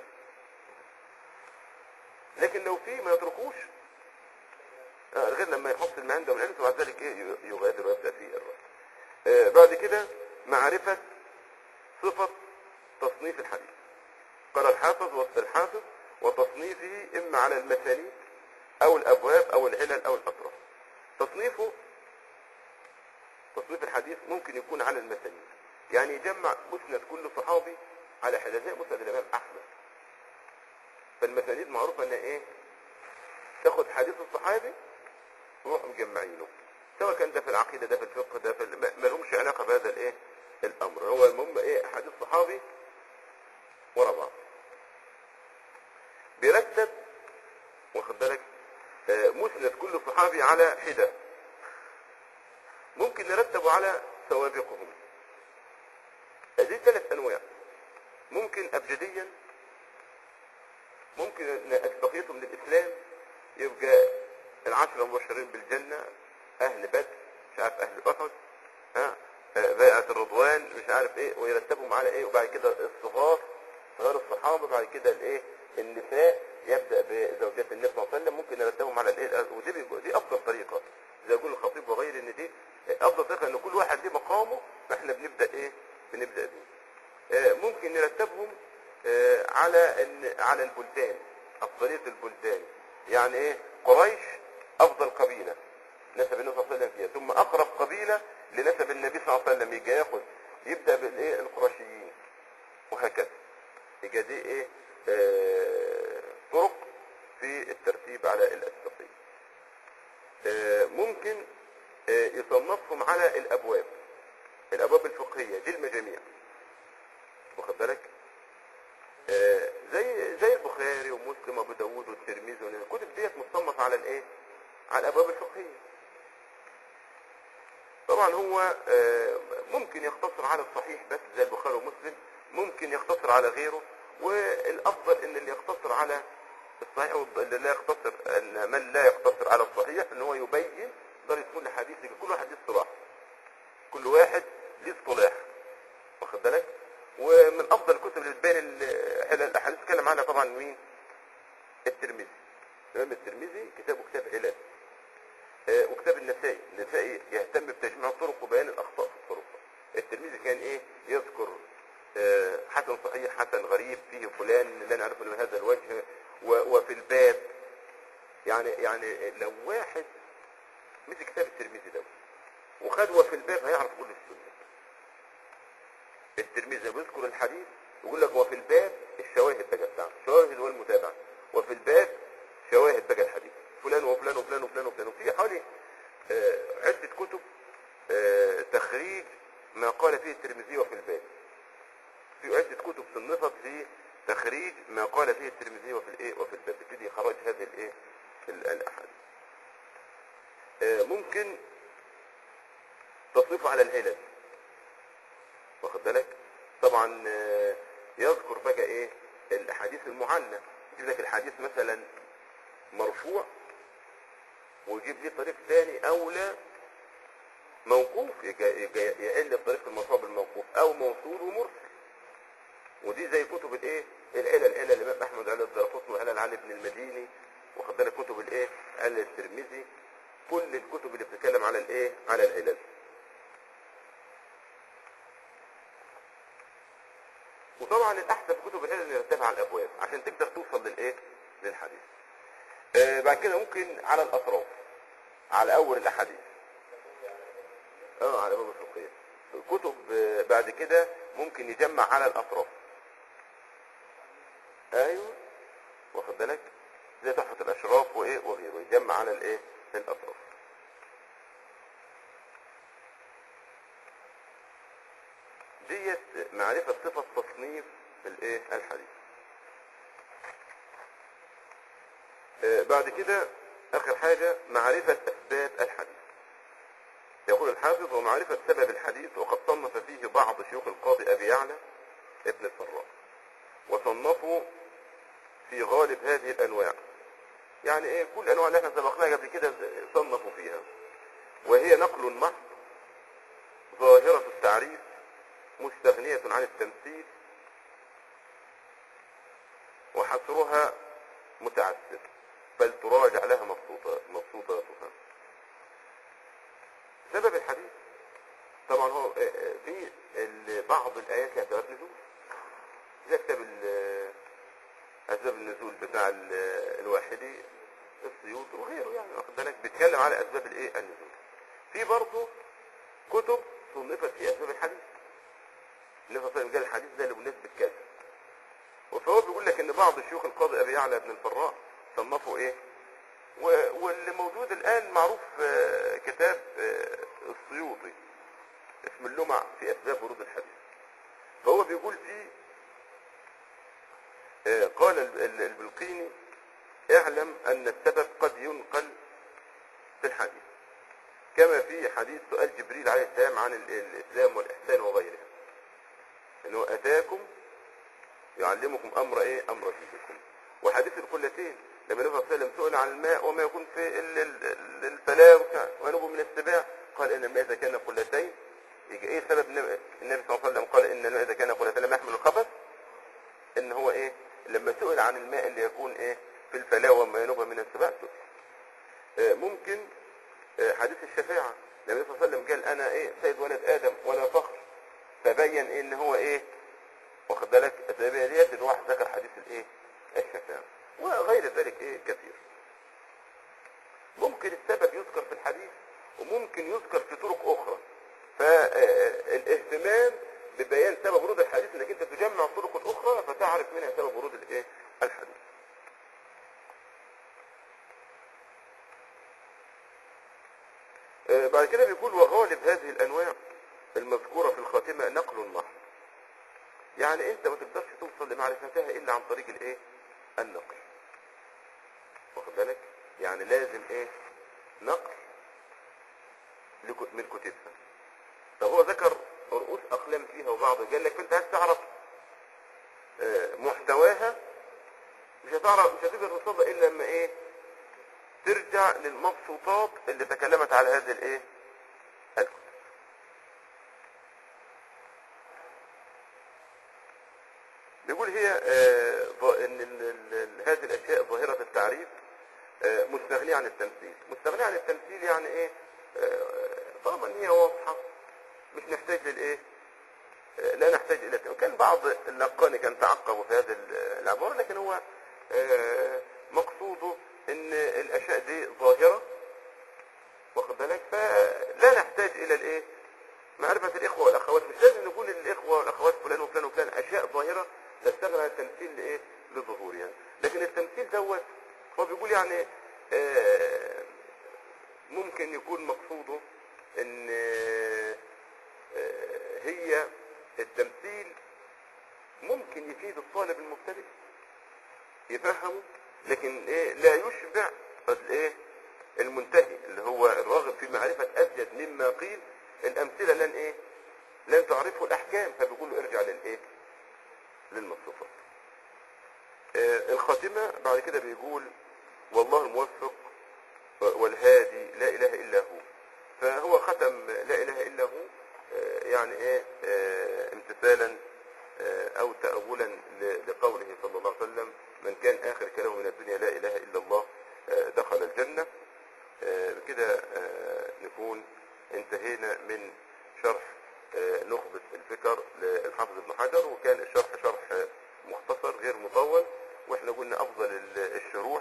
لكن لو في ما يتركوش آه، غير لما يحصل ما عنده من علم وبعد ذلك ايه يغادر ويبدا في الرأي آه، بعد كده معرفة صفة تصنيف الحديث قال الحافظ وصف الحافظ وتصنيفه إما على المسانيد أو الأبواب أو العلل أو الأطراف تصنيفه تصنيف الحديث ممكن يكون على المسانيد يعني يجمع مسند كل صحابي على حدة زي مسند الإمام أحمد فالمسانيد معروفة إن إيه تاخد حديث الصحابي وروح مجمعينه سواء كان ده في العقيدة ده في الفقه ده في ال- ما ما لهمش علاقة بهذا الايه الامر هو المهم ايه حديث صحابي ورا بعض بيرتب واخد بالك آه، مسند كل صحابي على حدة ممكن نرتبه على سوابقهم هذه ثلاث انواع ممكن ابجديا ممكن ان اسبقيتهم للاسلام يبقى العشرة المبشرين بالجنة اهل بدر مش عارف اهل احد ها آه، بيعة الرضوان مش عارف ايه ويرتبهم على ايه وبعد كده الصغار صغار الصحابة بعد كده الايه النساء يبدأ بزوجات النبي صلى الله عليه وسلم ممكن يرتبهم على الايه ودي بيبقى- دي افضل طريقة زي يقول الخطيب وغيره ان دي افضل طريقة ان كل واحد ليه مقامه فاحنا بنبدأ ايه بنبدأ بيه آه، ممكن نرتبهم آه، على ال- على البلدان أفضلية البلدان يعني ايه قريش افضل قبيلة نسب النبي صلى الله عليه وسلم فيها ثم اقرب قبيلة لنسب النبي صلى الله عليه وسلم يجي ياخد يبدأ بالايه القرشيين وهكذا يبقى دي ايه آه، طرق في الترتيب على الاسبقية آه، ممكن آه، يصنفهم على الابواب الابواب الفقهية دي المجاميع واخد بالك آه، زي زي البخاري ومسلم وابو داوود والترمذي والكتب ديت مصنف على الايه على الابواب الفقهيه طبعا هو آه، ممكن يقتصر على الصحيح بس زي البخاري ومسلم ممكن يقتصر على غيره والافضل ان اللي يقتصر على الصحيح واللي لا يقتصر ان من لا يقتصر على الصحيح ان هو يبين يقدر يكون لحديث كل واحد ليه اصطلاح كل واحد ليه اصطلاح واخد بالك ومن افضل الكتب اللي بتبين ال- حلال الاحاديث اتكلم عنها طبعا مين الترمذي الامام الترمذي كتابه كتاب علل آه، وكتاب النسائي النسائي يهتم بتجميع الطرق وبيان الاخطاء في الطرق الترمذي كان ايه يذكر آه، حسن صحيح حسن غريب فيه فلان لا نعرفه من هذا الوجه و- وفي الباب يعني يعني لو واحد مسك كتاب الترمذي ده وخد وفي الباب هيعرف كل السنه الترمذي بيذكر الحديث يقول لك وفي الباب الشواهد بقى بتاعته الشواهد والمتابعه وفي الباب شواهد بقى الحديث فلان وفلان وفلان وفلان وفلان وفي حوالي آه، عده كتب آه، تخريج ما قال فيه الترمذي وفي الباب في عده كتب صنفت في تخريج ما قال فيه الترمذي وفي الايه وفي الباب يبتدي خراج هذه الايه ال- الاحاديث آه، ممكن تصنيفه على العلل واخد بالك طبعا آه، يذكر بقى ايه الاحاديث المعلة يجيب لك الحديث مثلا مرفوع ويجيب لي طريق ثاني اولى موقوف يجا- يجا- يقل الطريق المرفوع بالموقوف او موصول ومرسل ودي زي كتب الايه العلل العلل الامام احمد علل الدرقطني وعلل علي بن المديني واخد بالك كتب الايه علل الترمذي كل الكتب اللي بتتكلم على الايه على العلل وطبعا الاحسن في كتب العلل ان يرتبها على الابواب عشان تقدر توصل للايه للحديث آه بعد كده ممكن على الاطراف على اول الاحاديث اه على باب الفقهيه الكتب آه، بعد كده ممكن يجمع على الاطراف ايوه واخد بالك زي تحفه الاشراف وايه وغيره يجمع على الايه الاطراف ديت معرفة صفة تصنيف الايه الحديث آه، بعد كده اخر حاجة معرفة اسباب الحديث يقول الحافظ ومعرفة سبب الحديث وقد صنف فيه بعض شيوخ القاضي ابي يعلى ابن الفراء وصنفوا في غالب هذه الانواع يعني ايه كل الانواع اللي احنا سبقناها قبل كده صنفوا فيها وهي نقل محض ظاهرة التعريف مستغنية عن التمثيل وحصرها متعسر بل تراجع لها مبسوطة مبسوطاتها سبب الحديث طبعا هو آه، آه، في ال- بعض الآيات لها سبب نزول زي كتاب ال- أسباب النزول بتاع ال- الواحدي السيوط وغيره يعني واخد بالك بيتكلم على أسباب الإيه النزول في برضه كتب صنفت في أسباب الحديث النبي صلى الله عليه وسلم قال الحديث ده بمناسبة كذا فهو بيقول لك ان بعض الشيوخ القاضي ابي يعلى بن الفراء صنفوا ايه و- واللي موجود الان معروف آه، كتاب آه، السيوطي اسم اللمع في اسباب ورود الحديث فهو بيقول فيه آه، قال ال- ال- البلقيني اعلم ان السبب قد ينقل في الحديث كما في حديث سؤال جبريل عليه السلام عن ال- الاسلام والاحسان وغيرها انه اتاكم يعلمكم امر ايه امر دينكم وحديث القلتين لما النبي صلى الله عليه وسلم سئل عن الماء وما يكون في ال- ال- ال- الفلاة وكا- ونبو من السباع قال ان الماء اذا كان قلتين يجي ايه سبب النبي النبي صلى الله عليه وسلم قال ان الماء اذا كان قلتين لم يحمل الخبث ان هو ايه لما سئل عن الماء اللي يكون ايه في الفلاة وما ينبه من السباع سئل آه، ممكن آه، حديث الشفاعة النبي صلى الله عليه وسلم قال انا ايه سيد ولد ادم ولا فخر فبين ان هو ايه واخد بالك التابعية ديت ان واحد ذكر حديث الايه الشفاعة وغير ذلك ايه كثير ممكن السبب يذكر في الحديث وممكن يذكر في طرق اخرى فالاهتمام ببيان سبب ورود الحديث انك انت تجمع الطرق الاخرى فتعرف منها سبب ورود الايه الحديث آه، بعد كده بيقول وغالب هذه الانواع المذكورة في الخاتمة نقل محض يعني انت ما تقدرش توصل لمعرفتها الا عن طريق الايه النقل واخد بالك يعني لازم ايه نقل لك- من كتبها طب هو ذكر رؤوس اقلام فيها وبعض قال لك انت عايز تعرف آه، محتواها مش هتعرف مش هتقدر توصلها الا لما ايه ترجع للمبسوطات اللي تكلمت على هذه الايه الكتب بيقول هي آه، ظ- ان ال- ال- ال- هذه الاشياء ظاهرة التعريف آه، مستغنية عن التمثيل مستغنية عن التمثيل يعني ايه آه، طالما ان هي واضحة مش نحتاج للايه آه، لا نحتاج الى التأويل. كان بعض اللقاني كان تعقبوا في هذا ال- العبارة لكن هو آه، مقصوده ان الاشياء دي ظاهرة واخد بالك فلا نحتاج الى الايه معرفة الاخوة والاخوات مش لازم نقول الاخوة والاخوات فلان وفلان وفلان اشياء ظاهرة تستغنى عن التمثيل لايه لظهورها لكن التمثيل دوت هو بيقول يعني آه، ممكن يكون مقصوده ان آه، آه، هي التمثيل ممكن يفيد الطالب المبتدئ يفهمه لكن ايه لا يشبع الايه المنتهي اللي هو الراغب في معرفة ازيد مما قيل الامثلة لن ايه لن تعرفه الاحكام فبيقول له ارجع للايه للمصروفات آه الخاتمة بعد كده بيقول والله الموفق والهادي لا اله الا هو فهو ختم لا اله الا هو آه يعني ايه آه امتثالا آه، او تأولا ل- لقوله صلى الله عليه وسلم من كان اخر كلامه من الدنيا لا اله الا الله آه، دخل الجنة آه، بكده آه، نكون انتهينا من شرح آه، نخبة الفكر للحافظ ابن حجر وكان الشرح شرح آه، مختصر غير مطول واحنا قلنا افضل ال- الشروح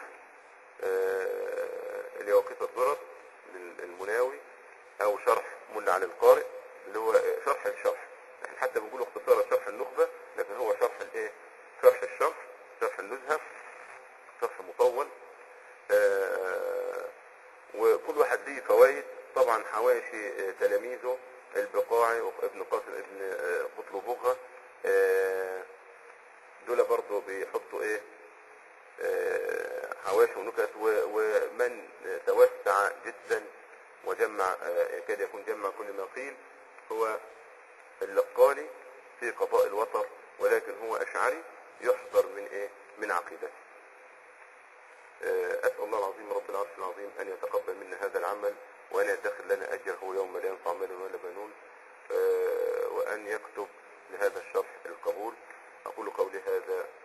آه، اليواقيت الضرر للمناوي او شرح ملا على القارئ اللي هو شرح الشرح احنا حتى بنقول اختصارا شرح النخبة لكن هو شرح الايه شرح الشرح شرح النزهة شرح مطول آه، وكل واحد ليه فوائد طبعا حواشي آه، تلاميذه البقاعي وابن قاسم ابن آه، قطلبوغة آه، دول برضه بيحطوا ايه آه، حواشي ونكت و- ومن توسع جدا وجمع آه، يكاد يكون جمع كل ما قيل هو اللقاني في قضاء الوتر ولكن هو أشعري يحذر من إيه؟ من عقيدته. آه، أسأل الله العظيم رب العرش العظيم أن يتقبل منا هذا العمل وأن يدخر لنا أجره يوم لا ينفع مال ولا بنون آه، وأن يكتب لهذا الشرح القبول أقول قولي هذا